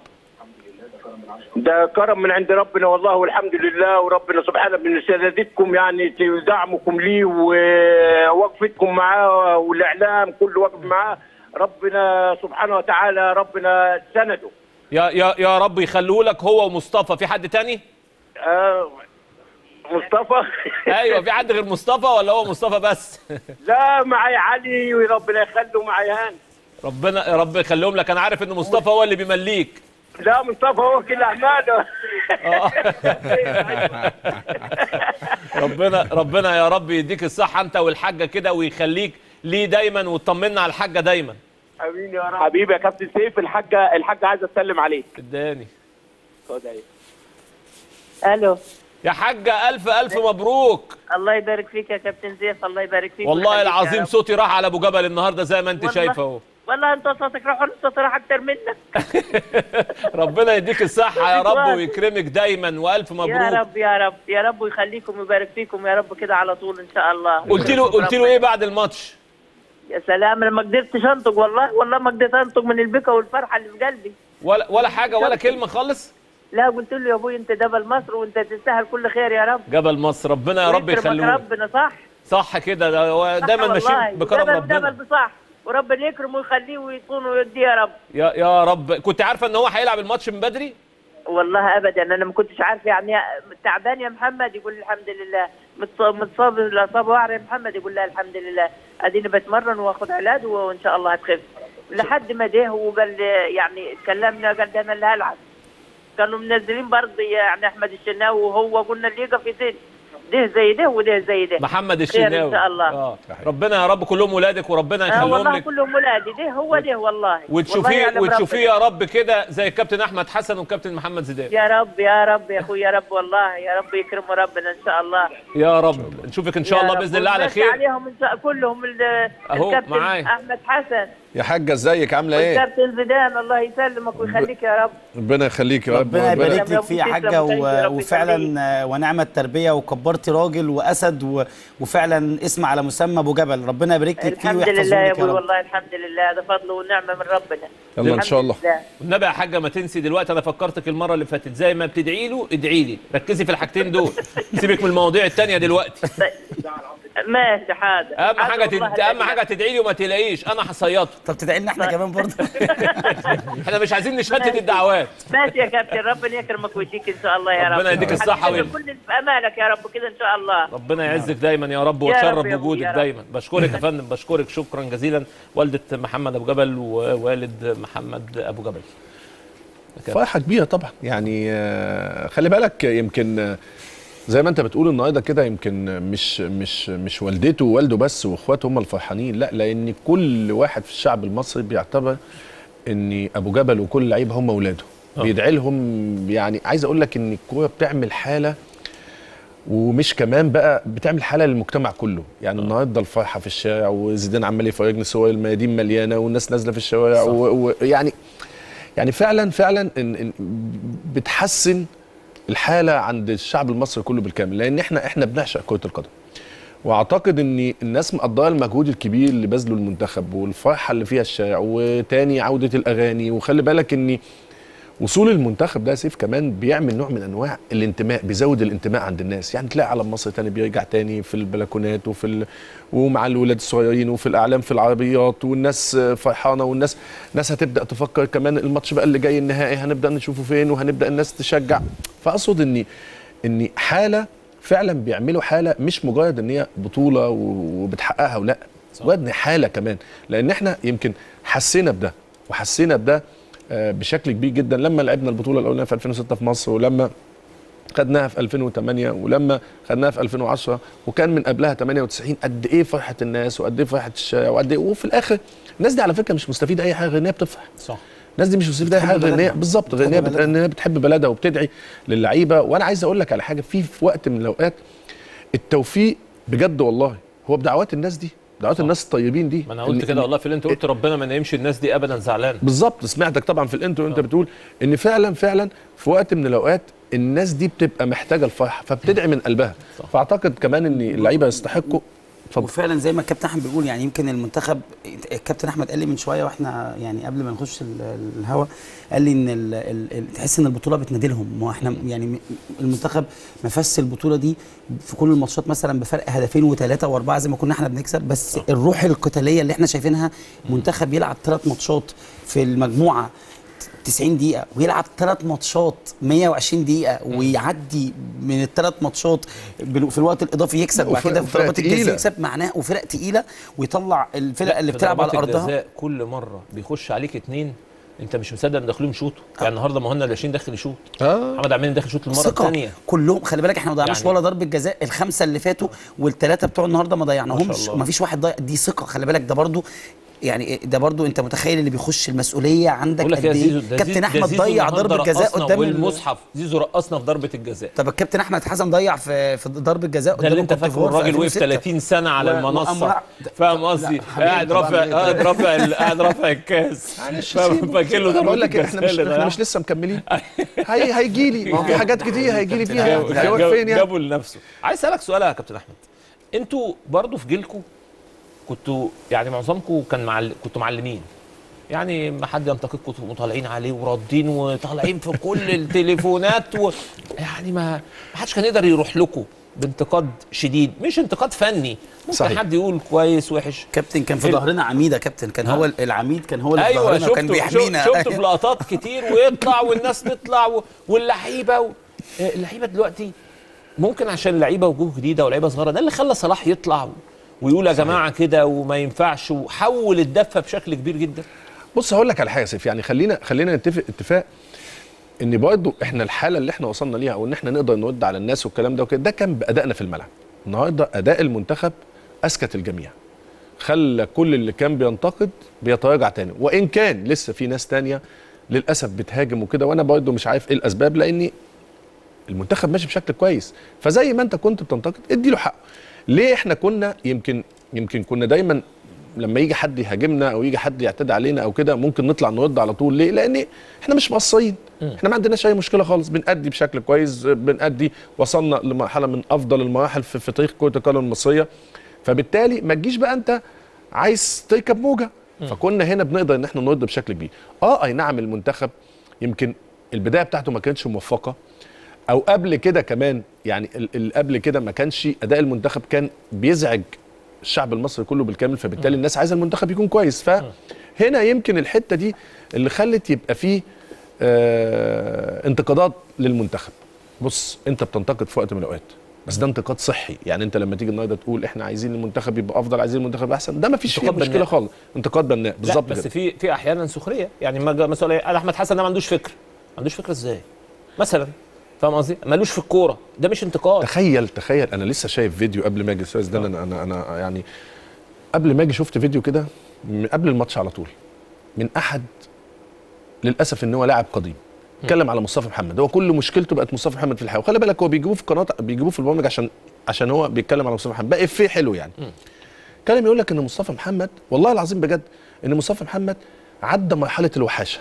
ده كرم من عند ربنا والله والحمد لله وربنا سبحانه من سدادتكم يعني دعمكم ليه ووقفتكم معاه والاعلام كله واقف معاه ربنا سبحانه وتعالى ربنا سنده يا يا يا رب يخليه لك هو ومصطفى في حد تاني آه مصطفى ايوه في حد غير مصطفى ولا هو مصطفى بس لا معي علي وربنا يخليه معي هاني ربنا يا رب يخليهم لك انا عارف ان مصطفى هو اللي بيمليك لا مصطفى هو كل اعماله ربنا ربنا يا رب يديك الصحه انت والحاجه كده ويخليك ليه دايما وتطمنا على الحاجه دايما امين يا رب حبيبي يا كابتن سيف الحاجه الحاجه عايزه تسلم عليك اداني خد اهي الو يا حاجه الف الف مبروك الله يبارك فيك يا كابتن زيف الله يبارك فيك والله ويخليك يا العظيم رب. صوتي راح على ابو جبل النهارده زي ما انت والله- شايفه اهو والله انت صوتك راح صوتي راح اكتر منك ربنا يديك الصحه يا رب ويكرمك دايما والف يا مبروك رب يا رب يا رب ويخليكم ويبارك فيكم يا رب كده على طول ان شاء الله قلت له قلت له ايه بعد الماتش يا سلام انا ما قدرتش انطق والله والله ما قدرت انطق من البكا والفرحه اللي في قلبي ولا ولا حاجه ولا كلمه خالص لا قلت له يا ابوي انت جبل مصر وانت تستاهل كل خير يا رب جبل مصر ربنا يا رب ويكرمك يخليه ربنا صح صح كده ده هو صح دايما والله. ماشيين بكرم جبل ربنا جبل بصح وربنا يكرمه ويخليه ويصونه ويديه يا رب يا يا رب كنت عارفه ان هو هيلعب الماتش من بدري والله ابدا انا ما كنتش عارف يعني تعبان يا محمد يقول الحمد لله متصاب متصاب الاصابه وعر يا محمد يقول لا الحمد لله اديني بتمرن واخد علاج وان شاء الله هتخف لحد ما جه وقال لي يعني اتكلمنا قال ده انا اللي هلعب كانوا منزلين برضه يعني احمد الشناوي وهو قلنا اللي يقف يزيد ده زي ده وده زي ده محمد خير الشناوي ان شاء الله اه ربنا يا رب كلهم ولادك وربنا اه يخليهم والله لك كلهم ولادي ده هو ده والله والله وتشوفيه يعلم وتشوفيه ربنا. يا رب كده زي الكابتن احمد حسن والكابتن محمد زيدان يا رب يا رب يا اخوي يا رب والله يا رب يكرموا ربنا ان شاء الله يا رب نشوفك ان شاء يا الله رب. باذن الله على والمسي خير عليهم إن شاء- كلهم ال- أهو الكابتن معايا. احمد حسن يا حاجه ازيك عامله ايه والكابتن زيدان الله يسلمك ويخليك يا رب ربنا يخليك يا رب ربنا يبارك يا لك رب فيه يا تسلم حاجه وتعيش يا و- رب وفعلا آه، ونعم التربيه وكبرتي راجل واسد و- وفعلا اسم على مسمى ابو جبل ربنا يبارك لك فيه الحمد ويحفظه لله يا لك ابوي يا رب والله الحمد لله ده فضل ونعمه من ربنا يلا ان الحمد شاء الله لله. والنبي يا حاجه ما تنسي دلوقتي انا فكرتك المره اللي فاتت زي ما بتدعي له ادعي لي ركزي في الحاجتين دول سيبك من المواضيع التانية دلوقتي ماشي حاضر اهم حاضر حاجه والله تد... اهم العظيم. حاجه تدعي لي وما تلاقيش انا هصيطه طب تدعي لنا احنا كمان برضه احنا مش عايزين نشتت الدعوات ماشي يا كابتن ربنا يكرمك ويديك ان شاء الله يا رب ربنا يديك الصحة حبيبي، ويل. كل اللي في امالك يا رب كده ان شاء الله ربنا يعزك دايما يا رب يا وتشرف رب يا أبوي، بوجودك يا رب. دايما بشكرك يا فندم بشكرك شكرا جزيلا والده محمد ابو جبل ووالد محمد ابو جبل فرحه كبيره طبعا يعني آه، خلي بالك يمكن آه، زي ما انت بتقول النهارده كده يمكن مش مش مش والدته ووالده بس واخواته هم الفرحانين لا لان كل واحد في الشعب المصري بيعتبر ان ابو جبل وكل لعيبه هم اولاده بيدعي لهم يعني عايز اقول لك ان الكوره بتعمل حاله ومش كمان بقى بتعمل حاله للمجتمع كله يعني النهارده الفرحه في الشارع وزيدان عمال يفرجني صور الميادين مليانه والناس نازله في الشوارع و- ويعني يعني فعلا فعلا إن إن بتحسن الحاله عند الشعب المصري كله بالكامل لان احنا احنا بنعشق كره القدم واعتقد ان الناس مقدره المجهود الكبير اللي بذله المنتخب والفرحه اللي فيها الشارع وتاني عوده الاغاني وخلي بالك ان وصول المنتخب ده يا سيف كمان بيعمل نوع من انواع الانتماء بيزود الانتماء عند الناس يعني تلاقي علم مصر تاني بيرجع تاني في البلكونات وفي ال... ومع الولاد الصغيرين وفي الاعلام في العربيات والناس فرحانه والناس ناس هتبدا تفكر كمان الماتش بقى اللي جاي النهائي هنبدا نشوفه فين وهنبدا الناس تشجع فاقصد اني ان حاله فعلا بيعملوا حاله مش مجرد ان هي بطوله و- وبتحققها ولا مجرد ان حاله كمان لان احنا يمكن حسينا بده وحسينا بده آه، بشكل كبير جدا لما لعبنا البطوله الاولانيه في 2006 في مصر ولما خدناها في 2008 ولما خدناها في 2010 وكان من قبلها 98 قد ايه فرحه الناس وقد ايه فرحه الشارع وقد ايه وفي الاخر الناس دي على فكره مش مستفيده اي حاجه غير ان هي بتفرح صح الناس دي مش مستفيده اي بتحب حاجه غير ان هي بلدها. بالظبط غير ان هي بتحب بت- ان هي بتحب بلدها وبتدعي للعيبه وانا عايز اقول لك على حاجه في في وقت من الاوقات التوفيق بجد والله هو بدعوات الناس دي دعوات الناس الطيبين دي ما انا قلت إن- كده إن- والله في اللي انت قلت ربنا ما ينامش الناس دي ابدا زعلان بالظبط سمعتك طبعا في الانترو وانت بتقول ان فعلا فعلا في وقت من الاوقات الناس دي بتبقى محتاجه الفرحه فبتدعي من قلبها فاعتقد كمان ان اللعيبه يستحقوا وفعلا زي ما الكابتن احمد بيقول يعني يمكن المنتخب الكابتن احمد قال لي من شويه واحنا يعني قبل ما نخش ال- الهوا قال لي ان ال ال ال تحس ان البطوله بتنادلهم ما هو احنا يعني م- المنتخب ما فاز البطوله دي في كل الماتشات مثلا بفرق هدفين وثلاثه واربعه زي ما كنا احنا بنكسب بس الروح القتاليه اللي احنا شايفينها منتخب يلعب ثلاث ماتشات في المجموعه 90 دقيقة ويلعب ثلاث ماتشات 120 دقيقة ويعدي من الثلاث ماتشات بال- في الوقت الإضافي يكسب وبعد وفرق- كده في وفرق ضربات الجزاء تقيلة. يكسب معناه وفرق تقيلة ويطلع الفرق اللي في بتلعب على ضربات أرضها الجزاء كل مره بيخش عليك اتنين انت مش مصدق ان داخلين شوط يعني النهارده مهند لاشين داخل يشوط محمد عمين داخل شوط المره ثقة الثانيه كلهم خلي بالك احنا ما ضيعناش يعني- ولا ضربة جزاء الخمسة اللي فاتوا والثلاثة بتوع النهارده ما ما ضيعناهمش شاء الله. ما فيش واحد ضيع دي ثقة خلي بالك ده برضو يعني ده برضو انت متخيل اللي بيخش المسؤولية عندك بقول لك قد يا ايه زيزو ده كابتن زيزو- احمد ده زيزو ضيع النهاردة ضربة جزاء رقصنا قدام ال- والمصحف زيزو رقصنا في ضربه الجزاء طب الكابتن احمد حسن ضيع في في ضربه جزاء ده اللي انت قدام فاكره الكوت ديفوار في الراجل وقف 2006. 30 سنه على و- المنصه وأمر- فاهم قصدي لا، حبيبي، قاعد طبعاً رافع إيه، قاعد رافع ال- قاعد رافع الكاس فاهم فاكر له انا بقول ضربة لك احنا مش الجزاء اللي احنا مش ضيعها. لسه مكملين هي هيجي لي ما هو في حاجات كتير هيجي لي فيها جابوا- هيروح جابوا- فين يعني جابوا لنفسه عايز اسالك سؤال يا كابتن احمد انتوا برضو في جيلكم كنتوا يعني معظمكم كان معل... كنتوا معلمين يعني ما حد ينتقدكم كنتوا مطالعين عليه ورادين وطالعين في كل التليفونات و... يعني ما ما حدش كان يقدر يروح لكم بانتقاد شديد مش انتقاد فني ممكن صحيح. حد يقول كويس وحش كابتن كان في ال- ظهرنا عميده كابتن كان هو العميد كان هو اللي في ايوه ظهرنا وكان شفته بيحمينا شفته في لقطات كتير ويطلع والناس تطلع و... واللعيبه و... آه، اللعيبه دلوقتي ممكن عشان اللعيبه وجوه جديده ولعيبه صغيره ده اللي خلى صلاح يطلع ويقول يا جماعه كده وما ينفعش وحول الدفه بشكل كبير جدا بص هقول لك على حاجه يا سيف يعني خلينا خلينا نتفق اتفاق ان برضه احنا الحاله اللي احنا وصلنا ليها او ان احنا نقدر نرد على الناس والكلام ده وكده ده كان بادائنا في الملعب النهارده اداء المنتخب اسكت الجميع خلى كل اللي كان بينتقد بيتراجع تاني وان كان لسه في ناس تانية للاسف بتهاجم وكده وانا برضه مش عارف ايه الاسباب لاني المنتخب ماشي بشكل كويس فزي ما انت كنت بتنتقد ادي له حقه ليه احنا كنا يمكن يمكن كنا دايما لما يجي حد يهاجمنا او يجي حد يعتدي علينا او كده ممكن نطلع نرد على طول ليه لان احنا مش مقصرين احنا ما عندناش اي مشكله خالص بنأدي بشكل كويس بنأدي وصلنا لمرحله من افضل المراحل في, في تاريخ كره القدم المصريه فبالتالي ما تجيش بقى انت عايز تركب موجه فكنا هنا بنقدر ان احنا نرد بشكل كبير اه اي نعم المنتخب يمكن البدايه بتاعته ما كانتش موفقه او قبل كده كمان يعني ال- اللي قبل كده ما كانش اداء المنتخب كان بيزعج الشعب المصري كله بالكامل فبالتالي الناس عايزه المنتخب يكون كويس فهنا يمكن الحته دي اللي خلت يبقى فيه آه انتقادات للمنتخب بص انت بتنتقد في وقت من الاوقات بس ده انتقاد صحي يعني انت لما تيجي النهارده تقول احنا عايزين المنتخب يبقى افضل عايزين المنتخب يبقى احسن ده ما فيش فيه انتقاد مشكله بناء. خالص انتقاد بناء بالظبط لا بس كده. في في احيانا سخريه يعني ما جا- مثلا قال احمد حسن ده ما عندوش فكر ما عندوش فكر ازاي مثلا فاهم قصدي مالوش في الكوره ده مش انتقاد تخيل تخيل انا لسه شايف فيديو قبل ما اجي استاذ ده انا انا انا يعني قبل ما اجي شفت فيديو كده من قبل الماتش على طول من احد للاسف ان هو لاعب قديم اتكلم على مصطفى محمد هو كل مشكلته بقت مصطفى محمد في الحياه وخلي بالك هو بيجيبوه في قناه بيجيبوه في البرامج عشان عشان هو بيتكلم على مصطفى محمد بقى افيه حلو يعني كلام يقول لك ان مصطفى محمد والله العظيم بجد ان مصطفى محمد عدى مرحله الوحاشه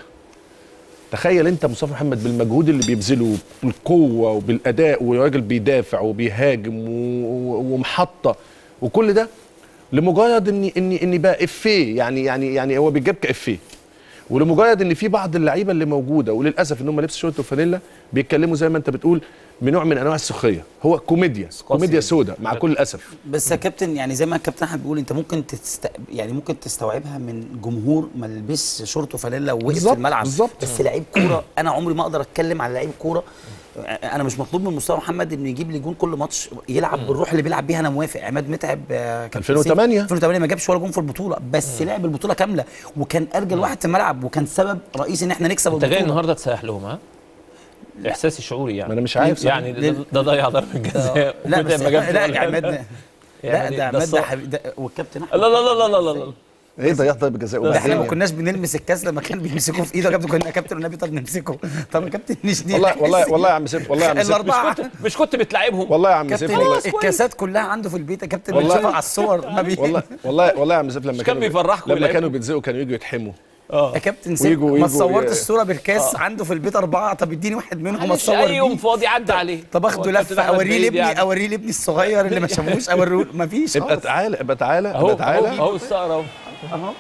تخيل انت مصطفى محمد بالمجهود اللي بيبذله بالقوه وبالاداء وراجل بيدافع وبيهاجم و- و- ومحطه وكل ده لمجرد ان ان ان بقى افيه يعني يعني يعني هو بيتجاب كافيه ولمجرد ان في بعض اللعيبه اللي موجوده وللاسف ان هم لبس شورت وفانيلا بيتكلموا زي ما انت بتقول بنوع من انواع السخريه هو كوميديا كوميديا سوداء مع كل الاسف بس يا كابتن يعني زي ما الكابتن احمد بيقول انت ممكن تست... يعني ممكن تستوعبها من جمهور ما لبس شورت وفانيلا ووقف في بالظبط، الملعب بالظبط. بس لعيب كوره انا عمري ما اقدر اتكلم على لعيب كوره انا مش مطلوب من مصطفى محمد انه يجيب لي جون كل ماتش يلعب بالروح اللي بيلعب بيها انا موافق عماد متعب آه، كان 2008. 2008 ما جابش ولا جون في البطوله بس لعب البطوله كامله وكان ارجل واحد في الملعب وكان سبب رئيسي ان احنا نكسب انت جاي البطوله النهارده تسيح لهم ها احساسي شعوري يعني ما أنا مش عارف يعني صراحة. ده- ده ضيع ضربه جزاء لا وكده بس ما جابش لا ولا عماد هدف. لا يعني ده عماد ده الصراحة- حبيبي ده والكابتن احمد لا لا لا لا لا لا لا ايه ضيعت ضربه جزاء ده احنا ما وبعدين كناش بنلمس الكاس لما كان بيمسكوه في ايده يا كابتن كنا يا كابتن والنبي طب نمسكه طب يا كابتن نشديه والله والله والله يا عم سيف والله يا عم سيف الاربعه مش كنت مش كنت بتلعبهم والله يا عم سيف كابتن والله الكاسات كلها عنده في البيت يا كابتن والله- بنشوفها على الصور ما بي والله والله والله يا عم سيف لما كان بيفرحكم لما ويلعبكم. كانوا بيتزقوا كانوا يجوا يتحموا يا كابتن سيف ويجوا- ما ويجوا- صورت الصوره بالكاس عنده في البيت اربعه طب اديني واحد منهم معلش اتصور اي يوم بيه فاضي عدى عليه طب هو اخده الكابتن لفه أحمد اوريه بعيد لابني يعني. اوريه لابني الصغير اللي ما شافوش اوريه ما فيش ابقى خالص. تعالى ابقى تعالى اهو ابقى تعالى اهو اهو الصقر اهو اهو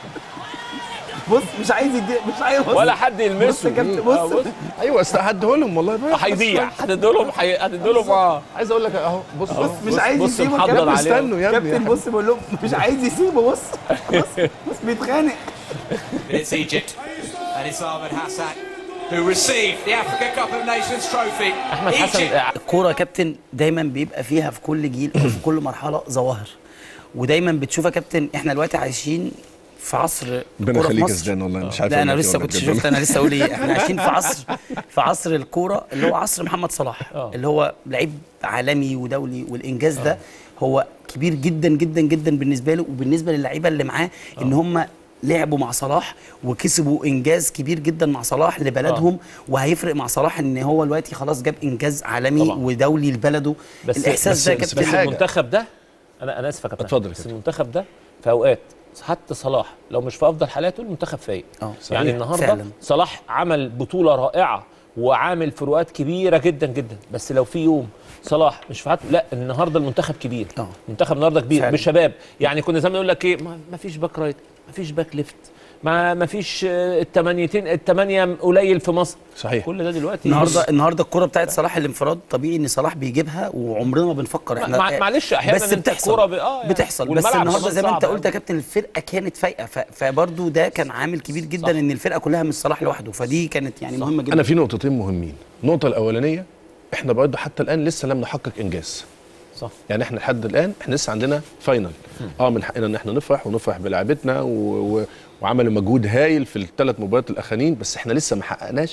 بص مش عايز يدي مش عايز بص. ولا حد بص يلمسه يا كابتن آه، بص بص ايوه هديهولهم والله هيضيع هتدولهم هتدولهم اه عايز اقول لك اهو بص أهو. بص مش بص- عايز بص يسيبه محضر كابتن عليه. استنوا يا ابني كابتن بص بقول لهم مش عايز يسيبه بص بص بص بيتخانق It's Egypt, and it's Ahmed Hassan who received the Africa Cup of Nations trophy. احمد حسن Egypt الكوره يا كابتن دايما بيبقى فيها في كل جيل او في كل مرحله ظواهر ودايما بتشوف يا كابتن احنا دلوقتي عايشين في عصر ربنا الكوره في يخليك يا مصر زيدان والله مش عارف لا أقول انا لك إيه لسه والله كنت بجد شفت انا لسه اقول ايه احنا عايشين في عصر في عصر الكوره اللي هو عصر محمد صلاح آه. اللي هو لعيب عالمي ودولي والانجاز ده هو كبير جدا جدا جدا بالنسبه له وبالنسبه للعيبه اللي معاه ان هم لعبوا مع صلاح وكسبوا انجاز كبير جدا مع صلاح لبلدهم وهيفرق مع صلاح ان هو دلوقتي خلاص جاب انجاز عالمي طبعا. ودولي لبلده بس الاحساس بس ده يا بس كابتن حاجة. المنتخب ده انا انا اسف يا كابتن اتفضل يا بس كابتن. المنتخب ده في اوقات حتى صلاح لو مش في افضل حالاته المنتخب فايق اه يعني النهارده فعلا. صلاح عمل بطوله رائعه وعامل فروقات كبيره جدا جدا بس لو في يوم صلاح مش في حالته لا النهارده المنتخب كبير اه. المنتخب النهارده كبير فعلا. بشباب يعني كنا زمان نقول لك ايه ما ما فيش باك رايت ما فيش باك ليفت ما ما فيش آه، التمانيتين التمانية قليل في مصر صحيح كل ده دلوقتي النهارده النهارده الكره بتاعت صلاح الانفراد طبيعي ان صلاح بيجيبها وعمرنا ما بنفكر مع- احنا مع- معلش احيانا بس انت بتحصل الكوره ب... اه يعني. بتحصل بس والملعب النهارده كمان زي ما انت صعب قلت يا أوي. كابتن الفرقه كانت فايقه ف- فبرضه ده كان عامل كبير جدا صح. ان الفرقه كلها مش صلاح لوحده فدي كانت يعني مهمه جدا انا في نقطتين مهمين النقطه الاولانيه احنا برضه حتى الان لسه لم نحقق انجاز صح يعني احنا لحد الان احنا لسه عندنا فاينل اه من حقنا ان احنا نفرح ونفرح بلعبتنا و... و... وعملوا مجهود هايل في الثلاث مباريات الاخرين بس احنا لسه ما حققناش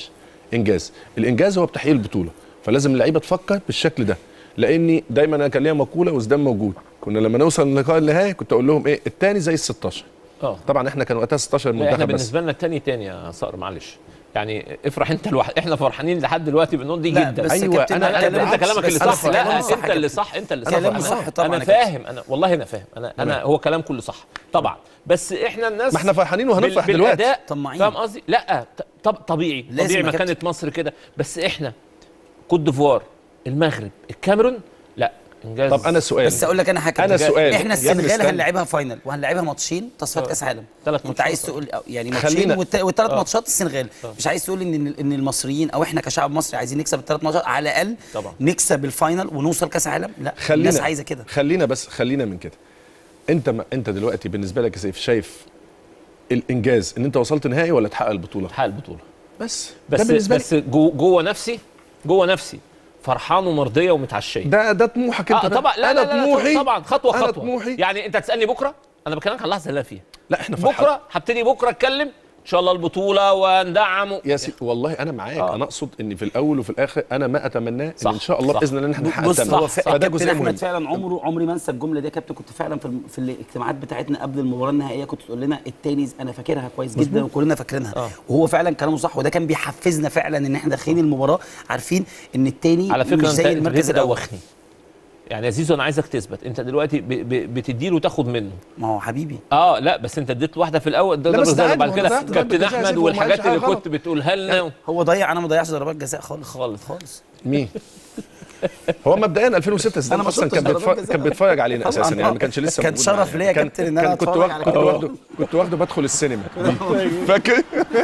انجاز الانجاز هو بتحقيق البطوله فلازم اللعيبه تفكر بالشكل ده لاني دايما انا كان ليا مقوله وزدان موجود كنا لما نوصل للقاء النهائي كنت اقول لهم ايه الثاني زي ال 16 اه طبعا احنا كان وقتها 16 لا احنا منتخب بس بالنسبه لنا التاني تاني يا صقر معلش يعني افرح انت الواحد احنا فرحانين لحد دلوقتي بالنقطه دي لا، جدا بس يا كابتن، انا أنا انا كلامك انت كلامك بس اللي أنا صح لا كلامي صح يا انت اللي كابتن. صح انت اللي صح كلامي أنا- صح طبعاً انا يا كابتن. فاهم انا والله انا فاهم انا انا هو كلام كله صح طبعا بس احنا الناس ما احنا فرحانين وهنفرح بال- دلوقتي. بالاداء طماعين. فاهم قصدي لا ط- طب طبيعي لازم طبيعي يا ما كابتن. كانت مصر كده بس احنا كوت ديفوار المغرب الكاميرون لا انجاز طب انا سؤال بس اقول لك انا حاجه أنا سؤال. احنا يا ابني السنغال استنى. هنلعبها فاينل وهنلعبها ماتشين تصفيات آه. كاس عالم ثلاث انت عايز تقول يعني ماتشين خلينا- والت- والثلاث آه. ماتشات السنغال مش عايز تقول ان ان المصريين او احنا كشعب مصري عايزين نكسب الثلاث ماتشات على الاقل طبعا. نكسب الفاينل ونوصل كاس عالم لا خلينا الناس عايزه كده خلينا بس خلينا من كده انت ما انت دلوقتي بالنسبه لك يا سيف شايف الانجاز ان انت وصلت نهائي ولا تحقق البطوله حق البطوله بس بس ده بالنسبه بس جو جوه نفسي جوه نفسي فرحان ومرضيه ومتعشيه ده ده طموحك انت اه بقى. طبعا لا انا لا لا طموحي لا طبعا خطوه أنا خطوه طموحي يعني انت هتسالني بكره انا بكلمك على اللحظه اللي انا فيها لا احنا فرحان بكره هبتدي بكره اتكلم ان شاء الله البطوله وندعم و... يا سيدي والله انا معاك آه. انا اقصد ان في الاول وفي الاخر انا ما اتمناه صح، ان ان شاء الله صح. باذن الله ان احنا نحقق بص التمام. هو فعلا فده كابتن جزء مهم احمد فعلا عمره عمري ما انسى الجمله دي يا كابتن كنت فعلا في, الم- في الاجتماعات بتاعتنا قبل المباراه النهائيه كنت تقول لنا التاني انا فاكرها كويس جدا مظبوط. وكلنا فاكرينها آه. وهو فعلا كلامه صح وده كان بيحفزنا فعلا ان احنا داخلين المباراه عارفين ان التاني على فكره مش انت زي انت المركز الاول بتدوخني يعني يا زيزو انا عايزك تثبت انت دلوقتي ب... ب... بتديله وتاخد منه ما هو حبيبي اه لا بس انت اديت واحده في الاول ده لا ضربه بس ده جزاء عادي، بعد ما هو كده ده ضربة كابتن جزاء يا احمد سيف، وما والحاجات عملش حاجة اللي غلط. كنت بتقولها لنا هو ضيع انا ما ضيعش ضربات جزاء خالص خالص خالص مين هو مبدئيا 2006 زيدان أنا ما اصلا شفتش كان ضربات بيتفرج جزاء. كان بيتفرج علينا طبعاً، اساسا يعني طبعاً. ما كانش لسه كان موجود شرف معانا. ليا يا كان- كابتن إن أنا كان- كنت أتفرج واخد على كنت كده. واخده كنت واخده بدخل السينما فاكر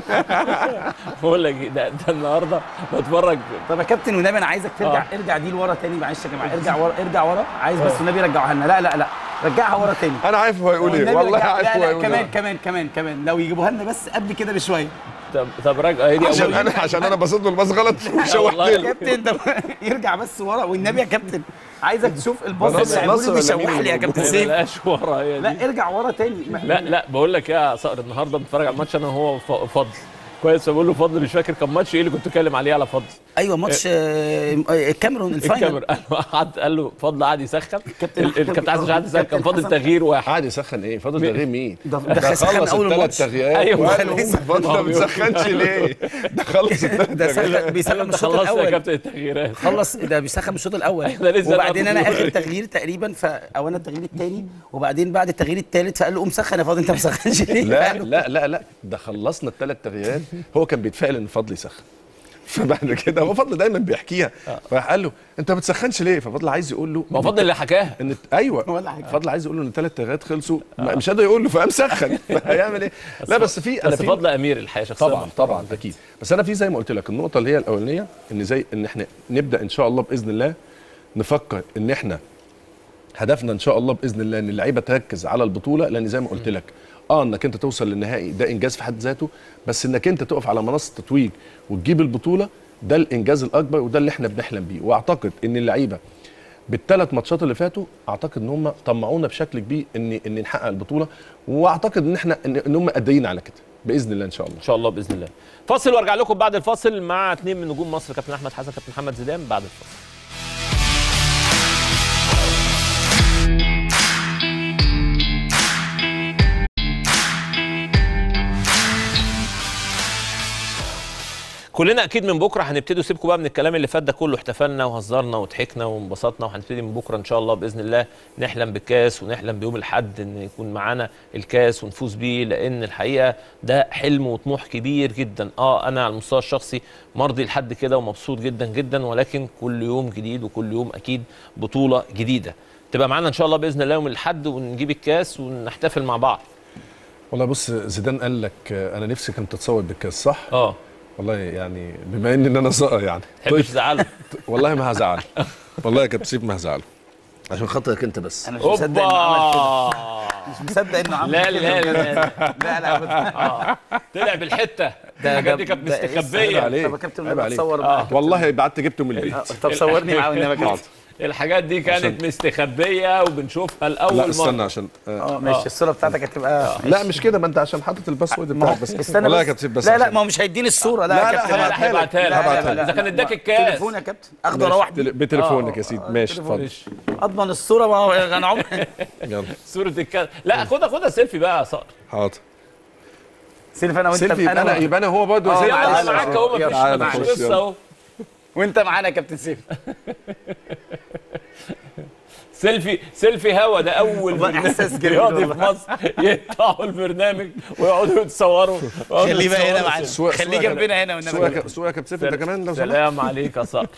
بقول لك إيه، ده ده النهارده بتفرج طب يا كابتن والنبي انا عايزك ترجع آه. ارجع دي لورا تاني معلش يا جماعه ارجع ورا ارجع ورا عايز بس النبي يرجعها لنا لا لا لا رجعها ورا تاني انا عارف هو هيقول ايه والنبي والله رجع- عارف لا هو لا هيقول كمان ايه كمان كمان كمان لو يجيبوها لنا بس قبل كده بشويه طب طب راجع هي دي عشان أول- انا عشان انا بصيت له الباص غلط وشوحت والله يا له كابتن ده يرجع بس ورا والنبي يا كابتن عايزك تشوف الباص نص- اللي نص عمله ولا بيشوح مين لي يا اللي كابتن ما سيف بلاش ورا هي دي لا ارجع ورا تاني لا لا بقول لك يا صقر النهارده بنتفرج على الماتش انا وهو ف- فضل كويس فبقول له فضل مش فاكر كان ماتش ايه اللي كنت بتكلم عليه على فضل ايوه ماتش آه، آه، الكاميرون الفاينل الكاميرا قال له قعد قال له فضل قعد يسخن ال- الكابتن حسن مش قعد يسخن كان فاضل تغيير واحد قاعد يسخن ايه فاضل مين؟ تغيير مين ده- ده سخن خلص أول الثلاث الماتش. تغييرات أيوة، وقال هو له لسه- فضل ما هو بيقول- بتسخنش ليه ده خلص الثلاث ده سخن بيسخن من انت الشوط خلصت يا الاول كابتن التغييرات خلص ده بيسخن من الشوط الاول إحنا لسه وبعدين بقى انا بنقول اخر تغيير تقريبا ف او انا التغيير الثاني وبعدين بعد التغيير الثالث فقال له قوم سخن يا فاضل انت ما مسخنش ليه؟ لا فقال له لا لا لا ده خلصنا الثلاث تغييرات هو كان بيتفائل ان فضل يسخن فبعد كده هو فضل دايما بيحكيها فراح قال له انت ما بتسخنش ليه ففضل عايز يقول له ما هو فضل اللي حكاها ان ايوه ولا حاجة. فضل عايز يقول له ان الثلاث تغييرات خلصوا ما- مش قادر يقول له فقام سخن هيعمل ايه لا بس في انا بس في فضل امير الحقيقه شخصيا طبعا طبعا اكيد بس انا في زي ما قلت لك النقطه اللي هي الاولانيه ان زي ان احنا نبدا ان شاء الله باذن الله نفكر ان احنا هدفنا ان شاء الله باذن الله ان اللعيبه تركز على البطوله لان زي ما قلت لك اه انك انت توصل للنهائي ده انجاز في حد ذاته بس انك انت تقف على منصه التتويج وتجيب البطوله ده الانجاز الاكبر وده اللي احنا بنحلم بيه واعتقد ان اللعيبه بالثلاث ماتشات اللي فاتوا اعتقد ان هم طمعونا بشكل كبير ان ان نحقق البطوله واعتقد ان احنا ان إن هم قادرين على كده باذن الله ان شاء الله ان شاء الله باذن الله فاصل وارجع لكم بعد الفاصل مع اثنين من نجوم مصر كابتن احمد حسن كابتن محمد زيدان بعد الفاصل كلنا اكيد من بكره هنبتدي سيبكم بقى من الكلام اللي فات ده كله احتفلنا وهزرنا وضحكنا وانبسطنا وهنبتدي من بكره ان شاء الله باذن الله نحلم بالكاس ونحلم بيوم الاحد ان يكون معانا الكاس ونفوز بيه لان الحقيقه ده حلم وطموح كبير جدا اه انا على المستوى الشخصي مرضي لحد كده ومبسوط جدا جدا ولكن كل يوم جديد وكل يوم اكيد بطوله جديده تبقى معانا ان شاء الله باذن الله يوم الاحد ونجيب الكاس ونحتفل مع بعض والله بص زيدان قال لك آه، انا نفسي كانت تتصور بالكاس صح؟ اه والله يعني بما ان انا صقر يعني تحبش تزعله والله ما هزعل والله يا كابتن سيف ما هزعله عشان خاطرك انت بس انا مش مصدق انه عمل كده اوبا مش مصدق انه عمل لا كده لا لا لا لا بس- اه طلع بالحته الحاجات دي كانت ده إيه عيب مستخبيه عليك طب يا كابتن عيب أنا عليك بتصور آه. معاك. والله بعت جبته من البيت طب صورني معاه والنبي يا كابتن الحاجات دي كانت مستخبيه وبنشوفها لاول لا مره استنى عشان اه ماشي الصوره بتاعتك هتبقى لا مش كده ما انت عشان حاطط الباسورد ما هو بتاعك بس استنى والله يا بس. كابتن بس لا لا عشان- ما هو مش هيديني الصوره لا لا، يا لا، كابتن هبعتها لك. هبعتها لك. هبعتها لك. اذا كان اداك الكاس تليفون يا كابتن اخده ماشي. اروح تل- بيه بتليفونك آه، يا سيدي آه، ماشي تليفون. اتفضل اضمن الصوره ما هو انا عمري يلا صوره الكاس لا خدها خدها سيلفي بقى يا صقر حاضر سيلفي انا وانت سيلفي يبقى انا يبقى انا هو برضه آه، سيلفي يعني تعالى. معاك اهو مفيش تعالى مفيش نخش، قصه يلا. اهو وانت معانا يا كابتن سيف سيلفي سيلفي هوا ده اول والله برنامج إحساس جميل رياضي في والله. مصر يقطعوا البرنامج ويقعدوا يتصوروا ويقعدوا خليه بقى هنا يتصوروا معانا. سيلفي. خليه جنبنا هنا والنبي. سواء سواء كابتن سيف انت كمان لو سمحت سلام عليك يا صقر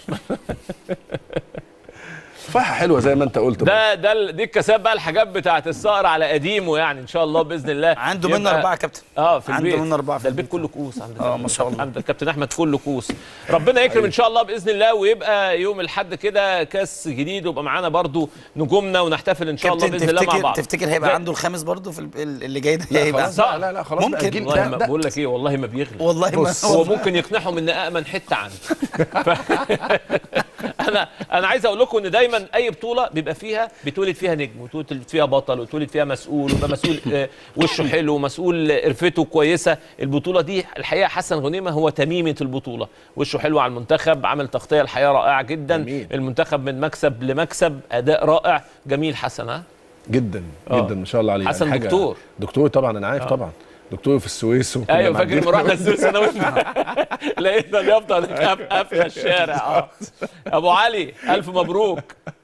تفاحه حلوه زي ما انت قلت ده ده ال- دي الكاسات بقى الحاجات بتاعت الصقر على قديمه يعني ان شاء الله باذن الله عنده منه يبقى- أربعة يا كابتن. اه في عنده البيت منه أربعة في ده البيت كله كوس عندنا اه ما شاء الله عند الكابتن احمد كله كوس ربنا يكرم ان شاء الله باذن الله ويبقى يوم الاحد كده كاس جديد ويبقى معانا برضو نجومنا ونحتفل ان شاء الله كابتن باذن الله مع تفتكر بعض تفتكر هيبقى ده- عنده الخامس برضه في ال- اللي جاي ده لا هيبقى خلاص لا لا لا خلاص بقى ممكن الجيل والله ده ما ده بقول لك ايه والله ما بيغلى والله ما بص هو ممكن يقنعهم ان امن حته عنده ف... انا انا عايز اقول لكم ان دايما اي بطوله بيبقى فيها بيتولد فيها نجم وتولد فيها بطل وتولد فيها مسؤول ويبقى مسؤول آه، وشه حلو ومسؤول آه، قرفته كويسه البطوله دي الحقيقه حسن غنيمه هو تميمه البطوله وشه حلو على المنتخب عمل تغطيه الحقيقه رائعه جدا جميل. المنتخب من مكسب لمكسب اداء رائع جميل حسن ها جدا آه. جدا ما شاء الله عليه حسن حاجة- دكتور. دكتور طبعا انا عارف آه. طبعا دكتور في السويس وكنا ايوه فاكر معديين. لما رحنا السويس انا وانت لقينا اليافطه دي قافله الشارع اه ابو علي الف مبروك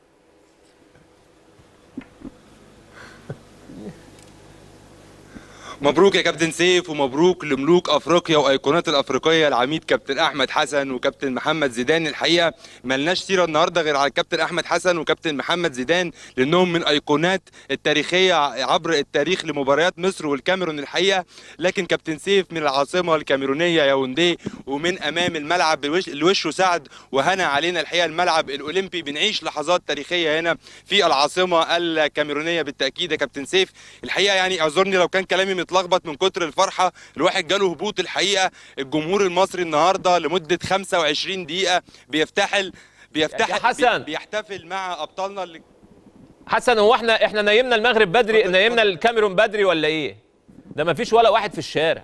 مبروك يا كابتن سيف ومبروك لملوك افريقيا وايقونات الافريقيه العميد كابتن احمد حسن وكابتن محمد زيدان الحقيقه ملناش سيره النهارده غير على الكابتن احمد حسن وكابتن محمد زيدان لانهم من ايقونات التاريخيه عبر التاريخ لمباريات مصر والكاميرون الحقيقه لكن كابتن سيف من العاصمه الكاميرونيه ياوندي ومن امام الملعب الوش اللي وشه سعد وهنا علينا الحقيقه الملعب الاولمبي بنعيش لحظات تاريخيه هنا في العاصمه الكاميرونيه بالتاكيد يا كابتن سيف الحقيقه يعني اعذرني لو كان كلامي متلخبط من كتر الفرحه الواحد جاله هبوط الحقيقه الجمهور المصري النهارده لمده 25 دقيقه بيفتحل بيفتحل يا حسن. بي- بيحتفل مع ابطالنا اللي حسن هو احنا احنا نيمنا المغرب بدري نيمنا الكاميرون بدري ولا ايه ده ما فيش ولا واحد في الشارع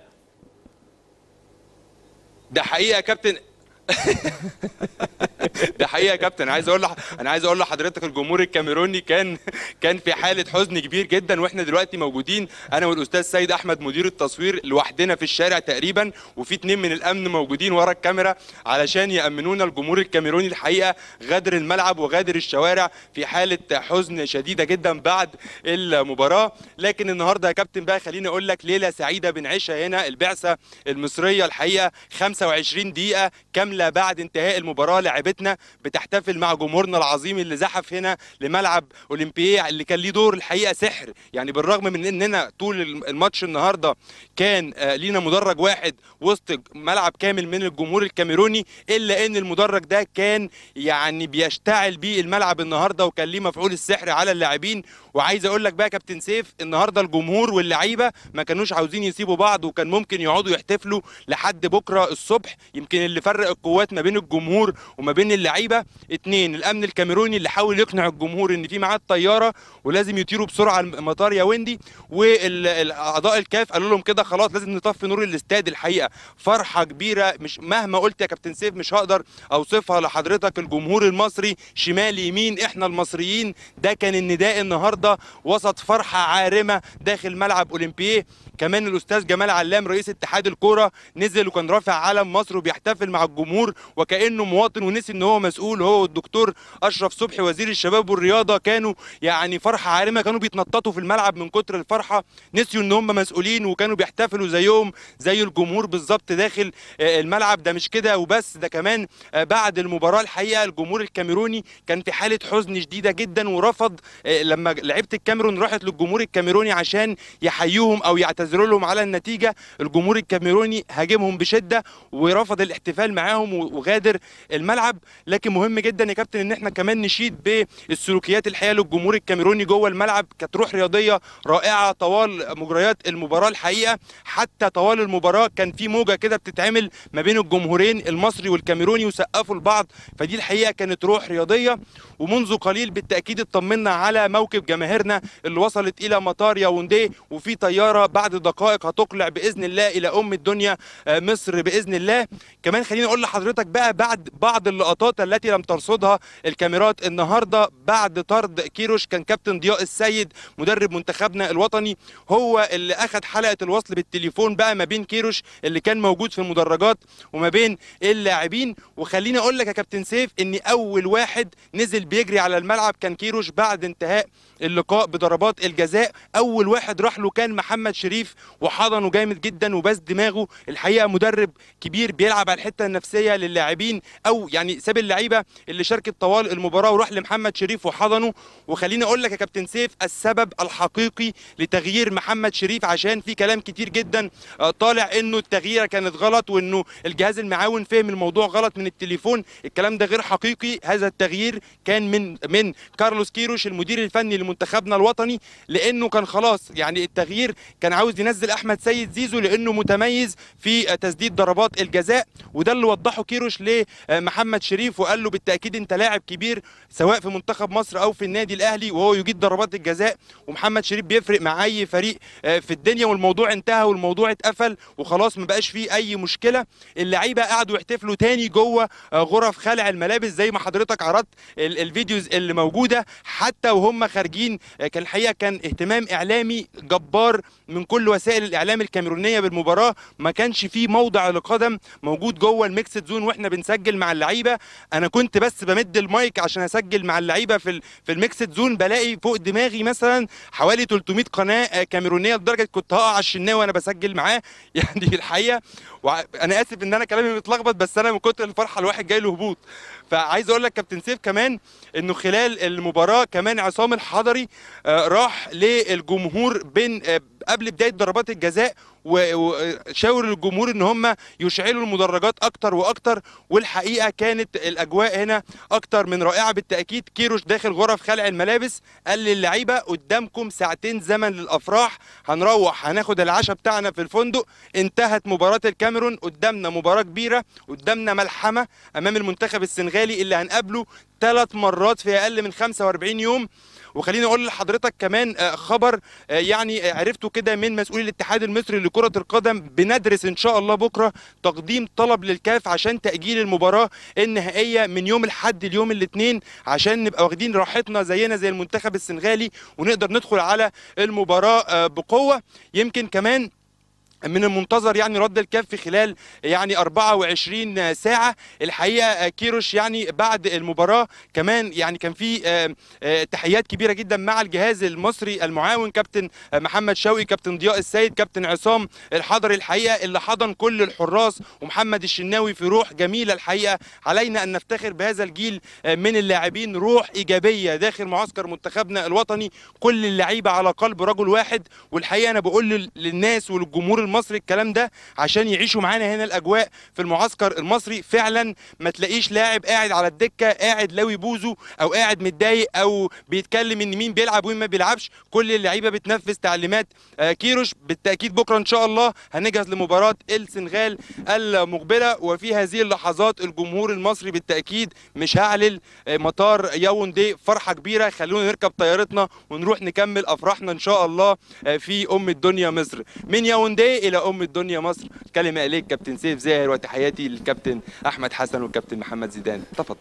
ده حقيقه يا كابتن ده حقيقه يا كابتن عايز اقول لح... انا عايز اقول لحضرتك الجمهور الكاميروني كان كان في حاله حزن كبير جدا واحنا دلوقتي موجودين انا والاستاذ سيد احمد مدير التصوير لوحدنا في الشارع تقريبا وفي اتنين من الامن موجودين ورا الكاميرا علشان يامنونا الجمهور الكاميروني الحقيقه غادر الملعب وغادر الشوارع في حاله حزن شديده جدا بعد المباراه لكن النهارده يا كابتن بقى خليني اقول لك ليله سعيده بنعيشها هنا البعثه المصريه الحقيقه 25 دقيقه كامله بعد انتهاء المباراه لعبتنا بتحتفل مع جمهورنا العظيم اللي زحف هنا لملعب اولمبيا اللي كان ليه دور الحقيقه سحر يعني بالرغم من اننا طول الماتش النهارده كان آه، لينا مدرج واحد وسط ملعب كامل من الجمهور الكاميروني الا ان المدرج ده كان يعني بيشتعل بيه الملعب النهارده وكان ليه مفعول السحر على اللاعبين وعايز اقول لك بقى يا كابتن سيف النهارده الجمهور واللعيبه ما كانوش عاوزين يسيبوا بعض وكان ممكن يقعدوا يحتفلوا لحد بكره الصبح يمكن اللي فرق القوات ما بين الجمهور وما بين اللعيبه اتنين الامن الكاميروني اللي حاول يقنع الجمهور ان في ميعاد طياره ولازم يطيروا بسرعه مطار ياوندي والاعضاء الكاف قالوا لهم كده خلاص لازم نطفي نور الاستاد الحقيقه فرحه كبيره مش مهما قلت يا كابتن سيف مش هقدر اوصفها لحضرتك الجمهور المصري شمال يمين احنا المصريين ده كان النداء النهارده وسط فرحه عارمه داخل ملعب اولمبييه كمان الاستاذ جمال علام رئيس اتحاد الكوره نزل وكان رافع علم مصر وبيحتفل مع الجمهور وكانه مواطن ونسي ان هو مسؤول هو والدكتور اشرف صبحي وزير الشباب والرياضه كانوا يعني فرحه عارمه كانوا بيتنططوا في الملعب من كتر الفرحه نسيوا ان هم مسؤولين وكانوا بيحتفلوا زيهم زي الجمهور بالظبط داخل آه، الملعب ده مش كده وبس ده كمان آه، بعد المباراه الحقيقه الجمهور الكاميروني كان في حاله حزن شديده جدا ورفض آه، لما لعيبه الكاميرون راحت للجمهور الكاميروني عشان يحيوهم او يعتذروا لهم على النتيجه الجمهور الكاميروني هاجمهم بشده ورفض الاحتفال معاهم معاهم و- وغادر الملعب لكن مهم جدا يا كابتن ان احنا كمان نشيد بالسلوكيات الحقيقه للجمهور الكاميروني جوه الملعب كانت روح رياضيه رائعه طوال مجريات المباراه الحقيقه حتى طوال المباراه كان في موجه كده بتتعمل ما بين الجمهورين المصري والكاميروني وسقفوا لبعض فدي الحقيقه كانت روح رياضيه ومنذ قليل بالتاكيد اطمنا على موكب جماهيرنا اللي وصلت الى مطار ياوندي وفي طياره بعد دقائق هتقلع باذن الله الى ام الدنيا آه، مصر باذن الله كمان خليني اقول لحضرتك بقى بعد بعض اللقطات التي لم ترصدها الكاميرات النهارده بعد طرد كيروش كان كابتن ضياء السيد مدرب منتخبنا الوطني هو اللي اخذ حلقه الوصل بالتليفون بقى ما بين كيروش اللي كان موجود في المدرجات وما بين اللاعبين وخليني اقول لك يا كابتن سيف ان اول واحد نزل بيجري على الملعب كان كيروش بعد انتهاء اللقاء بضربات الجزاء اول واحد راح له كان محمد شريف وحضنه جامد جدا وبس دماغه الحقيقه مدرب كبير بيلعب على الحته النفسيه للاعبين او يعني ساب اللعيبه اللي شاركت طوال المباراه وراح لمحمد شريف وحضنه وخليني اقول لك يا كابتن سيف السبب الحقيقي لتغيير محمد شريف عشان في كلام كتير جدا آه، طالع انه التغييره كانت غلط وانه الجهاز المعاون فهم الموضوع غلط من التليفون الكلام ده غير حقيقي هذا التغيير كان من من كارلوس كيروش المدير الفني لمنتخبنا الوطني لانه كان خلاص يعني التغيير كان عاوز ينزل احمد سيد زيزو لانه متميز في آه، تسديد ضربات الجزاء وده اللي وضحه كيروش لمحمد شريف وقال له بالتاكيد انت لاعب كبير سواء في منتخب مصر او في النادي الاهلي وهو يجيد ضربات الجزاء ومحمد شريف بيفرق مع اي فريق آه، في الدنيا والموضوع انتهى والموضوع اتقفل وخلاص ما بقاش فيه اي مشكله اللعيبه قعدوا يحتفلوا تاني جوه آه، غرف خلع الملابس زي ما حضرتك عرضت ال- الفيديوز اللي موجوده حتى وهم خارجين آه، كان الحقيقه كان اهتمام اعلامي جبار من كل وسائل الاعلام الكاميرونيه بالمباراه ما كانش فيه موضع لقدم موجود جوه الميكسد زون واحنا بنسجل مع اللعيبه انا كنت بس بمد المايك عشان اسجل مع اللعيبه في ال- في الميكسد زون بلاقي فوق دماغي مثلا حوالي 300 قناه آه، كاميرونيه لدرجه كنت هقع على الشناوي وانا بسجل معاه يعني الحقيقه وانا اسف ان انا كلامي متلخبط بس انا من كتر الفرحه الواحد جاي له هبوط فعايز اقول لك كابتن سيف كمان انه خلال المباراه كمان عصام الحضري آه، راح للجمهور بين آه، قبل بدايه ضربات الجزاء و- وشاور للجمهور ان هم يشعلوا المدرجات اكتر واكتر والحقيقه كانت الاجواء هنا اكتر من رائعه بالتاكيد كيروش داخل غرف خلع الملابس قال للعيبه قدامكم ساعتين زمن للافراح هنروح هناخد العشاء بتاعنا في الفندق انتهت مباراه الكاميرون قدامنا مباراه كبيره قدامنا ملحمه امام المنتخب السنغالي اللي هنقابله ثلاث مرات في اقل من 45 يوم وخليني اقول لحضرتك كمان آه، خبر آه، يعني آه، عرفته كده من مسؤولي الاتحاد المصري لكره القدم بندرس ان شاء الله بكره تقديم طلب للكاف عشان تاجيل المباراه النهائيه من يوم الاحد ليوم الاثنين عشان نبقى واخدين راحتنا زينا زي المنتخب السنغالي ونقدر ندخل على المباراه آه، بقوه يمكن كمان من المنتظر يعني رد الكاف في خلال يعني 24 ساعة الحقيقة آه، كيروش يعني بعد المباراة كمان يعني كان في آه، آه، تحيات كبيرة جدا مع الجهاز المصري المعاون كابتن آه، محمد شوقي كابتن ضياء السيد كابتن عصام الحضري الحقيقة اللي حضن كل الحراس ومحمد الشناوي في روح جميلة الحقيقة علينا أن نفتخر بهذا الجيل آه، من اللاعبين روح إيجابية داخل معسكر منتخبنا الوطني كل اللعيبة على قلب رجل واحد والحقيقة أنا بقول لل- للناس والجمهور المصري الكلام ده عشان يعيشوا معانا هنا الأجواء في المعسكر المصري فعلا ما تلاقيش لاعب قاعد على الدكة قاعد لاوي بوزه أو قاعد متضايق أو بيتكلم إن مين بيلعب ومين ما بيلعبش كل اللعيبة بتنفذ تعليمات آه، كيروش بالتأكيد بكرة إن شاء الله هنجهز لمباراة السنغال المقبلة وفي هذه اللحظات الجمهور المصري بالتأكيد مش هعلل آه، مطار ياوندي فرحة كبيرة خلونا نركب طيارتنا ونروح نكمل أفراحنا إن شاء الله آه، في أم الدنيا مصر من ياوندي إلى أم الدنيا مصر كلمة إليك كابتن سيف زاهر وتحياتي للكابتن أحمد حسن والكابتن محمد زيدان تفضل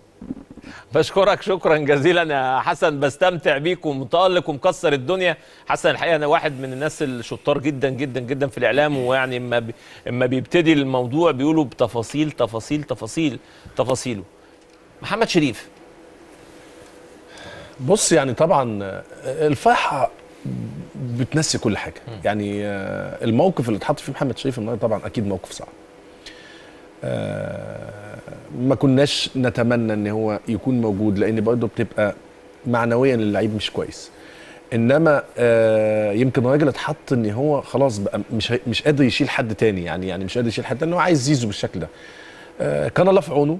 بشكرك شكرا جزيلا يا حسن بستمتع بيك ومتالق ومكسر الدنيا حسن الحقيقه انا واحد من الناس الشطار جدا جدا جدا في الاعلام ويعني اما بي اما بيبتدي الموضوع بيقولوا بتفاصيل تفاصيل تفاصيل تفاصيله محمد شريف بص يعني طبعا آه، الفرحه بتنسي كل حاجه يعني آه، الموقف اللي اتحط فيه محمد شريف النهارده طبعا اكيد موقف صعب آه، ما كناش نتمنى ان هو يكون موجود لان برضه بتبقى معنويا اللعيب مش كويس انما آه يمكن الراجل اتحط ان هو خلاص بقى مش هي- مش قادر يشيل حد تاني يعني يعني مش قادر يشيل حد تاني هو عايز زيزو بالشكل ده آه كان الله في عونه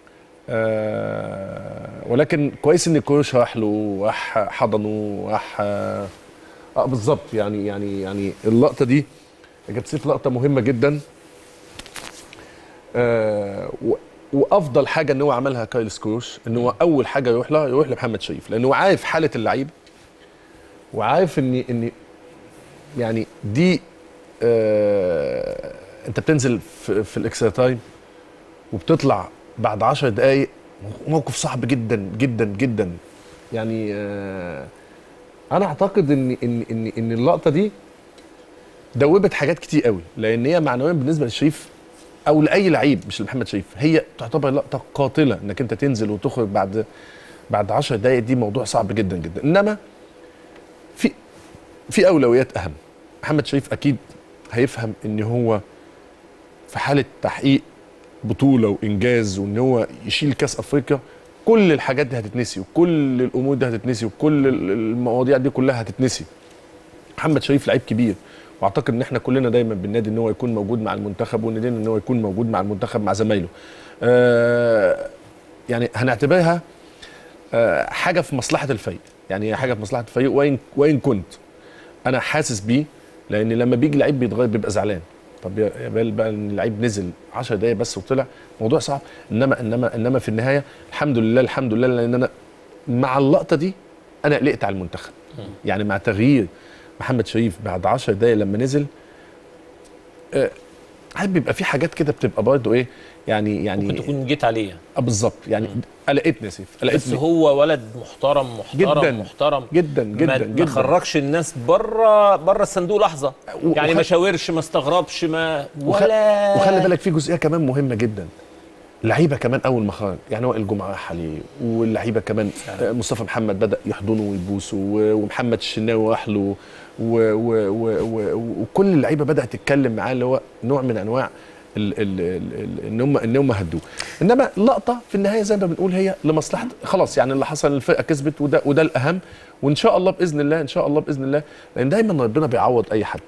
آه ولكن كويس ان كوش راح له وراح حضنه وراح اه آه، بالظبط يعني يعني يعني اللقطه دي يا كابتن سيف لقطه مهمه جدا آه و- وافضل حاجه ان هو عملها كايل سكروش ان هو اول حاجه يروح لها يروح لمحمد شريف لانه هو عارف حاله اللعيب وعارف ان ان يعني دي آه انت بتنزل في, في الاكسترا تايم وبتطلع بعد 10 دقائق موقف صعب جدا جدا جدا يعني آه انا اعتقد ان ان ان ان اللقطه دي دوبت حاجات كتير قوي لان هي معنويا بالنسبه لشريف او لاي لعيب مش لمحمد شريف هي تعتبر لقطه قاتله انك انت تنزل وتخرج بعد بعد 10 دقائق دي موضوع صعب جدا جدا انما في في اولويات اهم محمد شريف اكيد هيفهم ان هو في حاله تحقيق بطوله وانجاز وان هو يشيل كاس افريقيا كل الحاجات دي هتتنسي وكل الامور دي هتتنسي وكل ال- المواضيع دي كلها هتتنسي محمد شريف لعيب كبير واعتقد ان احنا كلنا دايما بننادي ان هو يكون موجود مع المنتخب ونادينا ان هو يكون موجود مع المنتخب مع زمايله آه يعني هنعتبرها آه حاجه في مصلحه الفريق يعني هي حاجه في مصلحه الفريق وين وين كنت انا حاسس بيه لان لما بيجي لعيب بيتغير بيبقى زعلان طب يا يا بال بقى ان اللعيب نزل 10 دقايق بس وطلع موضوع صعب انما انما انما في النهايه الحمد لله الحمد لله لان انا مع اللقطه دي انا قلقت على المنتخب يعني مع تغيير محمد شريف بعد 10 دقايق لما نزل آه، عارف بيبقى في حاجات كده بتبقى برضه ايه يعني يعني ممكن تكون جيت عليه اه بالظبط يعني قلقتني يا سيف بس قلقتني هو ولد محترم محترم جداً، محترم جدا ما, جدا ما جدا خرجش الناس بره بره الصندوق لحظه و- يعني وخ- ما شاورش ما استغربش ما وخ... ولا وخلي بالك في جزئيه كمان مهمه جدا اللعيبه كمان اول ما خرج يعني وائل الجمعه راح عليه واللعيبه كمان آه، مصطفى محمد بدا يحضنه ويبوسه و- ومحمد الشناوي راح له و... و... و... و... وكل اللعيبه بدات تتكلم معاه اللي هو نوع من انواع ال... ال... ال... ال... ان هم ان هم هدوه انما اللقطه في النهايه زي ما بنقول هي لمصلحه خلاص يعني اللي حصل الفرقه كسبت وده وده الاهم وان شاء الله باذن الله ان شاء الله باذن الله لان دايما ربنا بيعوض اي حد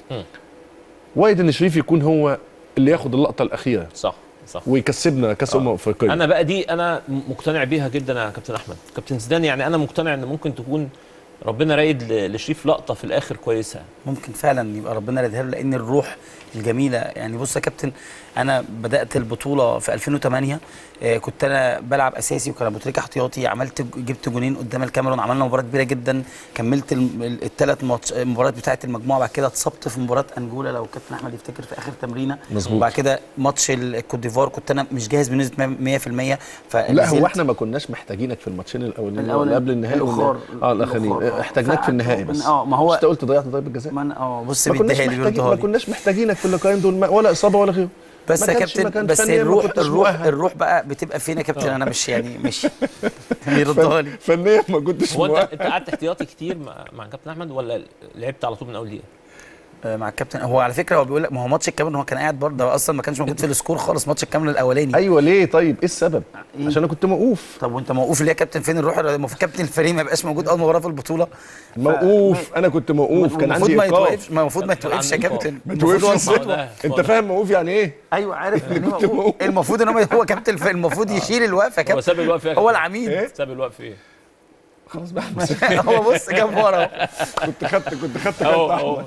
وارد ان شريف يكون هو اللي ياخد اللقطه الاخيره صح صح ويكسبنا كاس امم افريقيه انا بقى دي انا مقتنع بيها جدا يا كابتن احمد كابتن زيدان يعني انا مقتنع ان ممكن تكون ربنا رايد ل- لشريف لقطه في الاخر كويسه ممكن فعلا يبقى ربنا يريدها له لان الروح الجميله يعني بص يا كابتن انا بدات البطوله في 2008 آه، كنت انا بلعب اساسي وكان ابو تريكه احتياطي عملت جبت جونين قدام الكاميرون عملنا مباراه كبيره جدا كملت الثلاث مباريات بتاعه المجموعه بعد كده اتصبت في مباراه انجولا لو كابتن احمد يفتكر في اخر تمرينه مظبوط. وبعد كده ماتش الكوت ديفوار كنت انا مش جاهز بنسبه 100% لا هو احنا ما كناش محتاجينك في الماتشين الاولانيين الأول- ولا قبل النهائي الأخر. اه الاخرين الأخر. احتاجناك في النهائي بس اه ما هو مش انت قلت ضيعت ضربه جزاء ما انا اه بص ما كناش بيديها لي محتاجين بيردها ما لي كناش محتاجينك في اللقاءين دول ما- ولا اصابه ولا غيره بس ما يا كانش- ما كابتن كانش بس فنياً، ما الروح كنتش الروح مؤهل. الروح بقى بتبقى فين يا كابتن انا مش يعني مش بيردها لي فنيا ما كنتش هو انت مؤهل. انت قعدت احتياطي كتير مع, مع كابتن احمد ولا لعبت على طول من اول دقيقه آه، مع الكابتن هو على فكره هو بيقول لك ما هو ماتش الكاميرون هو كان قاعد برضه هو اصلا ما كانش موجود في السكور خالص ماتش الكاميرون الاولاني ايوه ليه طيب ايه السبب عشان انا كنت موقوف طب وانت موقوف ليه يا كابتن فين الروح المفروض كابتن الفريق ما يبقاش موجود اول مباراه في البطوله موقوف انا كنت موقوف كان المفروض عندي ما ايقاف يتوقفش ما المفروض ما يتوقفش يا كابتن ما المفروض هو توقفش القدوة. انت فاهم موقوف يعني ايه ايوه عارف يعني هو موقوف. المفروض ان هو هو كابتن الفريق المفروض يشيل الوقفه يا هو ساب كابتن الوقف ايه هو العميد ساب الوقف ايه خلاص بقى هو بص جاب ورا اهو كنت خدت كنت خدت أهو، كارت أهو. احمر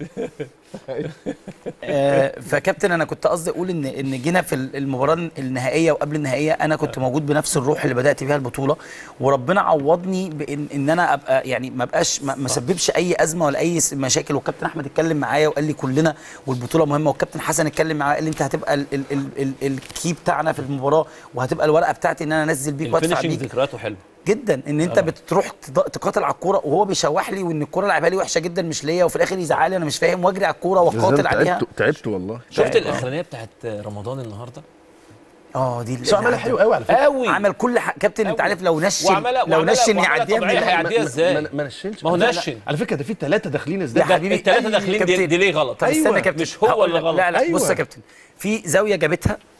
آه، فكابتن انا كنت قصدي اقول ان ان جينا في المباراه النهائيه وقبل النهائيه انا كنت موجود بنفس الروح اللي بدات بيها البطوله وربنا عوضني بان ان انا ابقى يعني ما بقاش ما ما سببش اي ازمه ولا اي س- مشاكل والكابتن احمد اتكلم معايا وقال لي كلنا والبطوله مهمه والكابتن حسن اتكلم معايا قال لي انت هتبقى ال- ال- ال- ال- الكي بتاعنا في المباراه وهتبقى الورقه بتاعتي ان انا انزل بيك وادفع الفينشنج بيك ذكرياته حلوه جدا ان انت طبعا. بتروح تض- تقاتل على الكوره وهو بيشوح لي وان الكوره لعبها لي وحشه جدا مش ليا وفي الاخر يزعل لي انا مش فاهم واجري على الكوره واقاتل عليها تعبت تعبت والله شفت الاخرانيه بتاعت رمضان النهارده اه دي بس هو عملها حلو قوي على فكره قوي عمل كل ح... كابتن انت عارف لو نشن وعملها- لو وعملها- نشن وعملها يعديها من طبيعية، ال- هيعديها ازاي؟ ما- ما نشنش ما هو لا، لا. نشن. على فكره ده في ثلاثه داخلين ازاي يا حبيبي التلاتة أي داخلين دي- كابتن- دي ليه غلط؟ طب استنى أيوة. يا كابتن مش هو هقول اللي لك. غلط. لا لا أيوة. بص يا كابتن في زاويه جابتها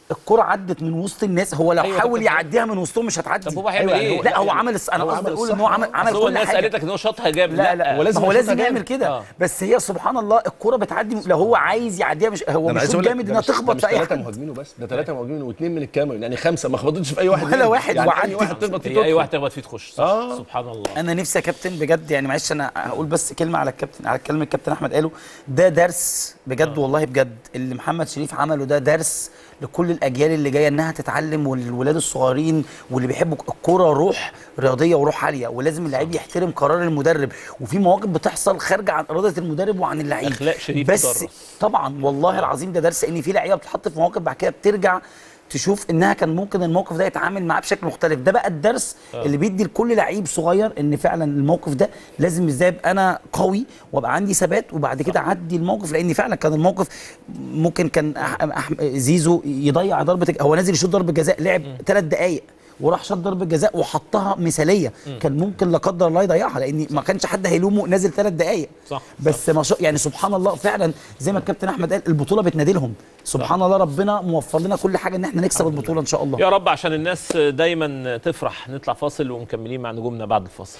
الكرة عدت من وسط الناس هو لو أيوة، حاول طب- يعديها من وسطهم مش هتعدي طب هو هيعمل أيوة، ايه؟ لا هو عمل الص- انا هو قصدي عمل اقول الصح. ان هو عمل عمل أصل هو كل الناس حاجه قالت لك ان هو شاطها جاب لا لا ولازم ما هو يشوطها لازم يعمل جامد. كده آه. بس هي سبحان الله الكرة بتعدي لو هو عايز يعديها مش هو ده أنا مش عايز شوط أقول لك جامد ده انها مش- ده تخبط مش في اي ثلاثة حد مهاجمين وبس ده ثلاثة مهاجمين واثنين من الكاميرون يعني خمسة ما خبطتش في أي واحد ولا منهم. واحد يعني وعدت. أي واحد تخبط فيه هي اي تدخل. واحد تخبط فيه تخش صح آه. سبحان الله انا نفسي يا كابتن بجد يعني معلش انا هقول بس كلمه على الكابتن على كلمه الكابتن احمد قاله ده درس بجد والله بجد اللي محمد شريف عمله ده درس لكل الاجيال اللي جايه انها تتعلم والولاد الصغيرين واللي بيحبوا الكوره روح رياضيه وروح عاليه ولازم اللعيب يحترم قرار المدرب وفي مواقف بتحصل خارجه عن اراده المدرب وعن اللعيب أخلاق شريف بس تدرس. طبعا والله العظيم ده درس ان في لعيبه بتتحط في مواقف بعد كده بترجع تشوف انها كان ممكن الموقف ده يتعامل معاه بشكل مختلف ده بقى الدرس آه. اللي بيدي لكل لعيب صغير ان فعلا الموقف ده لازم ازاي ابقى انا قوي وابقى عندي ثبات وبعد كده اعدي الموقف لان فعلا كان الموقف ممكن كان أح أح زيزو يضيع ضربه هو نازل يشوط ضربه جزاء لعب ثلاث دقائق وراح شاط ضربه جزاء وحطها مثاليه مم. كان ممكن لا قدر الله يضيعها لان ما كانش حد هيلومه نازل ثلاث دقائق صح بس ما شاء يعني سبحان الله فعلا زي ما الكابتن احمد قال البطوله بتنادي لهم سبحان الله ربنا موفر لنا كل حاجه ان احنا نكسب البطوله ان شاء الله يا رب عشان الناس دايما تفرح نطلع فاصل ومكملين مع نجومنا بعد الفاصل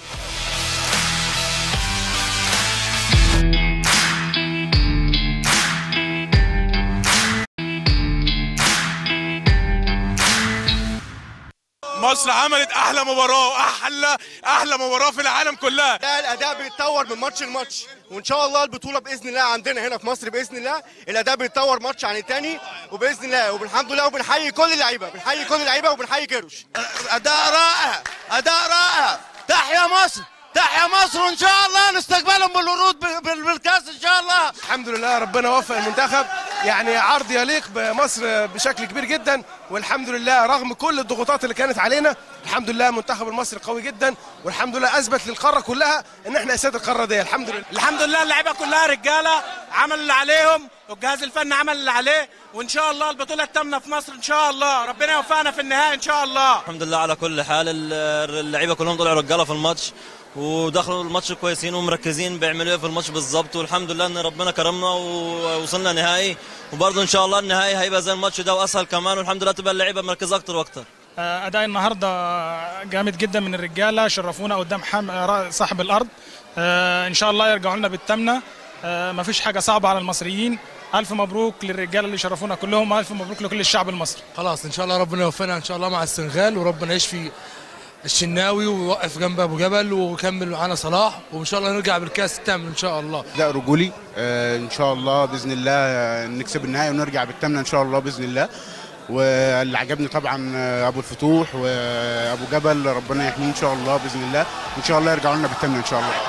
مصر عملت احلى مباراه واحلى احلى مباراه في العالم كلها ده الاداء بيتطور من ماتش لماتش وان شاء الله البطوله باذن الله عندنا هنا في مصر باذن الله الاداء بيتطور ماتش عن التاني وباذن الله والحمد لله وبنحيي كل اللعيبه بنحيي كل اللعيبه وبنحيي كيروش اداء رائع اداء رائع تحيا مصر تحيا مصر وان شاء الله نستقبلهم بالورود بال- بال- بالكاس ان شاء الله الحمد لله ربنا وفق المنتخب يعني عرض يليق بمصر بشكل كبير جدا والحمد لله رغم كل الضغوطات اللي كانت علينا الحمد لله المنتخب المصري قوي جدا والحمد لله اثبت للقاره كلها ان احنا اساد القاره دي الحمد لله الحمد لله اللعيبه كلها رجاله عملوا اللي عليهم والجهاز الفني عمل اللي عليه وان شاء الله البطوله التامنه في مصر ان شاء الله ربنا يوفقنا في النهائي ان شاء الله الحمد لله على كل حال ال- اللعيبه كلهم طلعوا رجاله في الماتش ودخلوا الماتش كويسين ومركزين بيعملوا ايه في الماتش بالظبط والحمد لله ان ربنا كرمنا ووصلنا نهائي وبرضه ان شاء الله النهائي هيبقى زي الماتش ده واسهل كمان والحمد لله تبقى اللعيبه مركزه اكتر واكتر آه، اداء النهارده جامد جدا من الرجاله شرفونا قدام حم... را- صاحب الارض آه، ان شاء الله يرجعوا لنا بالتامنه آه، مفيش حاجه صعبه على المصريين الف مبروك للرجاله اللي شرفونا كلهم الف مبروك لكل الشعب المصري خلاص ان شاء الله ربنا يوفقنا ان شاء الله مع السنغال وربنا يشفي الشناوي ويوقف جنب ابو جبل ويكمل معانا صلاح وان شاء الله نرجع بالكاس الثامن ان شاء الله اداء رجولي آه، ان شاء الله باذن الله آه، نكسب النهائي ونرجع بالثامنه ان شاء الله باذن الله واللي عجبني طبعا آه، ابو الفتوح وابو جبل ربنا يحميه ان شاء الله باذن الله وان شاء الله يرجعوا لنا بالثامنه ان شاء الله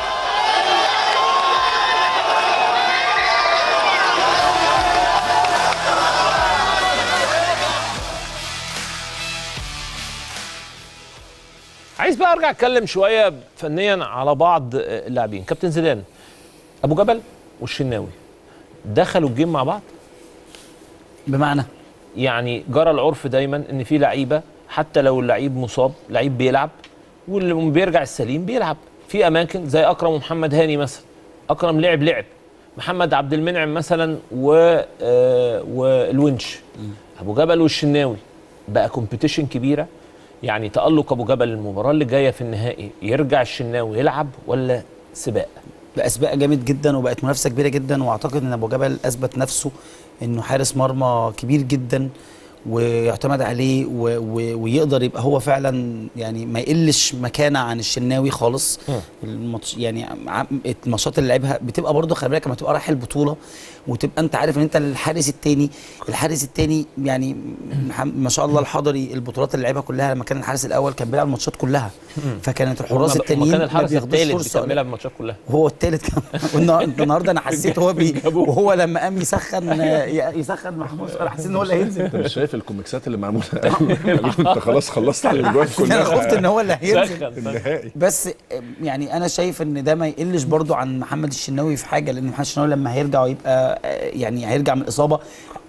عايز بقى ارجع اتكلم شويه فنيا على بعض اللاعبين كابتن زيدان ابو جبل والشناوي دخلوا الجيم مع بعض بمعنى يعني جرى العرف دايما ان في لعيبه حتى لو اللعيب مصاب لعيب بيلعب واللي بيرجع السليم بيلعب في اماكن زي اكرم ومحمد هاني مثلا اكرم لعب لعب محمد عبد المنعم مثلا و آه والونش ابو جبل والشناوي بقى كومبيتيشن كبيره يعني تالق ابو جبل المباراه اللي جايه في النهائي يرجع الشناوي يلعب ولا سباق بقى سباق جامد جدا وبقت منافسه كبيره جدا واعتقد ان ابو جبل اثبت نفسه انه حارس مرمى كبير جدا ويعتمد عليه و و ويقدر يبقى هو فعلا يعني ما يقلش مكانه عن الشناوي خالص الماتش يعني عم- الماتشات اللي لعبها بتبقى برضه خلي بالك لما تبقى رايح البطوله وتبقى انت عارف ان انت الحارس التاني الحارس التاني يعني مح- ما شاء الله الحضري البطولات اللي لعبها كلها لما كان الحارس الاول كان بيلعب الماتشات كلها فكانت الحراس هما- التانيين هما كان ما الحارس بياخدوش الثالث فرصه بيكملها الماتشات كلها وهو التالت كمان والنهار- النهارده انا حسيت هو بي وهو لما قام يسخن يسخن محمود انا حسيت ان هو اللي انت هينزل مش شايف الكوميكسات اللي معموله انت خلاص خلصت على الجوان كلها انا خفت ان هو اللي هينزل النهائي بس يعني انا شايف ان ده ما يقلش برضو عن محمد الشناوي في حاجه لان محمد الشناوي لما هيرجع ويبقى يعني هيرجع من الاصابه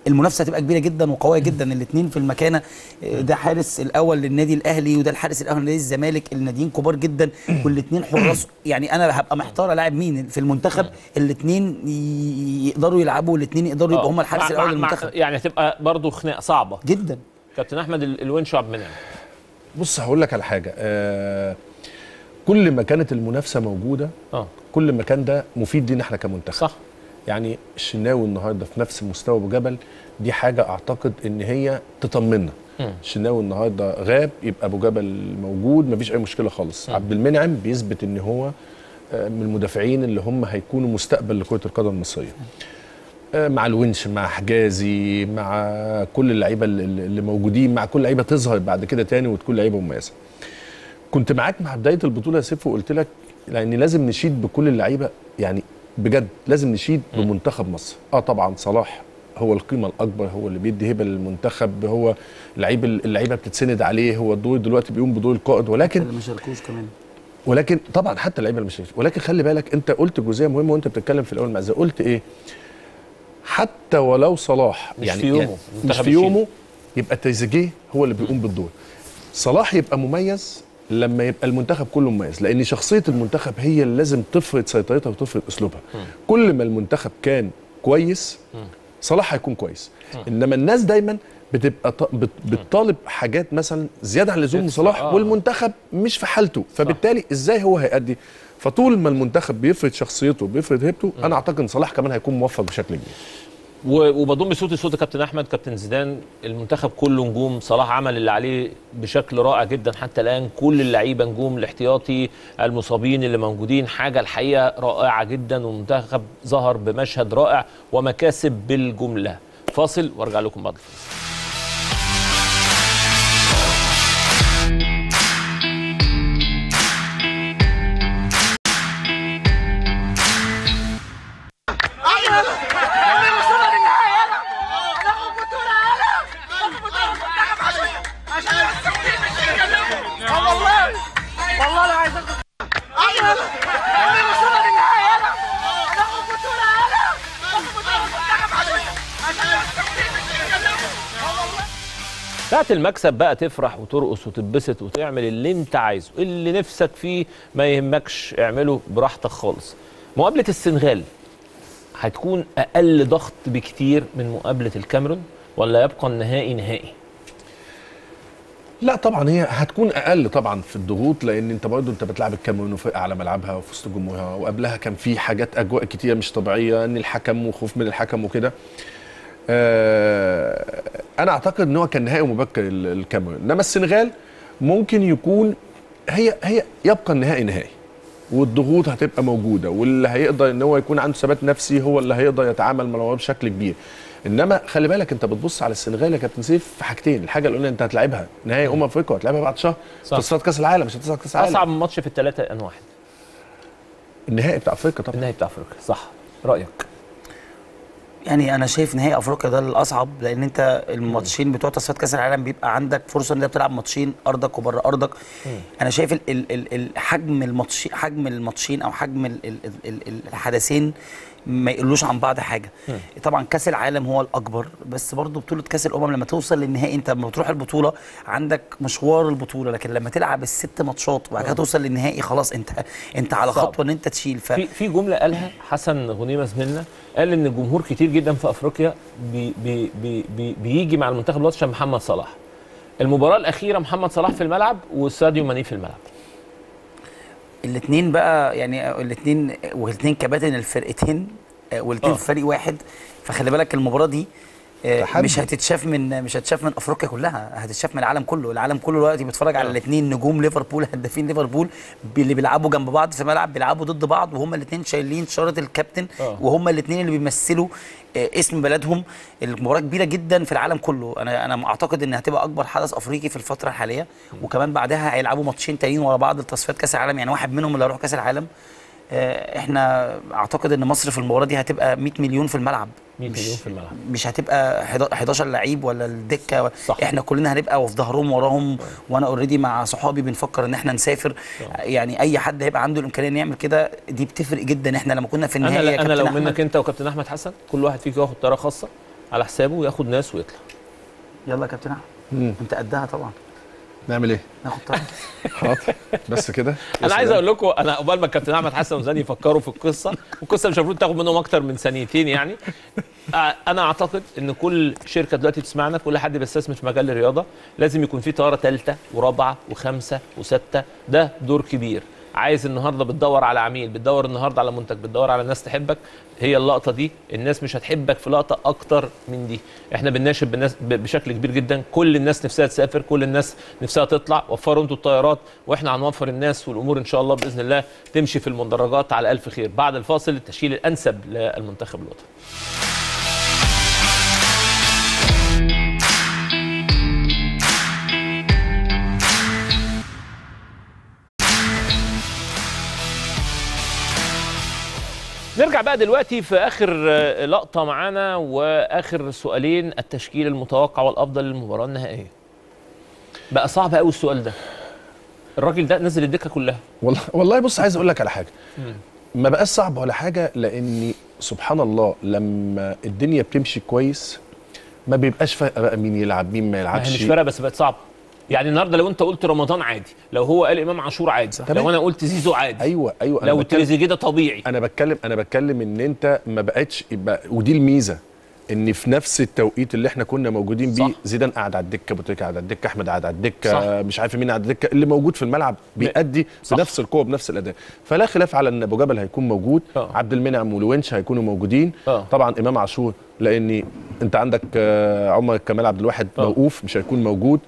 المنافسه هتبقى كبيره جدا وقويه جدا الاثنين في المكانه آه، ده حارس الاول للنادي الاهلي وده الحارس الاول لنادي الزمالك الناديين كبار جدا والاثنين حراس يعني انا هبقى محتار الاعب مين في المنتخب الاثنين يقدروا يلعبوا والاثنين يقدروا يبقوا هم الحارس مع- الاول مع- للمنتخب يعني هتبقى برضه خناقه صعبه جدا كابتن احمد ال- الونش عبد المنعم بص هقول لك على حاجه آه كل ما كانت المنافسه موجوده اه كل ما كان ده مفيد لينا احنا كمنتخب صح يعني الشناوي النهارده في نفس مستوى ابو جبل دي حاجه اعتقد ان هي تطمنا مم. الشناوي النهارده غاب يبقى ابو جبل موجود مفيش اي مشكله خالص عبد المنعم بيثبت ان هو آه، من المدافعين اللي هم هيكونوا مستقبل لكره القدم المصريه آه، مع الونش مع حجازي مع كل اللعيبه اللي اللي موجودين مع كل لعيبه تظهر بعد كده تاني وتكون لعيبه مميزه كنت معاك مع بدايه البطوله يا سيف وقلت لك لان لازم نشيد بكل اللعيبه يعني بجد لازم نشيد بمنتخب مصر اه طبعا صلاح هو القيمه الاكبر هو اللي بيدي هبه للمنتخب هو لعيب اللعيبه بتتسند عليه هو الدور دلوقتي بيقوم بدور القائد ولكن اللي ما شاركوش كمان ولكن طبعا حتى اللعيبه اللي مش ولكن خلي بالك انت قلت جزئيه مهمه وانت بتتكلم في الاول مع زي قلت ايه حتى ولو صلاح مش يعني في يومه. يعني مش المنتخب في يشيل. يومه يبقى تريزيجيه هو اللي بيقوم بالدور صلاح يبقى مميز لما يبقى المنتخب كله مميز لان شخصيه المنتخب هي اللي لازم تفرض سيطرتها وتفرض اسلوبها كل ما المنتخب كان كويس صلاح هيكون كويس انما الناس دايما بتبقى ط- بت- بتطالب حاجات مثلا زياده عن اللزوم من صلاح آه. والمنتخب مش في حالته فبالتالي ازاي هو هيأدي فطول ما المنتخب بيفرض شخصيته بيفرض هيبته انا اعتقد ان صلاح كمان هيكون موفق بشكل كبير و- وبضم صوتي صوت كابتن احمد كابتن زيدان المنتخب كله نجوم صلاح عمل اللي عليه بشكل رائع جدا حتى الان كل اللعيبه نجوم الاحتياطي المصابين اللي موجودين حاجه الحقيقه رائعه جدا والمنتخب ظهر بمشهد رائع ومكاسب بالجمله فاصل وارجع لكم بعد الفاصل والله والله انا عايز اخد ايوه انا وصلنا للنهايه يلا هناخد بطوله يلا هناخد بطوله المنتخب عشان ساعة المكسب بقى تفرح وترقص وتتبسط وتعمل اللي انت عايزه اللي نفسك فيه ما يهمكش اعمله براحتك خالص مقابلة السنغال هتكون اقل ضغط بكتير من مقابلة الكاميرون ولا يبقى النهائي نهائي لا طبعا هي هتكون اقل طبعا في الضغوط لان انت برضه انت بتلعب الكاميرون وفرقه على ملعبها وفي وسط جمهورها وقبلها كان في حاجات اجواء كتيره مش طبيعيه ان الحكم وخوف من الحكم وكده آه انا اعتقد ان هو كان نهائي مبكر ال- الكاميرون انما السنغال ممكن يكون هي هي يبقى النهائي نهائي والضغوط هتبقى موجوده واللي هيقدر ان هو يكون عنده ثبات نفسي هو اللي هيقدر يتعامل مع الموضوع بشكل كبير انما خلي بالك انت بتبص على السنغال يا كابتن سيف في حاجتين الحاجه الاولى انت هتلاعبها نهائي امم افريقيا هتلاعبها بعد شهر صح. تصفيات كاس العالم مش هتصعد كاس العالم اصعب ماتش في الثلاثه ان واحد النهائي بتاع افريقيا طبعا النهائي بتاع افريقيا صح رايك يعني انا شايف نهائي افريقيا ده الاصعب لان انت الماتشين بتوع تصفيات كاس العالم بيبقى عندك فرصه ان انت بتلعب ماتشين ارضك وبره ارضك انا شايف ال ال ال ال حجم الماتش حجم الماتشين او حجم ال ال ال ال الحدثين ما يقلوش عن بعض حاجه طبعا كاس العالم هو الاكبر بس برضو بطوله كاس الامم لما توصل للنهائي انت لما بتروح البطوله عندك مشوار البطوله لكن لما تلعب الست ماتشات وبعد كده توصل للنهائي خلاص انت انت على صعب. خطوه ان انت تشيل ف في في جمله قالها حسن غنيمه زميلنا قال ان جمهور كتير جدا في افريقيا بي بي بي بي بيجي مع المنتخب دلوقتي عشان محمد صلاح المباراه الاخيره محمد صلاح في الملعب وساديو ماني في الملعب الاثنين بقى يعني الاثنين والاثنين كباتن الفرقتين آه، والاثنين آه. في فريق واحد فخلي بالك المباراه دي آه، تحدي. مش هتتشاف من مش هتتشاف من افريقيا كلها هتتشاف من العالم كله العالم كله دلوقتي بيتفرج على الاثنين نجوم ليفربول هدافين ليفربول بي- اللي بيلعبوا جنب بعض في ملعب بيلعبوا ضد بعض وهما الاثنين شايلين شاره الكابتن آه. وهما الاثنين اللي بيمثلوا آه، اسم بلدهم المباراه كبيره جدا في العالم كله انا انا اعتقد ان هتبقى اكبر حدث افريقي في الفتره الحاليه وكمان بعدها هيلعبوا ماتشين تانيين ورا بعض لتصفيات كاس العالم يعني واحد منهم اللي هيروح كاس العالم آه، احنا اعتقد ان مصر في المباراه دي هتبقى 100 مليون في الملعب 100 مش- مليون في الملعب مش هتبقى 11 لعيب ولا الدكه صح. احنا كلنا هنبقى وفي ظهرهم وراهم وانا اوريدي مع صحابي بنفكر ان احنا نسافر يعني اي حد هيبقى عنده الامكانيه انه يعمل كده دي بتفرق جدا احنا لما كنا في انا النهائي يا انا لو كابتن منك أحمد، انت وكابتن احمد حسن كل واحد فيك ياخد طياره خاصه على حسابه وياخد ناس ويطلع يلا يا كابتن احمد مم. انت قدها طبعا نعمل ايه؟ ناخد طبعا حاضر بس كده انا عايز اقول لكم انا قبل ما الكابتن احمد حسن وزاني يفكروا في القصه والقصه مش المفروض تاخد منهم اكتر من ثانيتين يعني آه، انا اعتقد ان كل شركه دلوقتي بتسمعنا كل حد بيستثمر في مجال الرياضه لازم يكون في طياره ثالثه ورابعه وخمسه وسته ده دور كبير عايز النهارده بتدور على عميل بتدور النهارده على منتج بتدور على ناس تحبك هي اللقطه دي الناس مش هتحبك في لقطه اكتر من دي احنا بنناشد بالناس ب- بشكل كبير جدا كل الناس نفسها تسافر كل الناس نفسها تطلع وفروا انتوا الطيارات واحنا هنوفر الناس والامور ان شاء الله باذن الله تمشي في المدرجات على الف خير بعد الفاصل التشكيل الانسب للمنتخب الوطني نرجع بقى دلوقتي في اخر آه، لقطه معانا واخر سؤالين التشكيل المتوقع والافضل للمباراه النهائيه بقى صعب قوي السؤال ده الراجل ده نزل الدكه كلها والله والله بص عايز اقول لك على حاجه ما بقاش صعب ولا حاجه لاني سبحان الله لما الدنيا بتمشي كويس ما بيبقاش فارقه بقى مين يلعب مين ما ما هي يلعبش مش فارقه بس بقت صعبه يعني النهارده لو انت قلت رمضان عادي لو هو قال امام عاشور عادي تمام. لو انا قلت زيزو عادي ايوه ايوه أنا لو بتكلم- تريزيجيه ده طبيعي انا بتكلم انا بتكلم ان انت ما بقتش يبقى ودي الميزه ان في نفس التوقيت اللي احنا كنا موجودين بيه زيدان قاعد على الدكه ابو تريكه قاعد على الدكه احمد قاعد على الدكه صح. مش عارف مين قاعد على الدكه اللي موجود في الملعب بيأدي بنفس القوه بنفس الاداء فلا خلاف على ان ابو جبل هيكون موجود عبد المنعم والونش هيكونوا موجودين أه. طبعا امام عاشور لان انت عندك آه، عمر كمال عبد الواحد موقوف مش هيكون موجود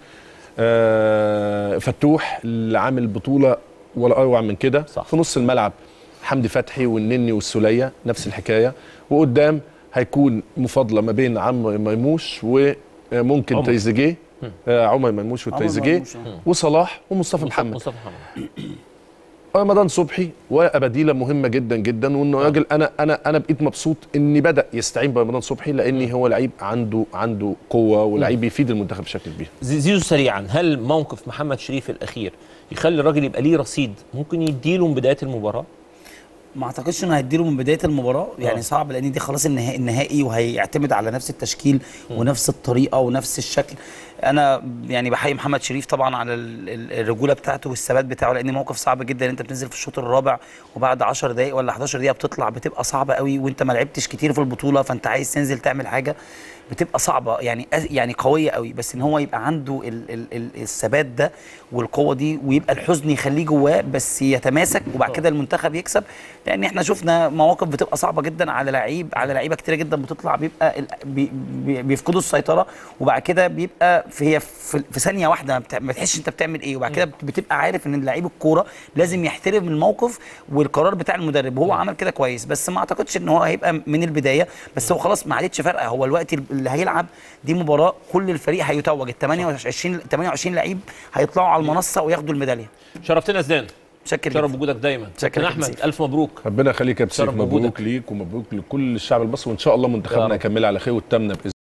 آه، فتوح اللي عامل بطوله ولا اروع من كده صح. في نص الملعب حمدي فتحي والنني والسوليه نفس الحكايه وقدام هيكون مفاضله ما بين عمرو مرموش وممكن عمر. تريزيجيه آه، عمر مرموش عمر وتريزيجيه مرموش، آه. وصلاح ومصطفى محمد مصطفى محمد رمضان صبحي وابديله مهمه جدا جدا وانه راجل انا انا انا بقيت مبسوط اني بدا يستعين برمضان صبحي لاني هو لعيب عنده عنده قوه ولعيب بيفيد المنتخب بشكل كبير زي- زيزو سريعا هل موقف محمد شريف الاخير يخلي الراجل يبقى ليه رصيد ممكن يديله من بدايه المباراه ما اعتقدش انه هيديله من بدايه المباراه يعني آه. صعب لان دي خلاص النهائي النهائي وهيعتمد على نفس التشكيل ونفس الطريقه ونفس الشكل انا يعني بحيي محمد شريف طبعا على ال- ال- الرجوله بتاعته والثبات بتاعه لان موقف صعب جدا انت بتنزل في الشوط الرابع وبعد 10 دقائق ولا 11 دقيقه بتطلع بتبقى صعبه قوي وانت ما لعبتش كتير في البطوله فانت عايز تنزل تعمل حاجه بتبقى صعبه يعني أز- يعني قويه قوي بس ان هو يبقى عنده ال ال ال الثبات ده والقوه دي ويبقى الحزن يخليه جواه بس يتماسك وبعد كده المنتخب يكسب لان احنا شفنا مواقف بتبقى صعبه جدا على لعيب على لعيبه كتيره جدا بتطلع بيبقى ال- بي بي بيفقدوا السيطره وبعد كده بيبقى في هي في, في ثانيه واحده ما بتع- ما تحسش انت بتعمل ايه وبعد كده بت- بتبقى عارف ان لعيب الكوره لازم يحترم الموقف والقرار بتاع المدرب وهو عمل كده كويس بس ما اعتقدش ان هو هيبقى من البدايه بس هو خلاص ما عادتش فارقه هو الوقت اللي هيلعب دي مباراه كل الفريق هيتوج ال 28 28 لعيب هيطلعوا على المنصه وياخدوا الميداليه شرفتنا زدان شكر شرف وجودك دايما كابتن احمد الف مبروك ربنا يخليك يا بسيف شرف مبروك وجودك. ليك ومبروك لكل الشعب المصري وان شاء الله يا منتخبنا رب. يكمل على خير والتامنه باذن